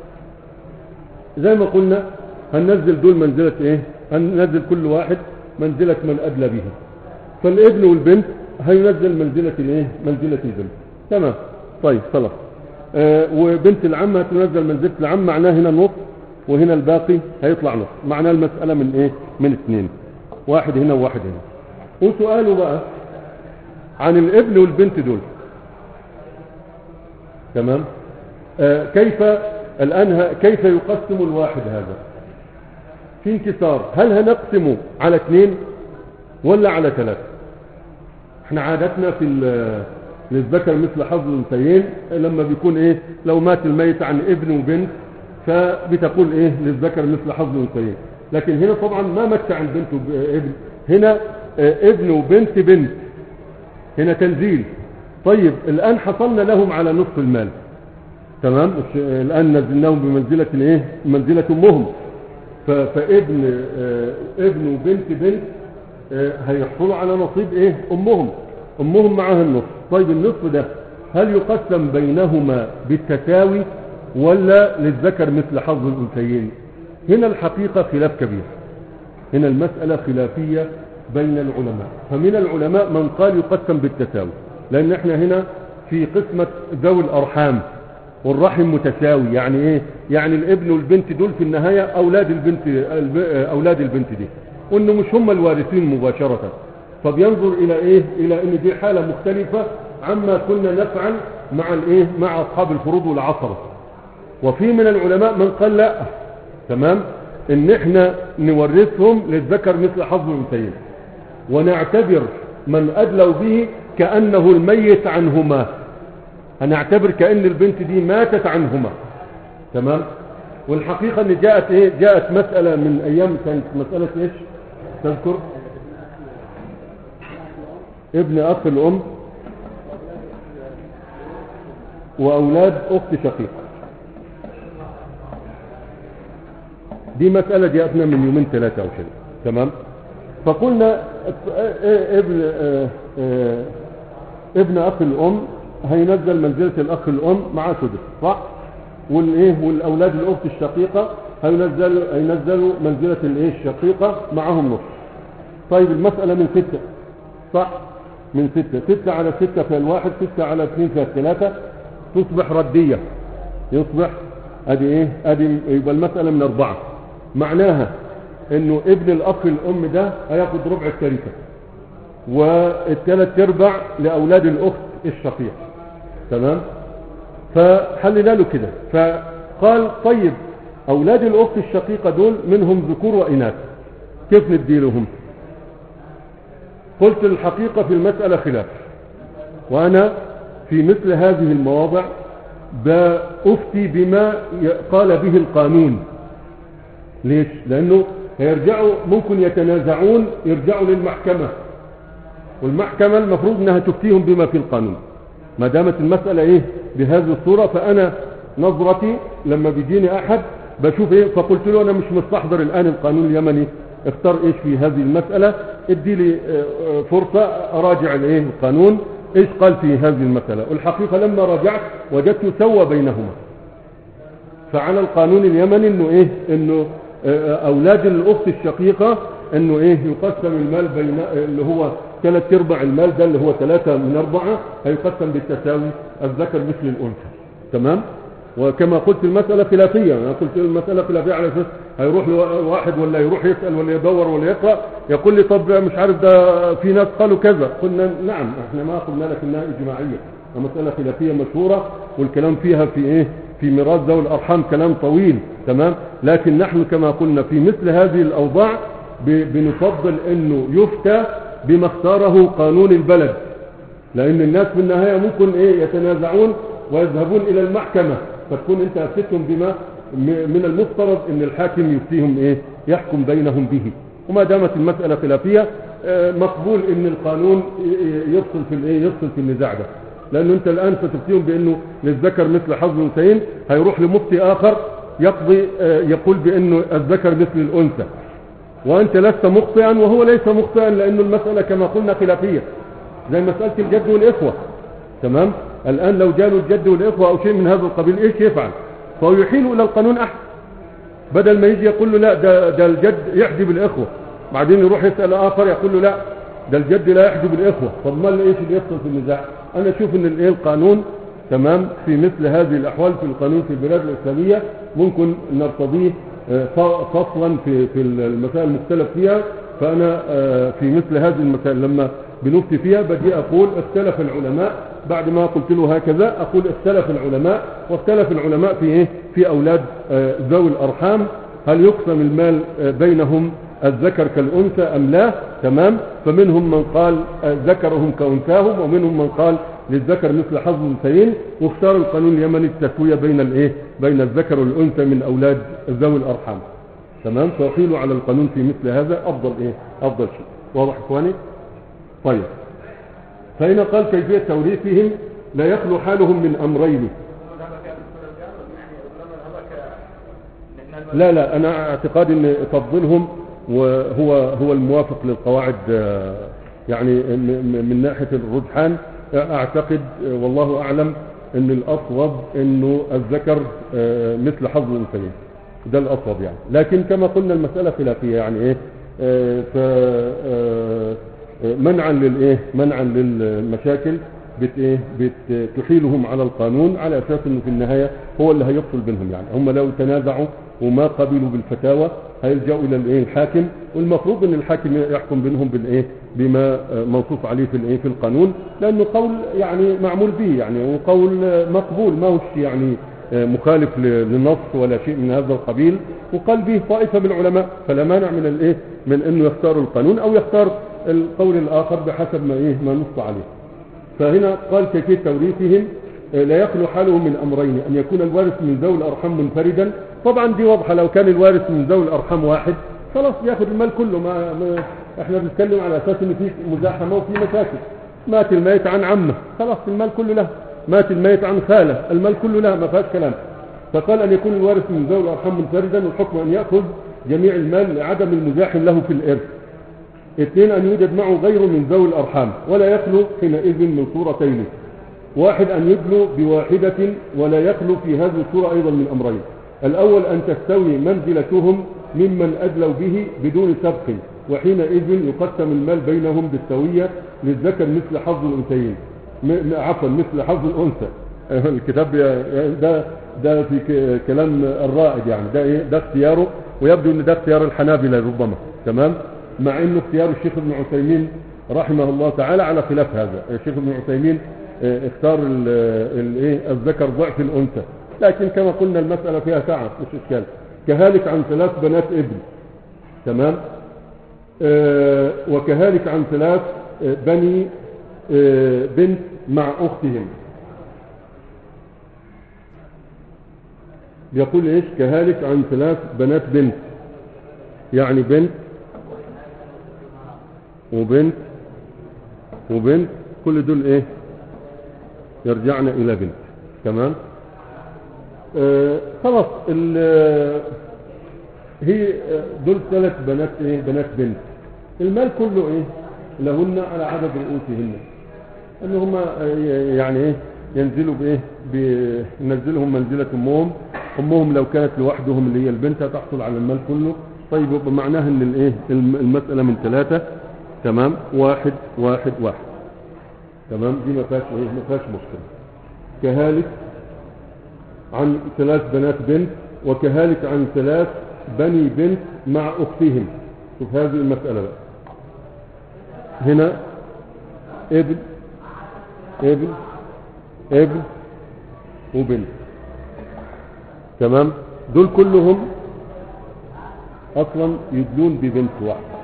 زي ما قلنا هننزل دول منزلة ايه هننزل كل واحد منزلة من ادلى به فالابن والبنت هينزل منزلة الايه منزلة البنت تمام طيب خلاص آه وبنت العم هتنزل منزلة العم معناه هنا نص وهنا الباقي هيطلع نص معناه المسألة من ايه من اثنين واحد هنا وواحد هنا وسؤاله بقى عن الابن والبنت دول تمام آه كيف الآن ه- كيف يقسم الواحد هذا في انكسار هل هنقسمه على اثنين ولا على ثلاثة احنا عادتنا في ال- للذكر مثل حظ الانثيين لما بيكون ايه لو مات الميت عن ابن وبنت فبتقول ايه للذكر مثل حظ الانثيين لكن هنا طبعا ما مات عن بنت وابن هنا آه، ابن وبنت بنت هنا تنزيل طيب الآن حصلنا لهم على نصف المال تمام مش- الآن نزلناهم بمنزلة الايه منزلة أمهم ف- فابن آه، ابن وبنت بنت آه، هيحصلوا على نصيب ايه أمهم أمهم معاها النصف طيب النصف ده هل يقسم بينهما بالتساوي ولا للذكر مثل حظ الأنثيين هنا الحقيقة خلاف كبير هنا المسألة خلافية بين العلماء فمن العلماء من قال يقسم بالتساوي لأن احنا هنا في قسمة ذوي الأرحام والرحم متساوي يعني ايه يعني الابن والبنت دول في النهاية أولاد البنت الب- أولاد البنت دي وإنه مش هم الوارثين مباشرة فبينظر إلى ايه إلى إن دي حالة مختلفة عما كنا نفعل مع الايه مع أصحاب الفروض والعصرة وفي من العلماء من قال لا تمام ان احنا نورثهم للذكر مثل حظ الانثيين ونعتبر من ادلوا به كانه الميت عنهما هنعتبر كان البنت دي ماتت عنهما تمام والحقيقه ان جاءت ايه جاءت مساله من ايام كانت مساله ايش تذكر ابن اخ الام واولاد اخت شقيقه دي مسألة جاءتنا من يومين ثلاثة أو شيء تمام فقلنا ابن اه اه ابن أخ الأم هينزل منزلة الأخ الأم مع سدس صح والإيه والأولاد الأخت الشقيقة هينزل هينزلوا منزلة الإيه الشقيقة معهم نص طيب المسألة من ستة صح من ستة ستة على ستة في الواحد ستة على اثنين في الثلاثة تصبح ردية يصبح ادي ايه ادي يبقى المسألة من اربعة معناها انه ابن الاخ الام ده هياخد ربع التركة والثلاث ارباع لاولاد الاخت الشقيق تمام فحلنا له كده فقال طيب اولاد الاخت الشقيقة دول منهم ذكور واناث كيف نديلهم قلت الحقيقة في المسألة خلاف وانا في مثل هذه المواضع بأفتي بما قال به القانون ليش لانه هيرجعوا ممكن يتنازعون يرجعوا للمحكمة والمحكمة المفروض انها تفتيهم بما في القانون ما دامت المسألة ايه بهذه الصورة فانا نظرتي لما بيجيني احد بشوف ايه فقلت له انا مش مستحضر الان القانون اليمني اختار ايش في هذه المسألة ادي لي فرصة اراجع الايه القانون ايش قال في هذه المسألة والحقيقة لما رجعت وجدت سوى بينهما فعلى القانون اليمني انه ايه انه اولاد الاخت الشقيقة انه ايه يقسم المال بين اللي هو ثلاث ارباع المال ده اللي هو ثلاثة من اربعة هيقسم بالتساوي الذكر مثل الانثى تمام وكما قلت المسألة خلافية انا قلت المسألة خلافية على اساس هيروح واحد ولا يروح يسأل ولا يدور ولا يقرأ يقول لي طب مش عارف ده في ناس قالوا كذا قلنا نعم احنا ما قلنا لك انها اجماعية مسألة خلافية مشهورة والكلام فيها في ايه في ميراث ذوي الارحام كلام طويل تمام لكن نحن كما قلنا في مثل هذه الاوضاع بنفضل انه يفتى بما اختاره قانون البلد لان الناس في النهاية ممكن ايه يتنازعون ويذهبون الى المحكمة فتكون انت افتتهم بما من المفترض ان الحاكم يفتيهم ايه يحكم بينهم به وما دامت المسألة خلافية مقبول ان القانون يفصل في الايه يفصل في النزاع ده لانه انت الان ستفتيهم بانه للذكر مثل حظ الانثيين هيروح لمفتي اخر يقضي يقول بانه الذكر مثل الانثى وانت لست مخطئا وهو ليس مخطئا لانه المسألة كما قلنا خلافية زي مسألة الجد والإخوة تمام الآن لو جاله الجد والإخوة أو شيء من هذا القبيل إيش يفعل فهو يحيل إلى القانون أحسن بدل ما يجي يقول له لا ده, ده الجد يحجب الإخوة بعدين يروح يسأل آخر يقول له لا ده الجد لا يحجب الإخوة طب ما إيش اللي يحصل في النزاع أنا أشوف إن الإيه القانون تمام في مثل هذه الأحوال في القانون في البلاد الإسلامية ممكن نرتضيه آه، ف- فصلا في في المسائل المختلف فيها فأنا آه، في مثل هذه المسائل لما بنفتي فيها بدي أقول اختلف العلماء بعد ما قلت له هكذا أقول اختلف العلماء واختلف العلماء في إيه في أولاد آه، ذوي الأرحام هل يقسم المال آه، بينهم الذكر كالأنثى أم لا تمام فمنهم من قال آه، ذكرهم كأنثاهم ومنهم من قال للذكر مثل حظ الأنثيين واختار القانون اليمني التسوية بين الإيه بين الذكر والأنثى من أولاد ذوي الأرحام تمام فيحيلوا على القانون في مثل هذا أفضل إيه أفضل شيء واضح إخواني طيب فهنا قال كيفية توريثهم لا يخلو حالهم من أمرين لا لا أنا اعتقادي أن تفضيلهم وهو هو الموافق للقواعد آه، يعني م- م- من ناحية الرجحان آه، أعتقد آه، والله أعلم أن الأصوب أنه الذكر آه، مثل حظ الأنثيين ده الأصوب يعني لكن كما قلنا المسألة خلافية يعني إيه آه، ف آه، منعا للايه منعا للمشاكل بت ايه بت تحيلهم على القانون على اساس انه في النهايه هو اللي هيفصل بينهم يعني هم لو تنازعوا وما قبلوا بالفتاوى هيلجأوا الى الايه الحاكم والمفروض ان الحاكم يحكم بينهم بالايه بما آه، منصوص عليه في الايه في القانون لانه قول يعني معمول به يعني وقول آه، مقبول ما هوش يعني آه، مخالف ل- للنص ولا شيء من هذا القبيل وقال به طائفه من العلماء فلا مانع من الايه من انه يختاروا القانون او يختار القول الاخر بحسب ما ايه ما نص عليه فهنا قال كيفيه توريثهم آه، لا يخلو حاله من امرين ان يكون الوارث من ذوي الارحام منفردا طبعا دي واضحه لو كان الوارث من ذوي الارحام واحد خلاص ياخذ المال كله ما, ما احنا بنتكلم على اساس ان في مزاحمه وفي مشاكل مات الميت عن عمه خلاص المال كله له مات الميت عن خاله المال كله له ما فيهاش كلام فقال ان يكون الوارث من ذوي الارحام منفردا والحكم ان ياخذ جميع المال لعدم المزاحم له في الارث اثنين أن يوجد معه غير من ذوي الأرحام ولا يخلو حينئذ من صورتين واحد أن يدلو بواحدة ولا يخلو في هذه الصورة أيضا من أمرين الأول أن تستوي منزلتهم ممن أدلوا به بدون سبق وحينئذ يقسم المال بينهم بالسوية للذكر مثل حظ الأنثيين م- م- عفوا مثل حظ الأنثى الكتاب ي- ده ده في ك- كلام الرائد يعني ده ايه ده اختياره ويبدو ان ده اختيار الحنابلة ربما تمام مع انه اختيار الشيخ ابن عثيمين رحمه الله تعالى على خلاف هذا الشيخ ابن عثيمين اه، اختار ال- ال- ايه الذكر ضعف الانثى لكن كما قلنا المسألة فيها سعة مش اشكال كهالك عن ثلاث بنات ابن تمام اه، وكهالك عن ثلاث اه، بني اه، بنت مع اختهم يقول ايش كهالك عن ثلاث بنات بنت يعني بنت وبنت وبنت كل دول ايه يرجعنا الى بنت تمام آه خلاص ال- هي آه، دول ثلاث بنات ايه بنات بنت المال كله ايه لهن على عدد رؤوسهن ان هم يعني ايه ينزلوا بايه بينزلهم منزله امهم امهم لو كانت لوحدهم اللي هي البنت هتحصل على المال كله طيب يبقى معناها ان الايه الم- المساله من ثلاثه تمام واحد واحد واحد تمام دي ما فيهاش ايه ما فيهاش مشكله كهالك عن ثلاث بنات بنت وكهالك عن ثلاث بني بنت مع اختهم شوف هذه المساله بقى هنا ابن ابن ابن وبنت تمام دول كلهم اصلا يدلون ببنت واحده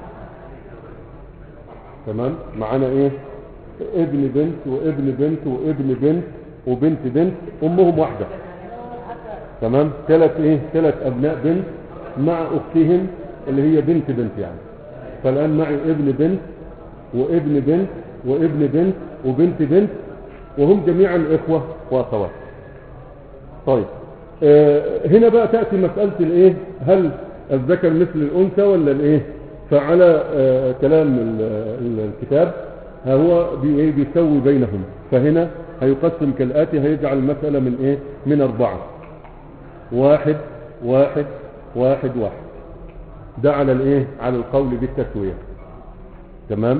تمام معانا ايه ابن بنت وابن بنت وابن بنت وبنت بنت امهم واحده تمام ثلاث ايه ثلاث ابناء بنت مع اختهم اللي هي بنت بنت يعني فالان معي ابن بنت وابن بنت وابن بنت وبنت بنت وهم جميعا اخوه واخوات طيب آه هنا بقى تاتي مساله الايه هل الذكر مثل الانثى ولا الايه فعلى آه كلام ال- ال- الكتاب هو بي- إيه بيسوي بينهم فهنا هيقسم كالآتي هيجعل المسألة من ايه من اربعة واحد واحد واحد واحد ده على الايه على القول بالتسوية تمام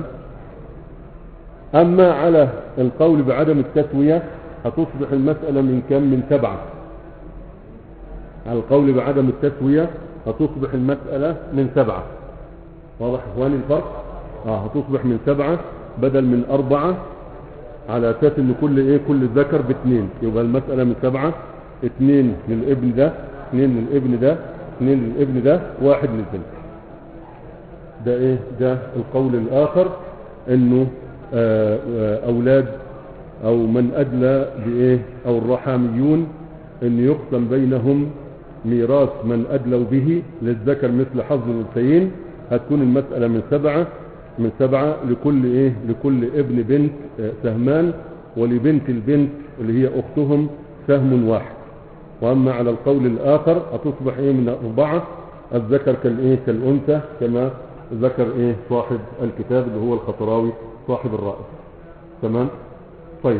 اما على القول بعدم التسوية هتصبح المسألة من كم من سبعة على القول بعدم التسوية هتصبح المسألة من سبعة واضح اخواني الفرق اه هتصبح من سبعة بدل من اربعة على اساس ان كل ايه كل ذكر باثنين يبقى المسألة من سبعة اثنين للابن ده اثنين للابن ده اثنين للابن ده واحد للبنت ده ايه ده القول الاخر انه آه، آه، اولاد او من ادلى بايه او الرحاميون ان يقسم بينهم ميراث من ادلوا به للذكر مثل حظ الانثيين هتكون المسألة من سبعة من سبعة لكل ايه لكل ابن بنت آه، سهمان ولبنت البنت اللي هي اختهم سهم واحد واما على القول الاخر هتصبح ايه من اربعة الذكر كالايه كالانثى كما ذكر ايه صاحب الكتاب اللي هو الخطراوي صاحب الرائد تمام طيب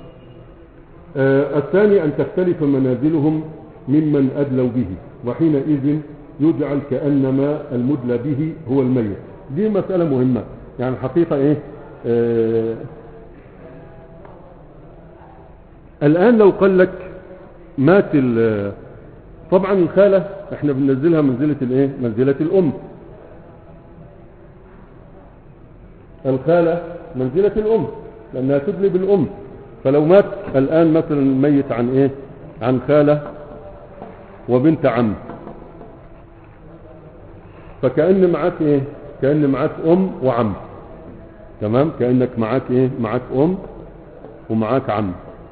آه الثاني ان تختلف منازلهم ممن ادلوا به وحينئذ يجعل كانما المدلى به هو الميت دي مسألة مهمة يعني الحقيقة ايه آه الان لو قال لك مات ال- طبعا الخالة احنا بننزلها منزلة الايه منزلة الام الخالة منزلة الام لانها تدلي بالام فلو مات الان مثلا ميت عن ايه عن خالة وبنت عم فكأن معاك ايه كأن معاك ام وعم تمام كأنك معاك ايه معاك ام ومعاك عم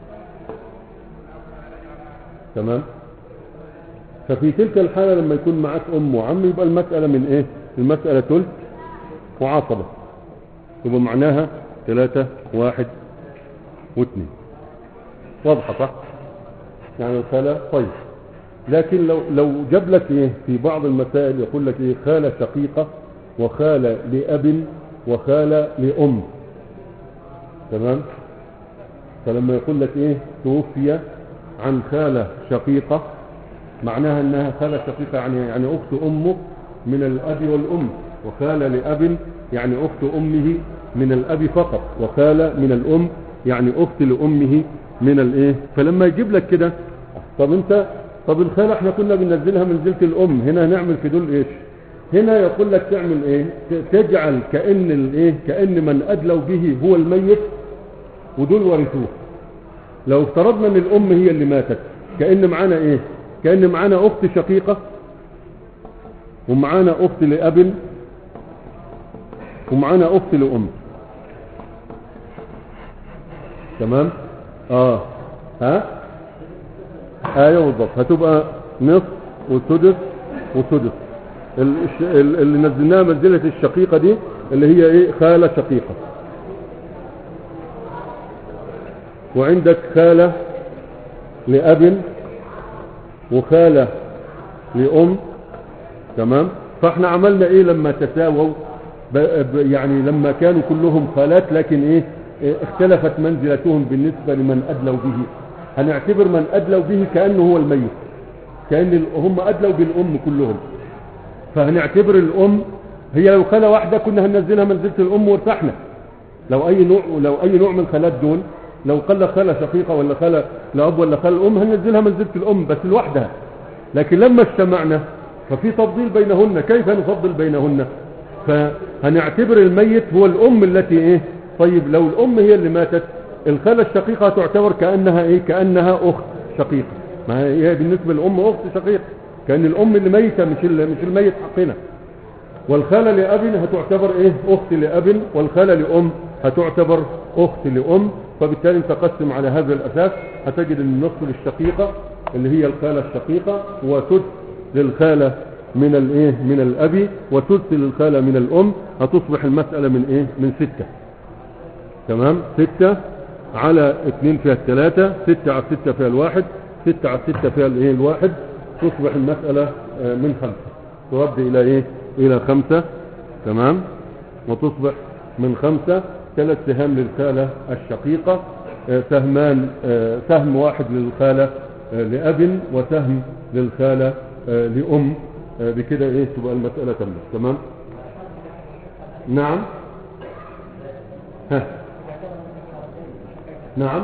تمام ففي تلك الحالة لما يكون معاك ام وعم يبقى المسألة من ايه المسألة تلت وعصبة يبقى معناها ثلاثة واحد واثنين واضحة صح يعني الخالة طيب لكن لو لو جاب لك ايه في بعض المسائل يقول لك ايه خالة شقيقة وخالة لأب وخالة لأم تمام فلما يقول لك ايه توفي عن خالة شقيقة معناها انها خالة شقيقة يعني يعني اخت امه من الاب والام وخالة لاب يعني اخت امه من الاب فقط وخالة من الام يعني اخت لامه من الايه فلما يجيب لك كده طب انت طب الخالة احنا كنا بننزلها منزلة الام هنا هنعمل في دول ايش هنا يقول لك تعمل ايه ت- تجعل كأن الايه كأن من ادلوا به هو الميت ودول ورثوه لو افترضنا ان الام هي اللي ماتت كأن معانا ايه كأن معانا اخت شقيقة ومعانا اخت لاب ومعانا اخت لام تمام اه ها ايوه بالظبط هتبقى نصف وسدس وسدس ال- الش- ال- اللي نزلناها منزلة الشقيقة دي اللي هي ايه خالة شقيقة وعندك خالة لأب وخالة لأم تمام فاحنا عملنا ايه لما تساووا ب- ب- يعني لما كانوا كلهم خالات لكن ايه إيه اختلفت منزلتهم بالنسبة لمن أدلوا به هنعتبر من أدلوا به كأنه هو الميت كأن ال- هم أدلوا بالأم كلهم فهنعتبر الأم هي لو خالة واحدة كنا هننزلها منزلة الأم وارتحنا لو أي نوع لو أي نوع من خالات دول لو قال خالة شقيقة ولا خالة لأب ولا خالة الأم هننزلها منزلة الأم بس لوحدها لكن لما اجتمعنا ففي تفضيل بينهن كيف نفضل بينهن فهنعتبر الميت هو الأم التي إيه طيب لو الأم هي اللي ماتت الخالة الشقيقة تعتبر كأنها إيه كأنها أخت شقيقة ما هي هي بالنسبة للأم أخت شقيقة كأن الأم اللي ميتة مش ال- مش الميت حقنا والخالة لأب هتعتبر ايه اخت لأب والخالة لأم هتعتبر اخت لأم فبالتالي انت قسم على هذا الاساس هتجد ان النصف للشقيقة اللي هي الخالة الشقيقة وسدس للخالة من الايه من الاب وسدس للخالة من الام هتصبح المسألة من ايه من ستة تمام ستة على اثنين فيها الثلاثة ستة على ستة فيها الواحد ستة على ستة فيها الايه الواحد تصبح المسألة آه، من خمسة ترد الى ايه الى خمسة تمام وتصبح من خمسة ثلاث سهام للخالة الشقيقة آه، سهمان آه، سهم واحد للخالة آه، لأب وسهم للخالة آه، لأم آه، بكده ايه تبقى المسألة تمت تمام نعم ها نعم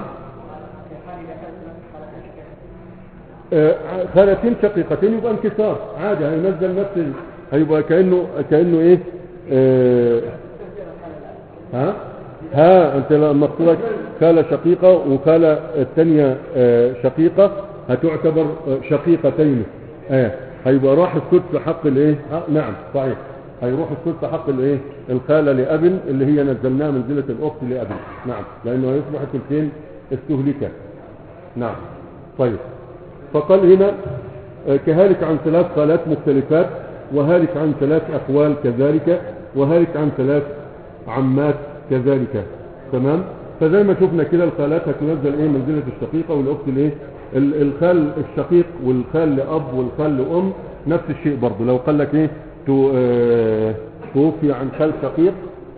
آه، خالتين شقيقتين يبقى انكسار عادي هينزل نفس ال- هيبقى كأنه كأنه ايه آه، ها ها انت لما مكتوبة خالة شقيقة وخالة الثانية آه، شقيقة هتعتبر آه، شقيقتين اه هيبقى راح السدس في حق الايه آه نعم صحيح هيروح السدس في حق الايه الخالة لأب اللي هي نزلناها منزلة الأخت لأب نعم لأنه يصبح الثلثين استهلكا نعم طيب فقال هنا آه، كهالك عن ثلاث خالات مختلفات وهالك عن ثلاث أخوال كذلك وهالك عن ثلاث عمات كذلك تمام فزي ما شفنا كده الخالات هتنزل ايه منزلة الشقيقة والاخت الايه ال- الخال الشقيق والخال لأب والخال لأم نفس الشيء برضه لو قال لك ايه تو- آه، توفي عن خال شقيق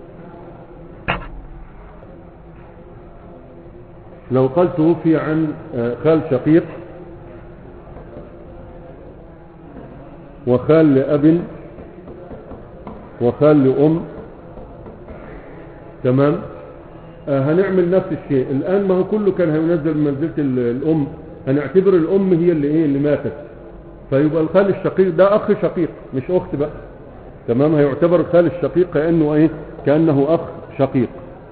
لو قال توفي عن آه، خال شقيق وخال لأب وخال لأم تمام آه هنعمل نفس الشيء الآن ما هو كله كان هينزل من منزلة ال- الأم هنعتبر الأم هي اللي إيه اللي ماتت فيبقى الخال الشقيق ده أخ شقيق مش أخت بقى تمام هيعتبر الخال الشقيق كأنه إيه كأنه أخ شقيق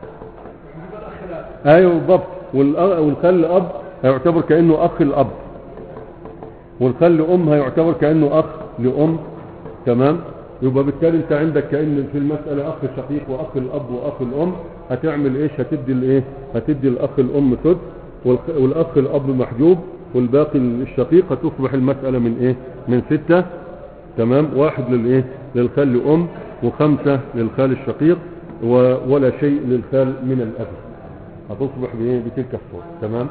أيوه بالضبط والأ- والخال الأب هيعتبر كأنه أخ الأب والخال لأم هيعتبر كأنه أخ لأم تمام يبقى بالتالي انت عندك كأن في المسألة أخ شقيق وأخ الأب وأخ الأم هتعمل إيش هتدي الإيه هتدي الأخ الأم سدس والخ- والأخ الأب محجوب والباقي الشقيق هتصبح المسألة من إيه من ستة تمام واحد للإيه للخال لأم وخمسة للخال الشقيق و- ولا شيء للخال من الأب هتصبح بإيه بتلك الصورة تمام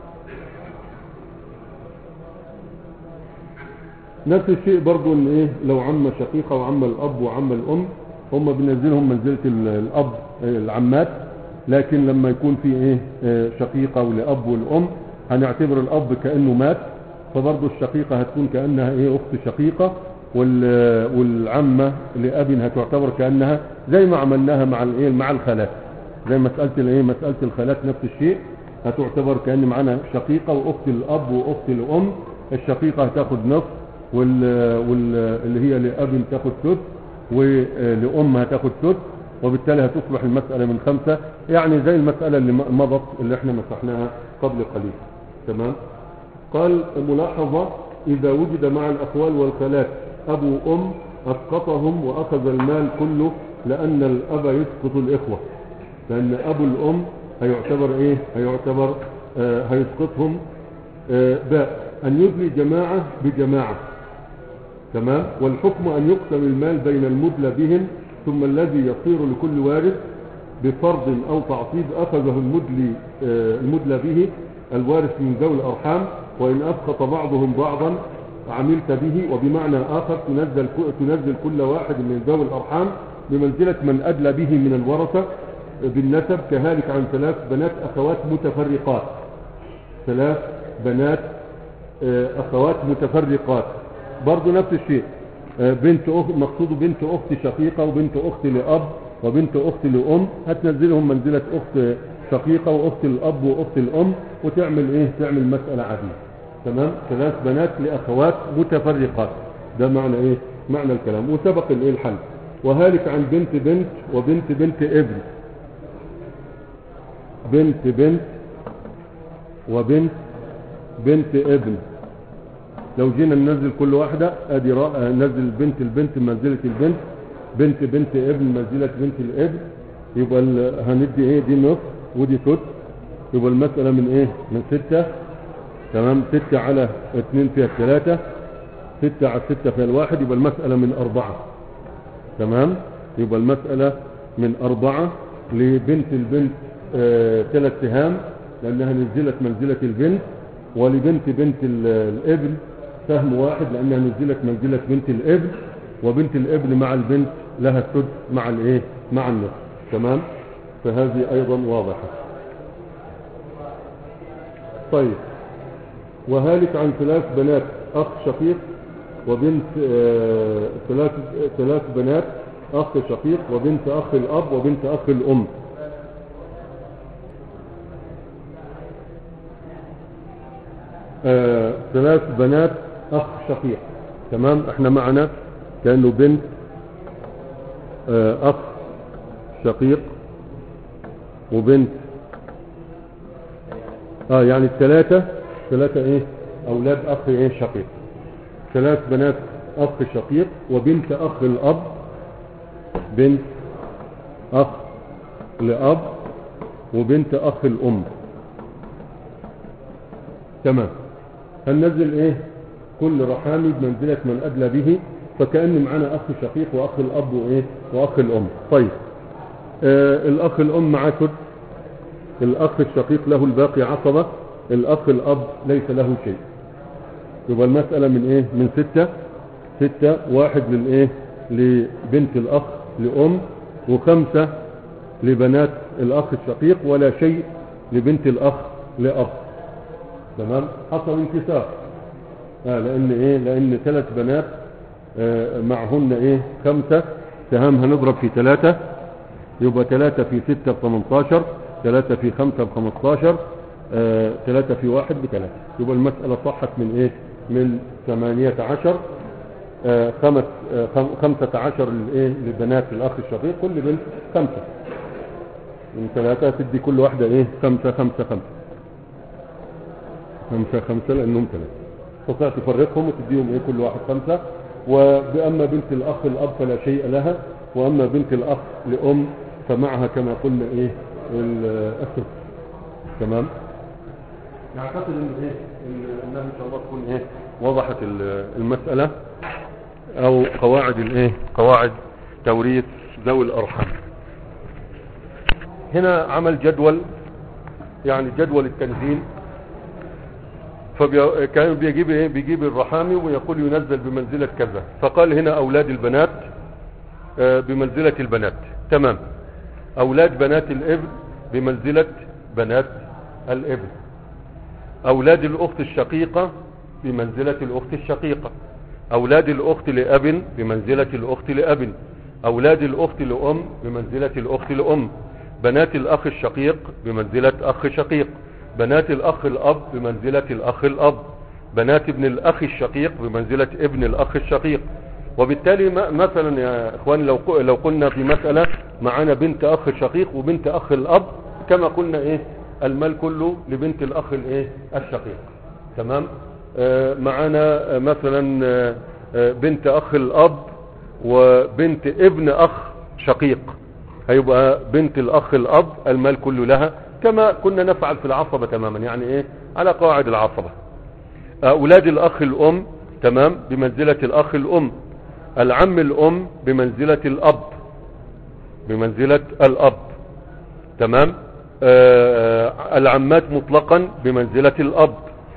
نفس الشيء برضو ان ايه لو عم شقيقة وعم الاب وعم الام هم بننزلهم منزلة ال- الاب آه، العمات لكن لما يكون في ايه آه، شقيقة ولاب والام هنعتبر الاب كأنه مات فبرضو الشقيقة هتكون كأنها ايه اخت شقيقة وال- والعمة لاب هتعتبر كأنها زي ما عملناها مع الايه مع الخالات زي مسألة الايه مسألة الخالات نفس الشيء هتعتبر كأن معانا شقيقة واخت الاب واخت الام الشقيقة هتاخد نصف وال... وال... اللي هي لأب تاخد سدس ولأم هتاخد سدس وبالتالي هتصبح المسألة من خمسة يعني زي المسألة اللي م- مضت اللي احنا مسحناها قبل قليل تمام قال ملاحظة إذا وجد مع الأخوال والخالات أبو وأم أسقطهم وأخذ المال كله لأن الأب يسقط الإخوة لأن أبو الأم هيعتبر إيه هيعتبر آه هيسقطهم آه باء أن يدلي جماعة بجماعة تمام والحكم أن يقسم المال بين المدلى بهم ثم الذي يصير لكل وارث بفرض أو تعصيب أخذه المدلي آه، المدلى به الوارث من ذوي الأرحام وإن أسقط بعضهم بعضا عملت به وبمعنى آخر تنزل ك- تنزل كل واحد من ذوي الأرحام بمنزلة من أدلى به من الورثة بالنسب كهالك عن ثلاث بنات أخوات متفرقات ثلاث بنات آه، أخوات متفرقات برضو نفس الشيء آه، بنت أخت مقصود بنت أخت شقيقة وبنت أخت لأب وبنت أخت لأم هتنزلهم منزلة أخت شقيقة وأخت الأب وأخت الأم وتعمل إيه تعمل مسألة عادية تمام ثلاث بنات لأخوات متفرقات ده معنى إيه معنى الكلام وسبق الإيه الحل وهالك عن بنت بنت وبنت بنت ابن بنت بنت وبنت بنت ابن لو جينا ننزل كل واحدة ادي را- آه، ننزل بنت البنت منزلة البنت بنت بنت ابن منزلة بنت الابن يبقى ال- هندي ايه دي نص ودي سدس يبقى المسألة من ايه من ستة تمام ستة على اتنين فيها الثلاثة ستة على ستة فيها الواحد يبقى المسألة من أربعة تمام يبقى المسألة من أربعة لبنت البنت آه، ثلاث سهام لأنها نزلت منزلة البنت ولبنت بنت ال- الابن سهم واحد لأنها نزلت منزلة بنت الابن وبنت الابن مع البنت لها السدس مع الايه مع النصف تمام فهذه أيضا واضحة طيب وهالك عن ثلاث بنات أخ شقيق وبنت آه، ثلاث ثلاث بنات أخ شقيق وبنت أخ الأب وبنت أخ الأم آه، ثلاث بنات أخ شقيق تمام احنا معنا كأنه بنت آه، أخ شقيق وبنت اه يعني الثلاثة ثلاثة ايه اولاد اخ ايه شقيق ثلاث بنات اخ شقيق وبنت اخ الاب بنت اخ لاب وبنت اخ الام تمام هننزل ايه كل رحامي بمنزلة من ادلى به فكأن معنا اخ شقيق واخ الاب وايه واخ الام طيب آه الاخ الام معاه سدس الاخ الشقيق له الباقي عصبة الاخ الاب ليس له شيء يبقى المسألة من ايه من ستة ستة واحد للايه لبنت الاخ لام وخمسة لبنات الاخ الشقيق ولا شيء لبنت الاخ لاب تمام حصل انكسار آه لان ايه لان ثلاث بنات آه معهن ايه خمسة سهام هنضرب في ثلاثة يبقى ثلاثة في ستة بثمنتاشر ثلاثة في خمسة بخمستاشر آه ثلاثة في واحد بثلاثة يبقى المسألة صحت من ايه من ثمانية عشر آه خمس آه خم خمسة عشر للايه لبنات الاخ الشقيق كل بنت خمسة من ثلاثة تدي كل واحدة ايه خمسة خمسة خمسة خمسة خمسة لانهم ثلاثة تستطيع تفرقهم وتديهم ايه كل واحد خمسة وبأما بنت الاخ الاب فلا شيء لها واما بنت الاخ لام فمعها كما قلنا ايه الثلث تمام نعتقد ان ايه ان انها ان شاء الله تكون ايه وضحت المسألة او قواعد الايه قواعد توريث ذوي الارحام هنا عمل جدول يعني جدول التنزيل فكان بيجيب ايه بيجيب الرحامي ويقول ينزل بمنزلة كذا فقال هنا اولاد البنات آه بمنزلة البنات تمام اولاد بنات الابن بمنزلة بنات الابن اولاد الاخت الشقيقة بمنزلة الاخت الشقيقة اولاد الاخت لاب بمنزلة الاخت لاب اولاد الاخت لام بمنزلة الاخت لام بنات الاخ الشقيق بمنزلة اخ شقيق بنات الاخ الاب بمنزلة الاخ الاب بنات ابن الاخ الشقيق بمنزلة ابن الاخ الشقيق وبالتالي مثلا يا اخواني لو لو قلنا في مسألة معانا بنت اخ شقيق وبنت اخ الاب كما قلنا ايه المال كله لبنت الاخ الايه الشقيق تمام آه معانا مثلا آه بنت اخ الاب وبنت ابن اخ شقيق هيبقى بنت الاخ الاب المال كله لها كما كنا نفعل في العصبة تماما يعني ايه على قواعد العصبة اولاد الاخ الام تمام بمنزلة الاخ الام العم الام بمنزلة الاب بمنزلة الاب تمام آه العمات مطلقا بمنزلة الاب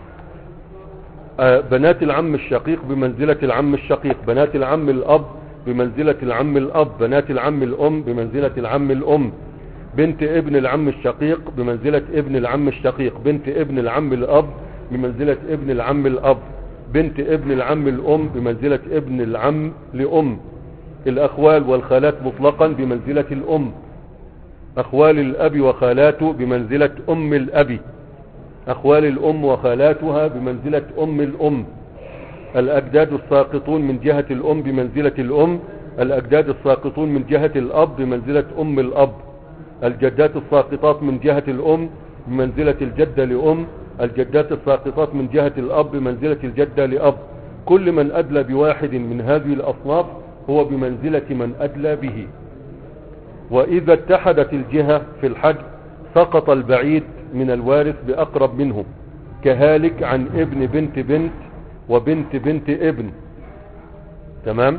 آه بنات العم الشقيق بمنزلة العم الشقيق بنات العم الاب بمنزلة العم الاب بنات العم الام بمنزلة العم الام بنت ابن العم الشقيق بمنزلة ابن العم الشقيق بنت ابن العم الاب بمنزلة ابن العم الاب بنت ابن العم الام بمنزلة ابن العم لام الاخوال والخالات مطلقا بمنزلة الام اخوال الاب وخالاته بمنزلة ام الاب اخوال الام وخالاتها بمنزلة ام الام الاجداد الساقطون من جهة الام بمنزلة الام الاجداد الساقطون من جهة الاب بمنزلة ام الاب الجدات الساقطات من جهة الام بمنزلة الجدة لام الجدات الساقطات من جهة الاب بمنزلة الجدة لاب كل من ادلى بواحد من هذه الاصناف هو بمنزلة من ادلى به واذا اتحدت الجهة في الحج سقط البعيد من الوارث باقرب منه كهالك عن ابن بنت بنت وبنت بنت ابن تمام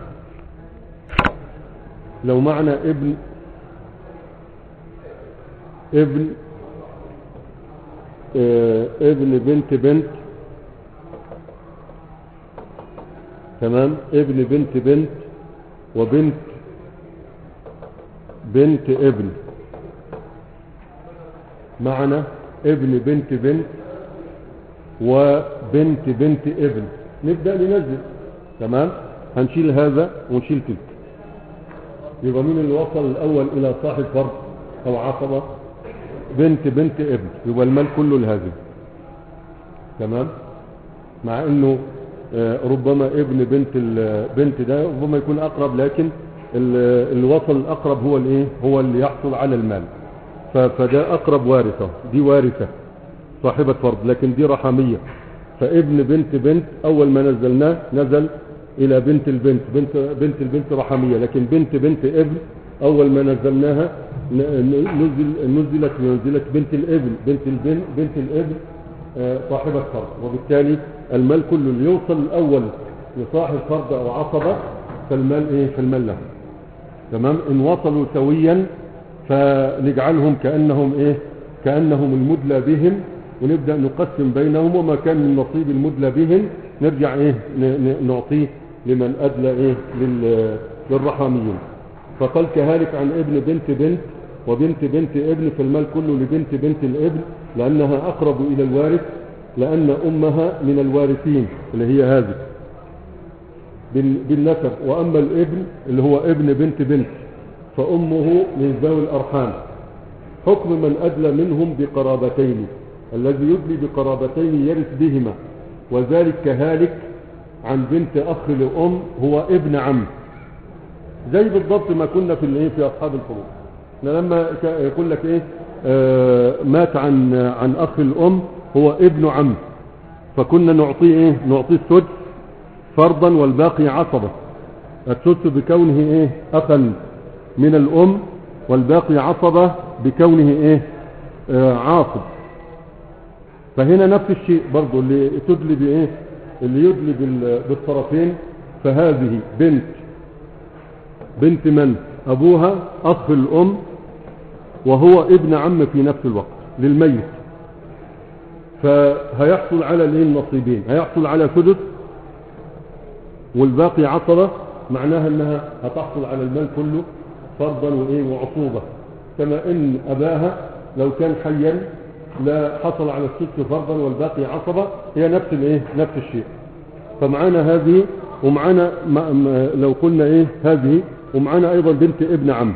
لو معنى ابن ابن اه ابن بنت بنت تمام ابن بنت بنت وبنت بنت ابن معنا ابن بنت بنت وبنت بنت ابن نبدأ ننزل تمام هنشيل هذا ونشيل تلك يبقى مين اللي وصل الأول إلى صاحب فرد أو عصبة بنت بنت ابن يبقى المال كله لهذه تمام مع انه آه، ربما ابن بنت البنت ده ربما يكون اقرب لكن ال- اللي وصل الاقرب هو الايه هو اللي يحصل على المال ف- فده اقرب وارثه دي وارثه صاحبه فرض لكن دي رحميه فابن بنت بنت اول ما نزلناه نزل الى بنت البنت بنت بنت البنت رحميه لكن بنت بنت ابن اول ما نزلناها ن- ن- نزل نزلت منزله بنت الابن بنت البنت بنت الابن آه، صاحبة فرد وبالتالي المال كله اللي يوصل الأول لصاحب فرد أو عصبة فالمال إيه فالمال له تمام إن وصلوا سويا فنجعلهم كأنهم إيه كأنهم المدلى بهم ونبدأ نقسم بينهم وما كان من نصيب المدلى بهم نرجع إيه ن- ن- نعطيه لمن أدلى إيه لل- للرحاميين فقال كهالك عن ابن بنت بنت وبنت بنت ابن فالمال كله لبنت بنت الابن لأنها أقرب إلى الوارث لأن أمها من الوارثين اللي هي هذه بال- بالنسب وأما الابن اللي هو ابن بنت بنت فأمه من ذوي الأرحام حكم من أدلى منهم بقرابتين الذي يدلي بقرابتين يرث بهما وذلك كهالك عن بنت أخ لأم هو ابن عم زي بالضبط ما كنا في الايه في اصحاب الفروض إحنا لما ك- يقول لك ايه آه مات عن عن اخ الام هو ابن عم فكنا نعطيه ايه نعطيه السدس فرضا والباقي عصبه السدس بكونه ايه اخا من الام والباقي عصبه بكونه ايه آه عاصب فهنا نفس الشيء برضو اللي تدلي بايه اللي يدلي بال- بالطرفين فهذه بنت بنت من ابوها اخ الام وهو ابن عم في نفس الوقت للميت فهيحصل على الايه النصيبين هيحصل على سدس والباقي عصبة معناها انها هتحصل على المال كله فرضا وايه وعصوبة كما ان اباها لو كان حيا لا حصل على السدس فرضا والباقي عصبة هي نفس الايه نفس الشيء فمعانا هذه ومعانا ما ما لو قلنا ايه هذه ومعانا ايضا بنت ابن عم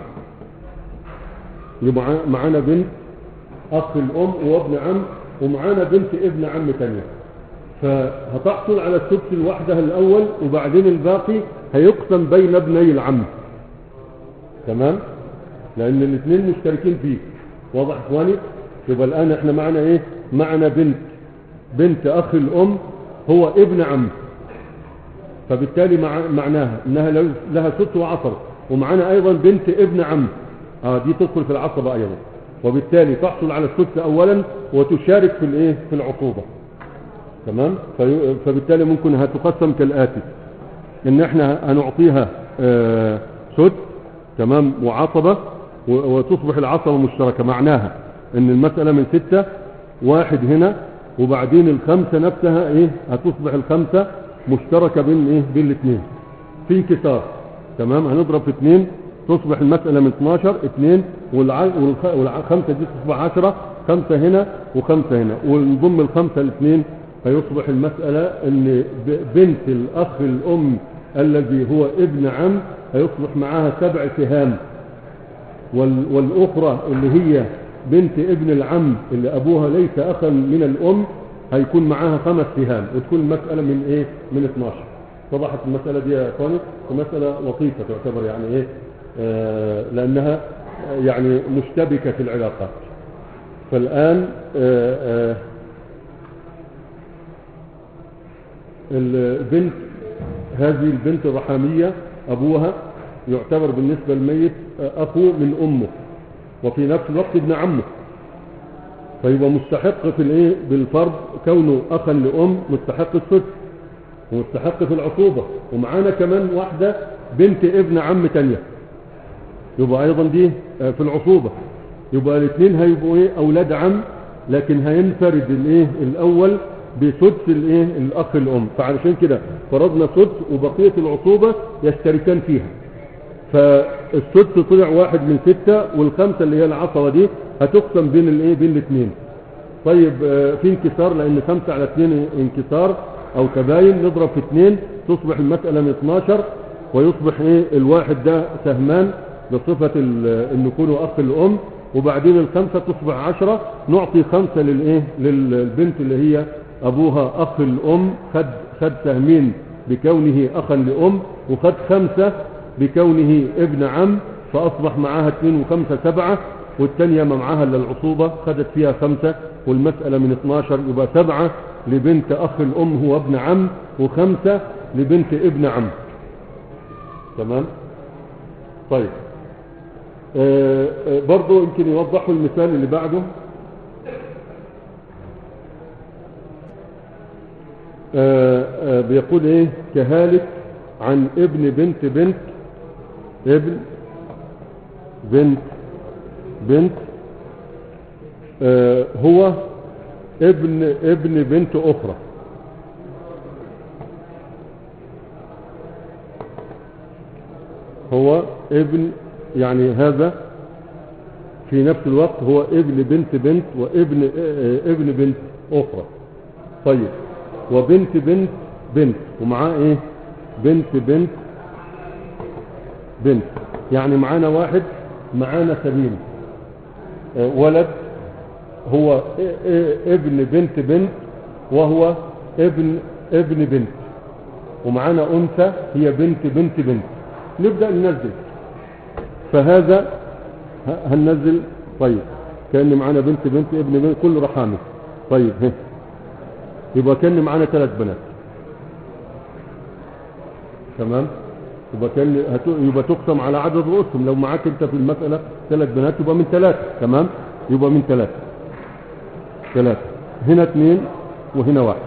يبقى معا- معانا بنت اخ الام وابن عم ومعانا بنت ابن عم تانية فهتحصل على السدس الوحدة الاول وبعدين الباقي هيقسم بين ابني العم تمام لان الاثنين مشتركين فيه واضح اخواني يبقى الان احنا معنا ايه معنا بنت بنت اخ الام هو ابن عم فبالتالي مع معناها انها لو- لها ست وعصر ومعانا ايضا بنت ابن عم اه دي تدخل في العصبة ايضا وبالتالي تحصل على السدس اولا وتشارك في الايه في العقوبة تمام في فبالتالي ممكن هتقسم كالاتي ان احنا هنعطيها آه سدس تمام وعصبة و- وتصبح العصبة مشتركة معناها ان المسألة من ستة واحد هنا وبعدين الخمسة نفسها ايه هتصبح الخمسة مشتركة بين ايه بين الاثنين في انكسار تمام هنضرب في اثنين تصبح المسألة من 12 اثنين والع... والخ... والخمسة دي تصبح 10 خمسة هنا وخمسة هنا ونضم الخمسة الاثنين فيصبح المسألة ان ب... بنت الاخ الام الذي هو ابن عم هيصبح معاها سبع سهام وال... والاخرى اللي هي بنت ابن العم اللي ابوها ليس اخا من الام هيكون معاها خمس سهام وتكون المسألة من ايه من 12 وضحت المسألة دي يا اخواني ومسألة لطيفة تعتبر يعني ايه آه لانها آه، يعني مشتبكة في العلاقات فالان آه آه البنت هذه البنت الرحامية ابوها يعتبر بالنسبة للميت آه، اخو من امه وفي نفس الوقت ابن عمه فيبقى مستحق في الايه بالفرض كونه اخا لام مستحق السدس ومستحق في العصوبة ومعانا كمان واحدة بنت ابن عم تانية يبقى ايضا دي آه، في العصوبة يبقى الاثنين هيبقوا ايه اولاد عم لكن هينفرد الايه الاول بسدس الايه الاخ الام فعلشان كده فرضنا سدس وبقية العصوبة يشتركان فيها فالسدس طلع واحد من ستة والخمسة اللي هي العصبة دي هتقسم بين الايه بين الاثنين طيب آه، في انكسار لان خمسة على اثنين انكسار او تباين نضرب في اثنين تصبح المسألة من 12 ويصبح ايه الواحد ده سهمان بصفة ال- ان يكونوا اخ الام وبعدين الخمسة تصبح عشرة نعطي خمسة للايه للبنت اللي هي ابوها اخ الام خد خد سهمين بكونه اخا لام وخد خمسة بكونه ابن عم فاصبح معاها اثنين وخمسة سبعة والتانية ما معاها الا العصوبة خدت فيها خمسة والمسألة من 12 يبقى سبعة لبنت اخ الام هو ابن عم وخمسة لبنت ابن عم تمام طيب آه آه برضو يمكن يوضحوا المثال اللي بعده آه آه بيقول ايه كهالك عن ابن بنت بنت ابن بنت بنت آه هو ابن ابن بنت اخرى هو ابن يعني هذا في نفس الوقت هو ابن بنت بنت وابن آه، ابن بنت اخرى طيب وبنت بنت بنت ومعاه ايه بنت بنت بنت يعني معانا واحد معانا سبيل آه، ولد هو ا- ا- ابن بنت بنت وهو ابن ابن بنت ومعانا انثى هي بنت بنت بنت نبدا ننزل فهذا ه- هننزل طيب كان معانا بنت بنت ابن بنت كل رحامه طيب ها. يبقى كان معانا ثلاث بنات تمام يبقى كان هت- يبقى تقسم على عدد رؤوسهم لو معاك انت في المساله ثلاث بنات يبقى من ثلاثه تمام يبقى من ثلاثه ثلاثه هنا اثنين وهنا واحد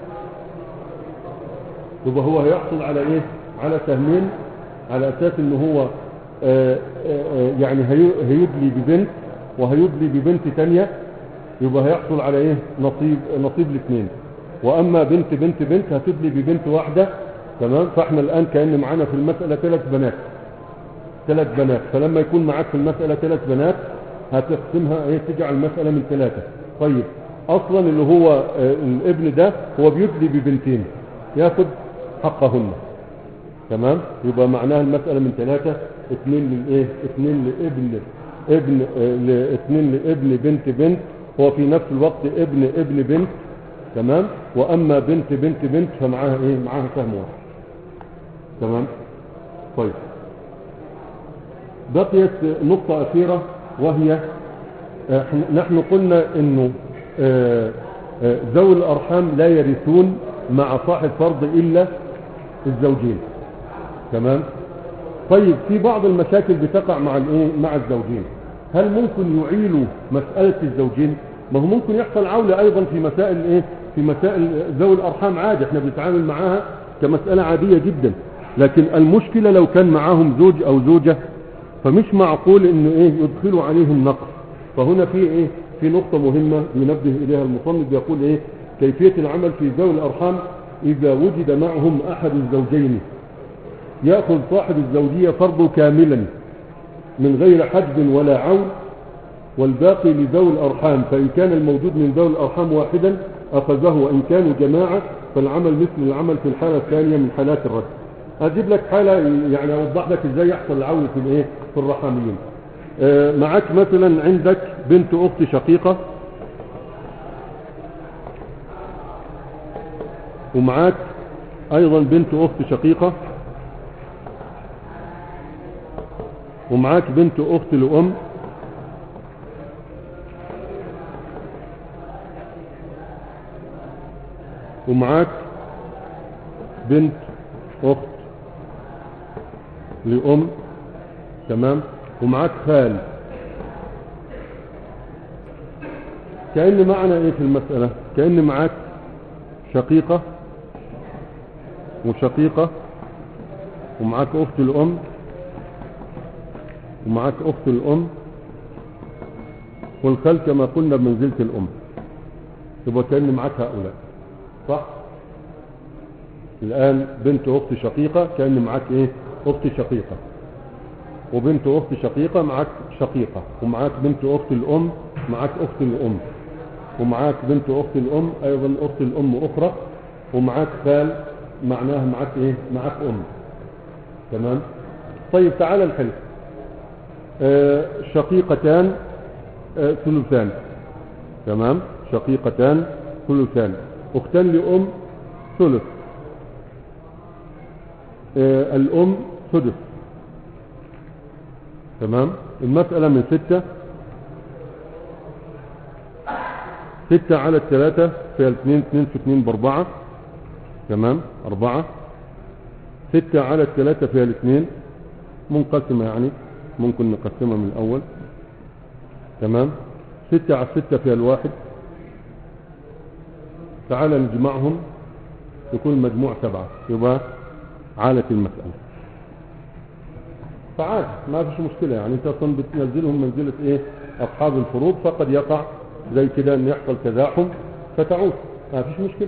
يبقى هو هيحصل على ايه على سهمين على اساس ان هو آه، آه، آه، يعني هي- هيدلي ببنت وهيدلي ببنت تانية يبقى هيحصل على ايه نصيب نصيب الاثنين واما بنت بنت بنت هتدلي ببنت واحدة تمام فاحنا الان كأن معانا في المسألة ثلاث بنات ثلاث بنات فلما يكون معاك في المسألة ثلاث بنات هتقسمها ايه تجعل المسألة من ثلاثة طيب اصلا اللي هو آه، الابن ده هو بيدلي ببنتين ياخد حقهن تمام يبقى معناها المسألة من ثلاثة اثنين للايه اثنين لابن ابن آه، ل- اثنين لابن بنت بنت هو في نفس الوقت ابن ابن بنت تمام واما بنت بنت بنت فمعاها ايه معاها سهم واحد تمام طيب بقيت نقطة أخيرة وهي آه، نحن قلنا انه آه، آه، ذوي الارحام لا يرثون مع صاحب فرض الا الزوجين تمام طيب في بعض المشاكل بتقع مع الايه مع الزوجين هل ممكن يعيلوا مسألة الزوجين ما هو ممكن يحصل عولة ايضا في مسائل ايه في مسائل ذوي الارحام عادي احنا بنتعامل معاها كمسألة عادية جدا لكن المشكلة لو كان معاهم زوج او زوجة فمش معقول انه ايه يدخلوا عليهم نقص فهنا في ايه في نقطة مهمة ينبه اليها المصنف يقول ايه كيفية العمل في ذوي الارحام اذا وجد معهم احد الزوجين يأخذ صاحب الزوجية فرضه كاملا من غير حجب ولا عون والباقي لذوي الأرحام فإن كان الموجود من ذوي الأرحام واحدا أخذه وإن كانوا جماعة فالعمل مثل العمل في الحالة الثانية من حالات الرد أجيب لك حالة يعني أوضح لك إزاي يحصل العون في الإيه في الرحاميين آه، معك مثلا عندك بنت أخت شقيقة ومعاك أيضا بنت أخت شقيقة ومعاك بنت أخت لأم ومعاك بنت أخت لأم تمام ومعاك خال كأن معنى ايه في المسألة كأن معاك شقيقة وشقيقة ومعاك أخت الأم ومعاك أخت الأم والخال كما قلنا بمنزلة الأم يبقى كأن معاك هؤلاء صح الآن بنت أخت شقيقة كأن معاك إيه أخت شقيقة وبنت اخت شقيقة معاك شقيقة ومعاك بنت اخت الام معاك اخت الام ومعاك بنت اخت الام ايضا اخت الام اخرى ومعاك خال معناها معاك ايه معاك ام تمام طيب تعال نحل آه شقيقتان آه ثلثان تمام شقيقتان ثلثان اختان لام ثلث آه الام سدس تمام المسألة من ستة ستة على الثلاثة فيها الاثنين اثنين في اثنين باربعة تمام اربعة ستة على الثلاثة فيها الاثنين منقسمة يعني ممكن نقسمها من الاول تمام ستة على الستة فيها الواحد تعال نجمعهم يكون المجموع سبعة يبقى عالة المسألة فعاد ما فيش مشكلة يعني انت اصلا بتنزلهم منزلة ايه اصحاب الفروض فقد يقع زي كده ان يحصل تزاحم فتعود ما فيش مشكلة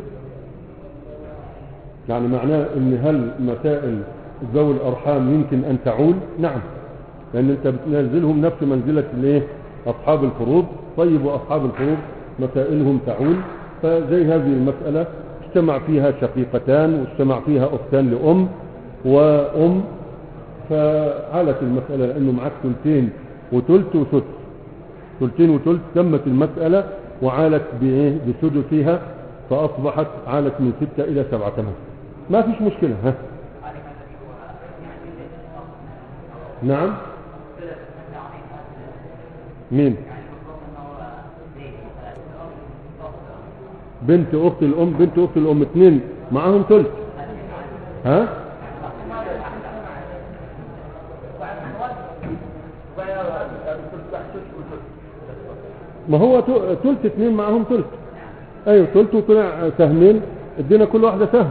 يعني معناه ان هل مسائل ذوي الارحام يمكن ان تعول نعم لان انت بتنزلهم نفس منزلة الايه اصحاب الفروض طيب واصحاب الفروض مسائلهم تعول فزي هذه المسألة اجتمع فيها شقيقتان واجتمع فيها اختان لام وام فعالت المسألة لأنه معك ثلثين وثلث وثلث ثلثين وثلث تمت المسألة وعالت بإيه بسدسها فأصبحت عالت من ستة إلى سبعة تمام ما فيش مشكلة ها نعم مين بنت أخت الأم بنت أخت الأم اثنين معاهم ثلث ها ما هو ثلث اثنين معاهم ثلث ايوه ثلث وطلع سهمين ادينا كل واحده سهم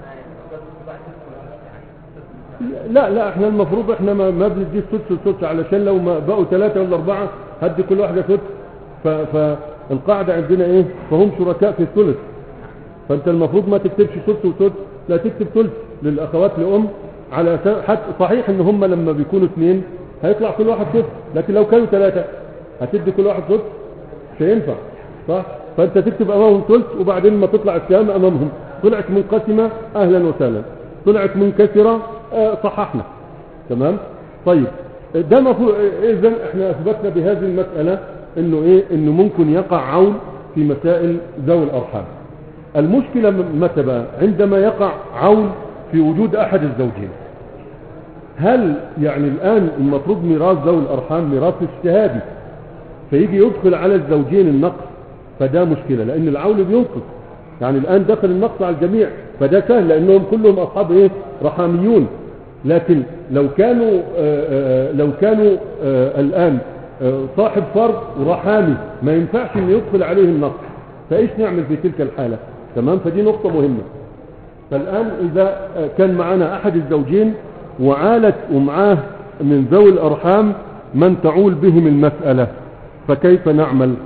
لا لا احنا المفروض احنا ما, ما بندي ثلث وثلث علشان لو ما بقوا ثلاثه ولا اربعه هدي كل واحده ثلث فالقاعده عندنا ايه فهم شركاء في الثلث فانت المفروض ما تكتبش ثلث وثلث لا تكتب ثلث للاخوات لام على اساس حتى صحيح ان هم لما بيكونوا اثنين هيطلع كل واحد ثلث لكن لو كانوا ثلاثه هتدي كل واحد ثلث مش هينفع صح فانت تكتب امامهم ثلث وبعدين ما تطلع السهام امامهم طلعت منقسمه اهلا وسهلا طلعت منكسره آه صححنا تمام طيب ده مفروض اذا احنا اثبتنا بهذه المساله انه ايه انه ممكن يقع عول في مسائل ذوي الارحام المشكله متى بقى عندما يقع عول في وجود احد الزوجين هل يعني الان المفروض ميراث ذوي الارحام ميراث اجتهادي فيجي يدخل على الزوجين النقص فده مشكلة لأن العول بينقص يعني الآن دخل النقص على الجميع فده سهل لأنهم كلهم أصحاب إيه رحاميون لكن لو كانوا آآ آآ لو كانوا الآن صاحب فرض ورحامي ما ينفعش أن يدخل عليه النقص فإيش نعمل في تلك الحالة تمام فدي نقطة مهمة فالآن إذا كان معنا أحد الزوجين وعالت ومعاه من ذوي الأرحام من تعول بهم المسألة فكيف نعمل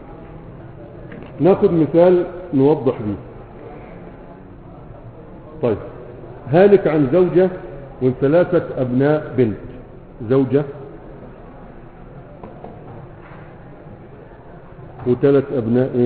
ناخذ مثال نوضح به طيب هالك عن زوجة وثلاثة أبناء بنت زوجة وثلاث أبناء إيه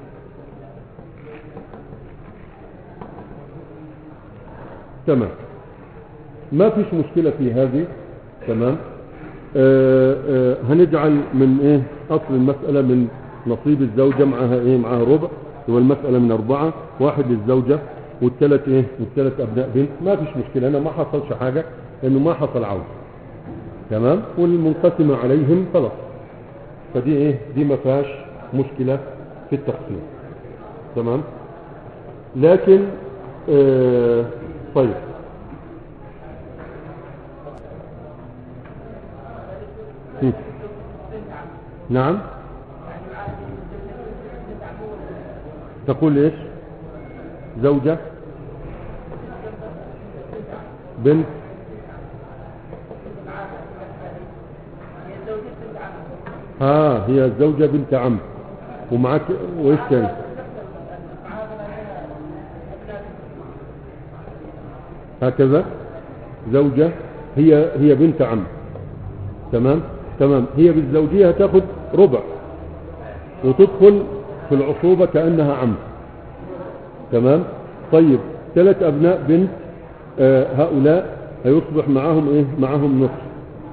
تمام ما فيش مشكلة في هذه تمام آه آه هنجعل من ايه اصل المسألة من نصيب الزوجة معها ايه معها ربع هو المسألة من اربعة واحد للزوجة والثلاث ايه والثلاث ابناء بنت ما فيش مشكلة انا ما حصلش حاجة لانه ما حصل عوض تمام والمنقسمة عليهم خلاص فدي ايه دي ما فيهاش مشكلة في التقسيم تمام لكن آه طيب نعم تقول ايش زوجة بنت ها هي الزوجة بنت عم ومعك وايش تاني هكذا زوجة هي هي بنت عم تمام تمام هي بالزوجية هتاخد ربع وتدخل في العصوبة كأنها عم تمام طيب ثلاث أبناء بنت آه هؤلاء هيصبح معاهم إيه معاهم نصف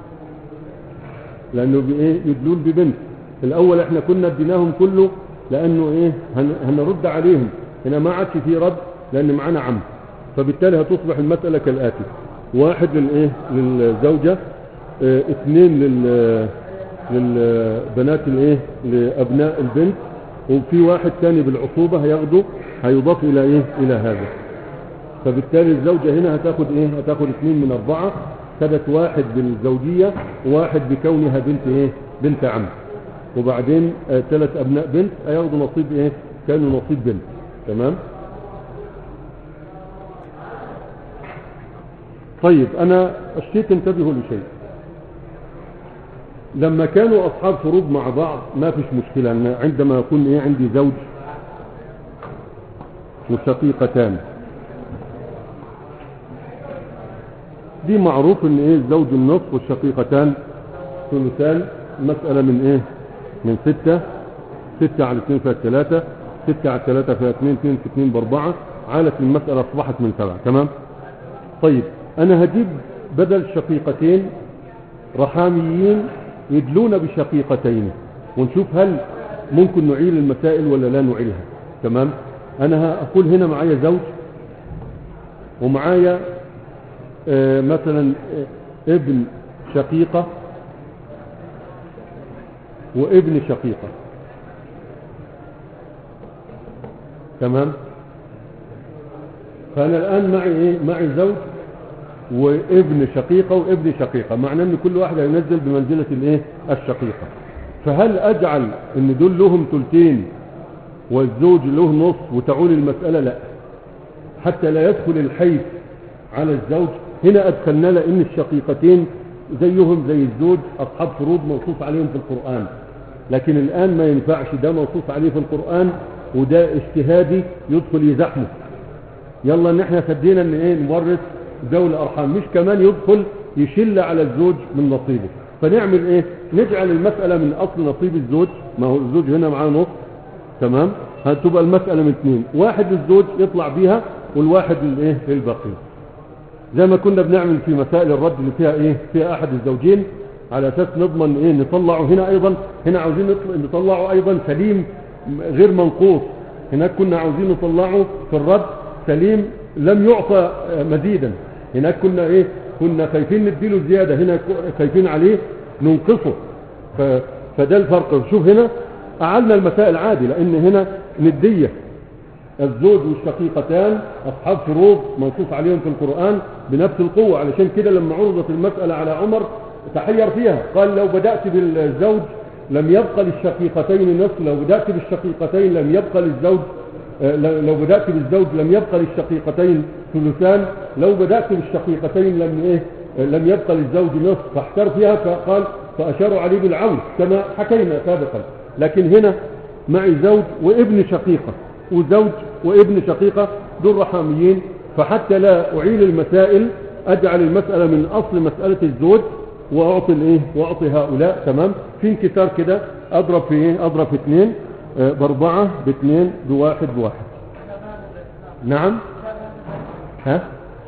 لأنه بإيه يدلون ببنت الأول إحنا كنا اديناهم كله لأنه إيه هن هنرد عليهم هنا ما عادش في رد لأن معانا عم فبالتالي هتصبح المسألة كالآتي واحد للإيه للزوجة اه اثنين لل للبنات الايه لابناء البنت وفي واحد ثاني بالعصوبة هياخده هيضاف الى ايه الى هذا فبالتالي الزوجة هنا هتاخد ايه هتاخد اثنين من اربعة خدت واحد بالزوجية وواحد بكونها بنت ايه بنت عم وبعدين آه ثلاث ابناء بنت هياخدوا نصيب ايه كانوا نصيب بنت تمام طيب انا اشتيت انتبهوا لشيء لما كانوا اصحاب فروض مع بعض ما فيش مشكلة أن عندما يكون ايه عندي زوج وشقيقتان دي معروف ان ايه الزوج النصف والشقيقتان ثلثان مسألة من ايه من ستة ستة على اثنين فيها ثلاثة ستة على ثلاثة فيها اثنين اثنين في اثنين باربعة عالت المسألة اصبحت من سبعة تمام طيب انا هجيب بدل شقيقتين رحاميين يدلون بشقيقتين ونشوف هل ممكن نعيل المسائل ولا لا نعيلها تمام انا هقول هنا معايا زوج ومعايا آه مثلا آه ابن شقيقة وابن شقيقة تمام فانا الان معي ايه معي زوج وابن شقيقة وابن شقيقة معناه ان كل واحد هينزل بمنزلة الايه الشقيقة فهل اجعل ان دول لهم ثلثين والزوج له نص وتعول المسألة لا حتى لا يدخل الحيث على الزوج هنا ادخلنا لان الشقيقتين زيهم زي الزوج اصحاب فروض موصوف عليهم في القرآن لكن الان ما ينفعش ده موصوف عليه في القرآن وده اجتهادي يدخل يزحمه يلا ان احنا خدينا ان ايه نورث ذوي الارحام مش كمان يدخل يشل على الزوج من نصيبه فنعمل ايه نجعل المسألة من اصل نصيب الزوج ما هو الزوج هنا معاه نص تمام هتبقى المسألة من اثنين واحد للزوج يطلع بيها والواحد للايه للباقي زي ما كنا بنعمل في مسائل الرد اللي فيها ايه فيها احد الزوجين على اساس نضمن ايه نطلعه هنا ايضا هنا عاوزين نطلعه ايضا سليم غير منقوص هناك كنا عاوزين نطلعه في الرد سليم لم يعطى مزيدا هناك كنا ايه كنا خايفين نديله زيادة هنا خايفين عليه ننقصه ف... فده الفرق شوف هنا أعلنا المسائل عادي لأن هنا ندية الزوج والشقيقتان أصحاب فروض منصوص عليهم في القرآن بنفس القوة علشان كده لما عرضت المسألة على عمر تحير فيها قال لو بدأت بالزوج لم يبقى للشقيقتين نصف لو بدأت بالشقيقتين لم يبقى للزوج لو بدأت بالزوج لم يبقى للشقيقتين ثلثان لو بدأت بالشقيقتين لم ايه لم يبقى للزوج نصف فاحتر فيها فقال فأشاروا عليه بالعون كما حكينا سابقا لكن هنا معي زوج وابن شقيقة وزوج وابن شقيقة دول رحاميين فحتى لا أعيل المسائل أجعل المسألة من أصل مسألة الزوج وأعطي الإيه وأعطي هؤلاء تمام في انكسار كده أضرب في إيه أضرب في اثنين آه بأربعة باثنين بواحد بواحد نعم ها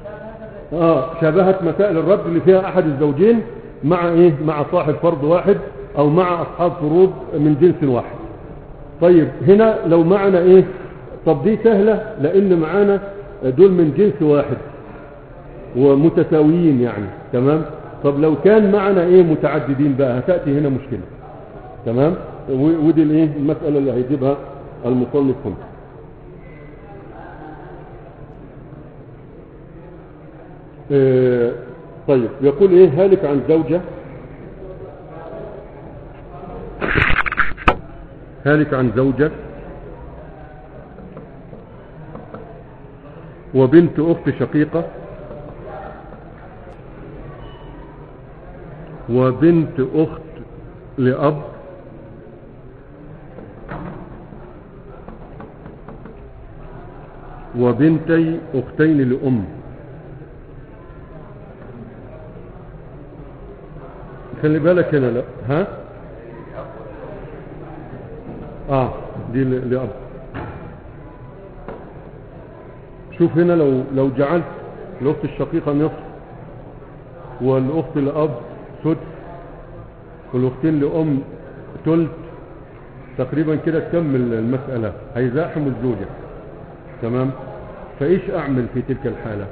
اه شبهت مسائل الرد اللي فيها احد الزوجين مع ايه مع صاحب فرض واحد او مع اصحاب فروض من جنس واحد طيب هنا لو معنا ايه طب دي سهلة لان معانا دول من جنس واحد ومتساويين يعني تمام طب لو كان معنا ايه متعددين بقى هتأتي هنا مشكلة تمام ودي الايه المسألة اللي هيجيبها المصنف هنا إيه طيب يقول ايه هالك عن زوجة هالك عن زوجة وبنت اخت شقيقة وبنت اخت لاب وبنتي اختين لام خلي بالك هنا لا ها اه دي ل- لأب شوف هنا لو لو جعلت الأخت الشقيقة نصف والأخت لأب سدس والأختين لأم تلت تقريبا كده تكمل المسألة هيزاحم الزوجة تمام فإيش أعمل في تلك الحالة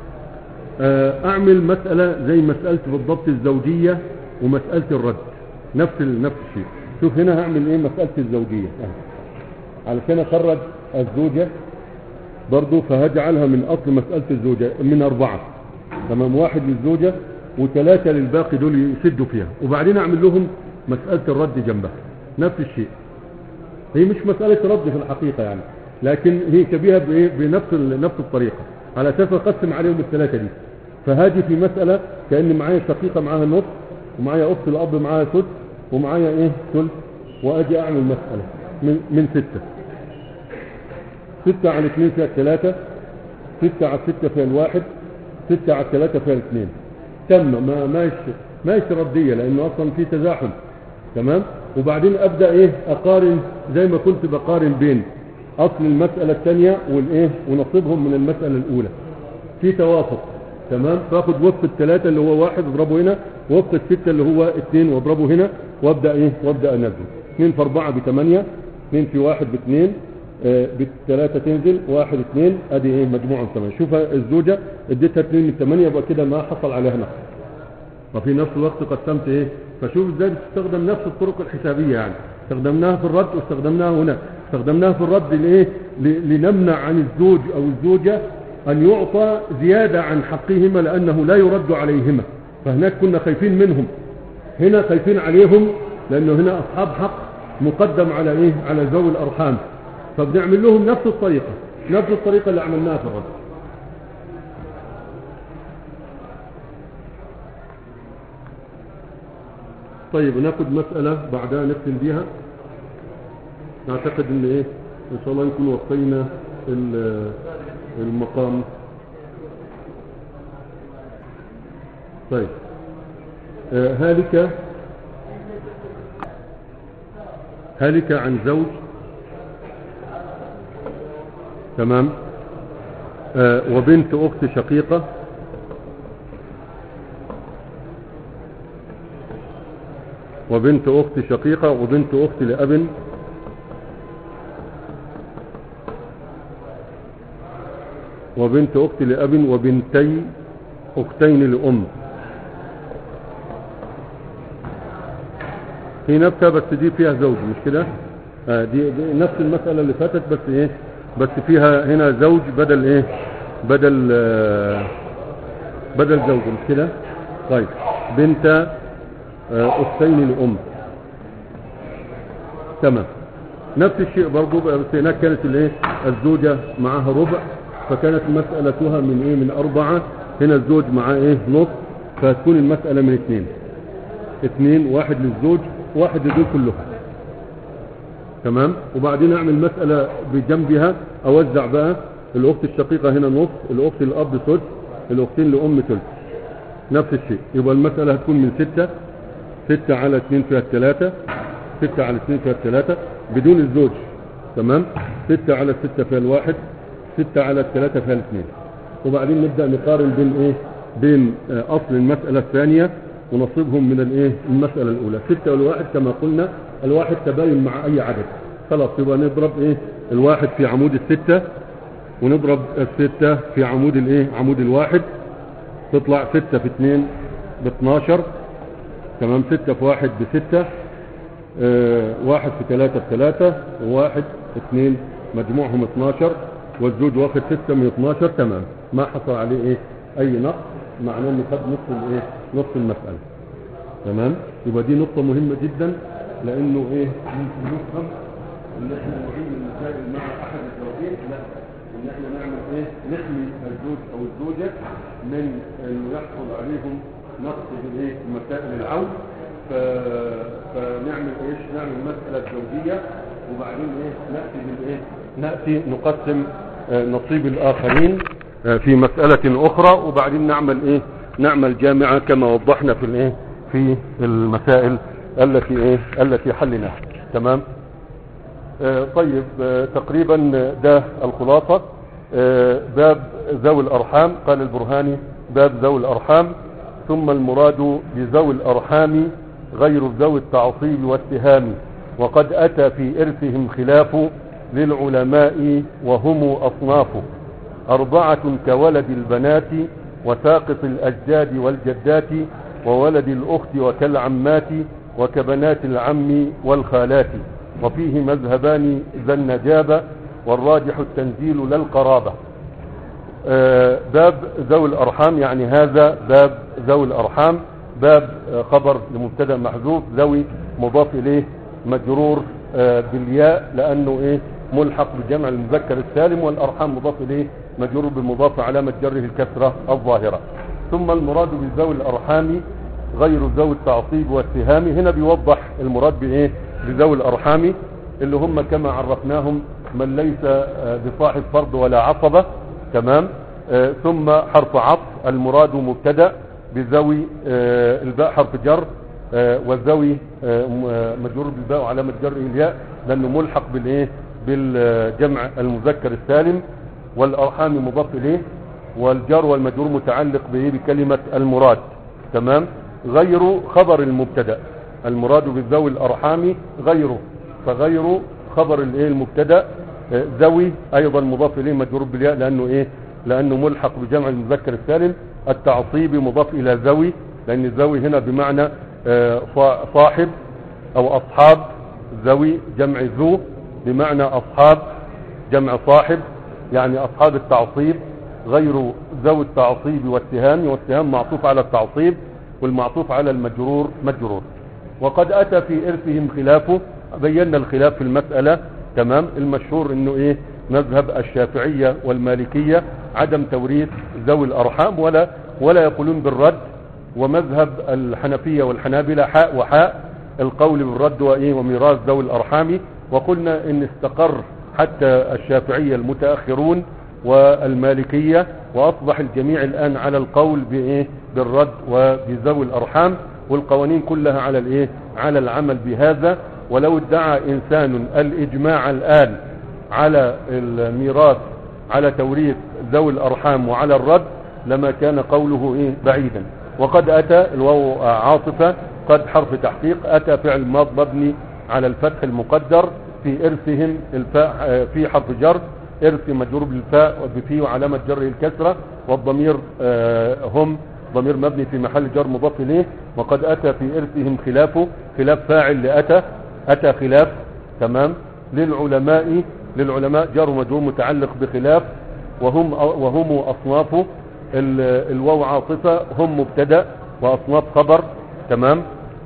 آه، أعمل مسألة زي مسألة بالضبط الزوجية ومسألة الرد نفس ال- نفس الشيء شوف هنا هعمل ايه مسألة الزوجية آه. علشان أخرج الزوجة برضو فهجعلها من أصل مسألة الزوجة من أربعة تمام واحد للزوجة وثلاثة للباقي دول يسدوا فيها وبعدين أعمل لهم مسألة الرد جنبها نفس الشيء هي مش مسألة رد في الحقيقة يعني لكن هي شبيهة بإيه؟ بنفس ال- نفس الطريقة على أساس أقسم عليهم الثلاثة دي فهاجي في مسألة كأن معايا شقيقة معاها نص ومعايا أخت الأب معاها سدس ومعايا إيه ثلث وأجي أعمل مسألة من, من ستة ستة على اثنين فيها الثلاثة ستة على ستة فيها الواحد ستة على الثلاثة فيها الاثنين تم ما ماش ماش ردية لأنه أصلا في تزاحم تمام وبعدين أبدأ إيه أقارن زي ما كنت بقارن بين أصل المسألة الثانية والإيه ونصيبهم من المسألة الأولى في توافق تمام فاخد وفق الثلاثة اللي هو واحد اضربه هنا وفق الستة اللي هو اثنين واضربه هنا وابدأ ايه وابدأ انزل اثنين في اربعة بثمانية اثنين في واحد باثنين آه بالثلاثة تنزل واحد اثنين ادي ايه مجموعة من ثمانية شوف الزوجة اديتها اثنين من ثمانية يبقى كده ما حصل عليها نقص وفي نفس الوقت قسمت ايه فشوف ازاي بتستخدم نفس الطرق الحسابية يعني استخدمناها في الرد واستخدمناها هنا استخدمناها في الرد لايه ل- لنمنع عن الزوج او الزوجة ان يعطى زيادة عن حقهما لانه لا يرد عليهما فهناك كنا خايفين منهم هنا خايفين عليهم لانه هنا اصحاب حق مقدم على ايه على ذوي الارحام فبنعمل لهم نفس الطريقة نفس الطريقة اللي عملناها في الرد طيب ناخد مسألة بعدها نختم بيها نعتقد ان ايه ان شاء الله نكون وفينا ال- المقام طيب آه، هالك هالك عن زوج تمام آه، وبنت اخت شقيقة وبنت اخت شقيقة وبنت اخت لأب وبنت اخت لأب وبنتي اختين لأم في نفسها بس دي فيها زوج مش كده آه دي, دي نفس المسألة اللي فاتت بس ايه بس فيها هنا زوج بدل ايه بدل آه بدل زوج مش كده طيب بنت آه اختين لأم تمام نفس الشيء برضو بس هناك كانت الايه الزوجة معاها ربع فكانت مسألتها من ايه من اربعة هنا الزوج معاه ايه نص فهتكون المسألة من اثنين اثنين واحد للزوج واحد لدول كلهم تمام وبعدين اعمل مسألة بجنبها اوزع بقى الاخت الشقيقة هنا نص الاخت الاب ثلث الاختين لام ثلث نفس الشيء يبقى المسألة هتكون من ستة ستة على اثنين فيها الثلاثة ستة على اثنين فيها الثلاثة بدون الزوج تمام ستة على ستة فيها الواحد ستة على الثلاثة فيها الاثنين وبعدين نبدأ نقارن بين ايه بين آه، اصل المسألة الثانية ونصيبهم من الايه المسألة الاولى ستة والواحد كما قلنا الواحد تباين مع اي عدد خلاص يبقى نضرب ايه الواحد في عمود الستة ونضرب الستة في عمود الايه عمود الواحد تطلع ستة في اثنين باثناشر تمام ستة في واحد بستة آه واحد في ثلاثة بثلاثة وواحد اثنين مجموعهم 12 والزوج واخد 6 من 12 تمام ما حصل عليه ايه اي نقص معناه انه خد نص الايه نص المسألة تمام يبقى دي نقطة مهمة جدا لانه ايه ممكن نفهم ان احنا نعيد المسائل مع احد الزوجين لا ان احنا نعمل ايه نحمي الزوج او الزوجة من انه يحصل عليهم نقص في الايه مسائل العون ف... فنعمل ايش نعمل مسألة زوجية وبعدين ايه نأتي بالايه نأتي نقسم آه، نصيب الاخرين آه، في مسألة اخرى وبعدين نعمل ايه نعمل جامعة كما وضحنا في الايه في المسائل التي ايه التي حلناها تمام آه، طيب آه، تقريبا ده الخلاصة آه، باب ذوي الأرحام قال البرهاني باب ذوي الأرحام ثم المراد بذوي الأرحام غير ذوي التعصيب والاتهام وقد أتى في إرثهم خلاف للعلماء وهم أصناف أربعة كولد البنات وساقط الأجداد والجدات وولد الأخت وكالعمات وكبنات العم والخالات وفيه مذهبان ذا النجابة والراجح التنزيل لا القرابة آه، باب ذوي الأرحام يعني هذا باب ذوي الأرحام باب آه، خبر لمبتدا محذوف ذوي مضاف إليه مجرور آه، بالياء لأنه إيه ملحق بجمع المذكر السالم والأرحام مضاف إليه مجرور بالمضاف علامة جره الكسرة الظاهرة ثم المراد بذوي الأرحام غير ذوي التعصيب والاتهام هنا بيوضح المراد بإيه بذوي الأرحام اللي هم كما عرفناهم من ليس آه، بصاحب فرض ولا عصبة تمام آه، ثم حرف عطف المراد مبتدا بذوي آه، الباء حرف جر آه، والذوي آه، م- آه، مجرور بالباء وعلامة جره الياء لأنه ملحق بالإيه بالجمع المذكر السالم والأرحام مضاف إليه والجر والمجرور متعلق به بكلمة المراد تمام غير خبر المبتدا المراد بالذوي الأرحام غيره فغير خبر الايه المبتدا آه، ذوي ايضا مضاف اليه مجرور بالياء لانه ايه لانه ملحق بجمع المذكر السالم التعصيب مضاف الى ذوي لان الذوي هنا بمعنى آه، صا- صاحب او اصحاب ذوي جمع ذو بمعنى اصحاب جمع صاحب يعني اصحاب التعصيب غير ذوي التعصيب والاتهام والاتهام معطوف على التعصيب والمعطوف على المجرور مجرور وقد اتى في ارثهم خلافه بينا الخلاف في المسألة تمام المشهور انه ايه مذهب الشافعية والمالكية عدم توريث ذوي الارحام ولا ولا يقولون بالرد ومذهب الحنفية والحنابلة حاء وحاء القول بالرد وايه وميراث ذوي الارحام وقلنا ان استقر حتى الشافعية المتأخرون والمالكية واصبح الجميع الان على القول بايه بالرد وبذوي الارحام والقوانين كلها على الايه على العمل بهذا ولو ادعى انسان الاجماع الان على الميراث على توريث ذوي الارحام وعلى الرد لما كان قوله ايه بعيدا وقد اتى الواو عاطفة قد حرف تحقيق اتى فعل ماض مبني على الفتح المقدر في ارثهم الفاء آه، في حرف جر ارث مجرور بالفاء وبفيه وعلامة جره الكسرة والضمير آه، هم ضمير مبني في محل جر مضاف اليه وقد اتى في ارثهم خلافه خلاف فاعل لاتى اتى خلاف تمام للعلماء للعلماء جار مجرور متعلق بخلاف وهم وهم اصنافه ال- الواو عاطفة هم مبتدا واصناف خبر تمام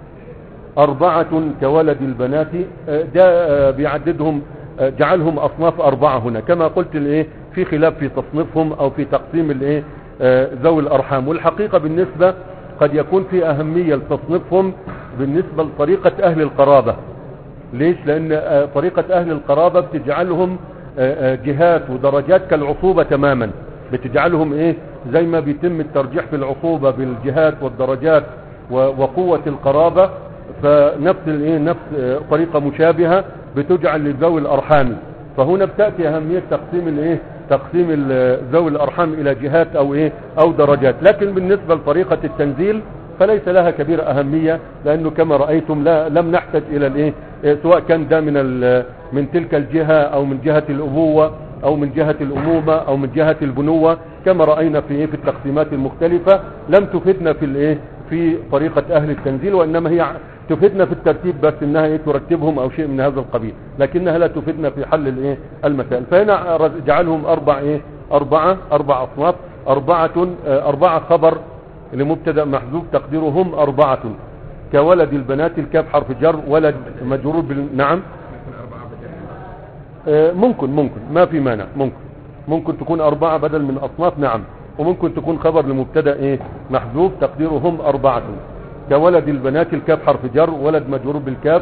أربعة كولد البنات آه، ده آه، بيعددهم آه، جعلهم أصناف أربعة هنا كما قلت الإيه في خلاف في تصنيفهم أو في تقسيم الإيه آه، ذوي الأرحام والحقيقة بالنسبة قد يكون في أهمية لتصنيفهم بالنسبة لطريقة أهل القرابة ليش لأن آه، طريقة أهل القرابة بتجعلهم آه، آه، جهات ودرجات كالعصوبة تماما بتجعلهم إيه زي ما بيتم الترجيح في العصوبة بالجهات والدرجات و- وقوة القرابة فنفس الايه نفس آه، طريقة مشابهة بتجعل لذوي الارحام فهنا بتأتي اهمية تقسيم الايه تقسيم ال- ذوي الارحام الى جهات او ايه او درجات لكن بالنسبة لطريقة التنزيل فليس لها كبيرة اهمية لانه كما رأيتم لا لم نحتاج الى الايه آه، سواء كان ده من ال- من تلك الجهة او من جهة الابوة او من جهة الامومة او من جهة البنوة كما رأينا في ايه في التقسيمات المختلفة لم تفيدنا في الايه في طريقة اهل التنزيل وانما هي تفيدنا في الترتيب بس انها ايه ترتبهم او شيء من هذا القبيل لكنها لا تفيدنا في حل الايه المسائل فهنا رز- جعلهم اربع ايه اربعة اربع اصناف اربعة آه، اربعة خبر لمبتدا محذوف تقديره هم اربعة كولد البنات الكاف حرف جر ولد مجرور بال... نعم يكون أربعة بدل آه، ممكن ممكن ما في مانع ممكن ممكن تكون أربعة بدل من أصناف نعم وممكن تكون خبر لمبتدا إيه محذوف تقديره هم أربعة كولد البنات الكاف حرف جر ولد مجرور بالكاف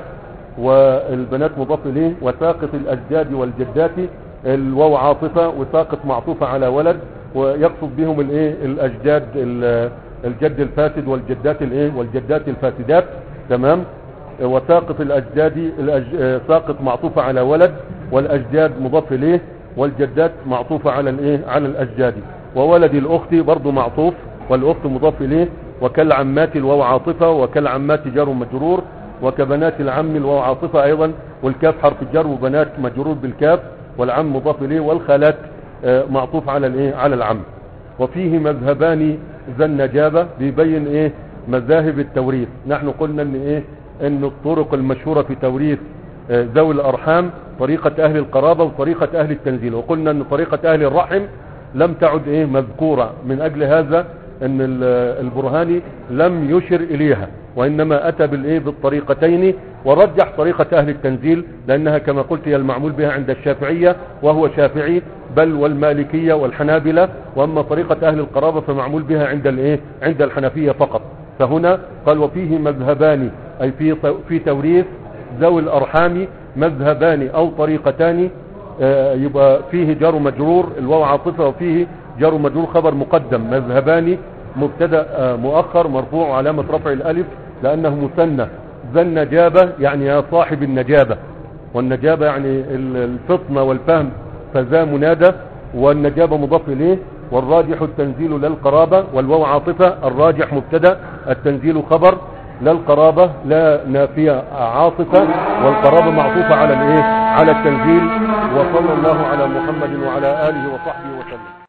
والبنات مضاف إليه وساقط الأجداد والجدات الواو عاطفة وساقط معطوفة على ولد ويقصد بهم الايه الأجداد ال- الجد الفاسد والجدات الايه والجدات الفاسدات تمام وساقط الاجداد الأج... آه، ساقط معطوفة على ولد والاجداد مضاف اليه والجدات معطوفة على الايه على الاجداد وولد الاخت برضو معطوف والاخت مضاف اليه وكالعمات الواو عاطفة وكالعمات جار مجرور وكبنات العم الواو عاطفة ايضا والكاف حرف جر وبنات مجرور بالكاف والعم مضاف اليه والخالات آه، معطوف على الايه على العم وفيه مذهبان ذا النجابة بيبين ايه مذاهب التوريث نحن قلنا ان ايه ان الطرق المشهورة في توريث آه، ذوي الارحام طريقة اهل القرابة وطريقة اهل التنزيل وقلنا ان طريقة اهل الرحم لم تعد ايه مذكورة من اجل هذا ان ال- البرهاني لم يشر اليها وانما اتى بالايه بالطريقتين ورجح طريقة اهل التنزيل لانها كما قلت هي المعمول بها عند الشافعية وهو شافعي بل والمالكية والحنابلة واما طريقة اهل القرابة فمعمول بها عند الايه عند الحنفية فقط فهنا قال وفيه مذهبان اي في في توريث ذوي الارحام مذهبان او طريقتان آه، يبقى فيه جار مجرور الواو عاطفة وفيه جار مجرور خبر مقدم مذهبان مبتدا آه، مؤخر مرفوع علامة رفع الالف لانه مثنى ذا النجابة يعني يا صاحب النجابة والنجابة يعني ال- الفطنة والفهم فذا منادى والنجابة مضاف اليه والراجح التنزيل للقرابة والواو عاطفة الراجح مبتدا التنزيل خبر لا القرابة لا نافية عاطفة والقرابة معطوفة على الايه على التنزيل وصلى الله على محمد وعلى آله وصحبه وسلم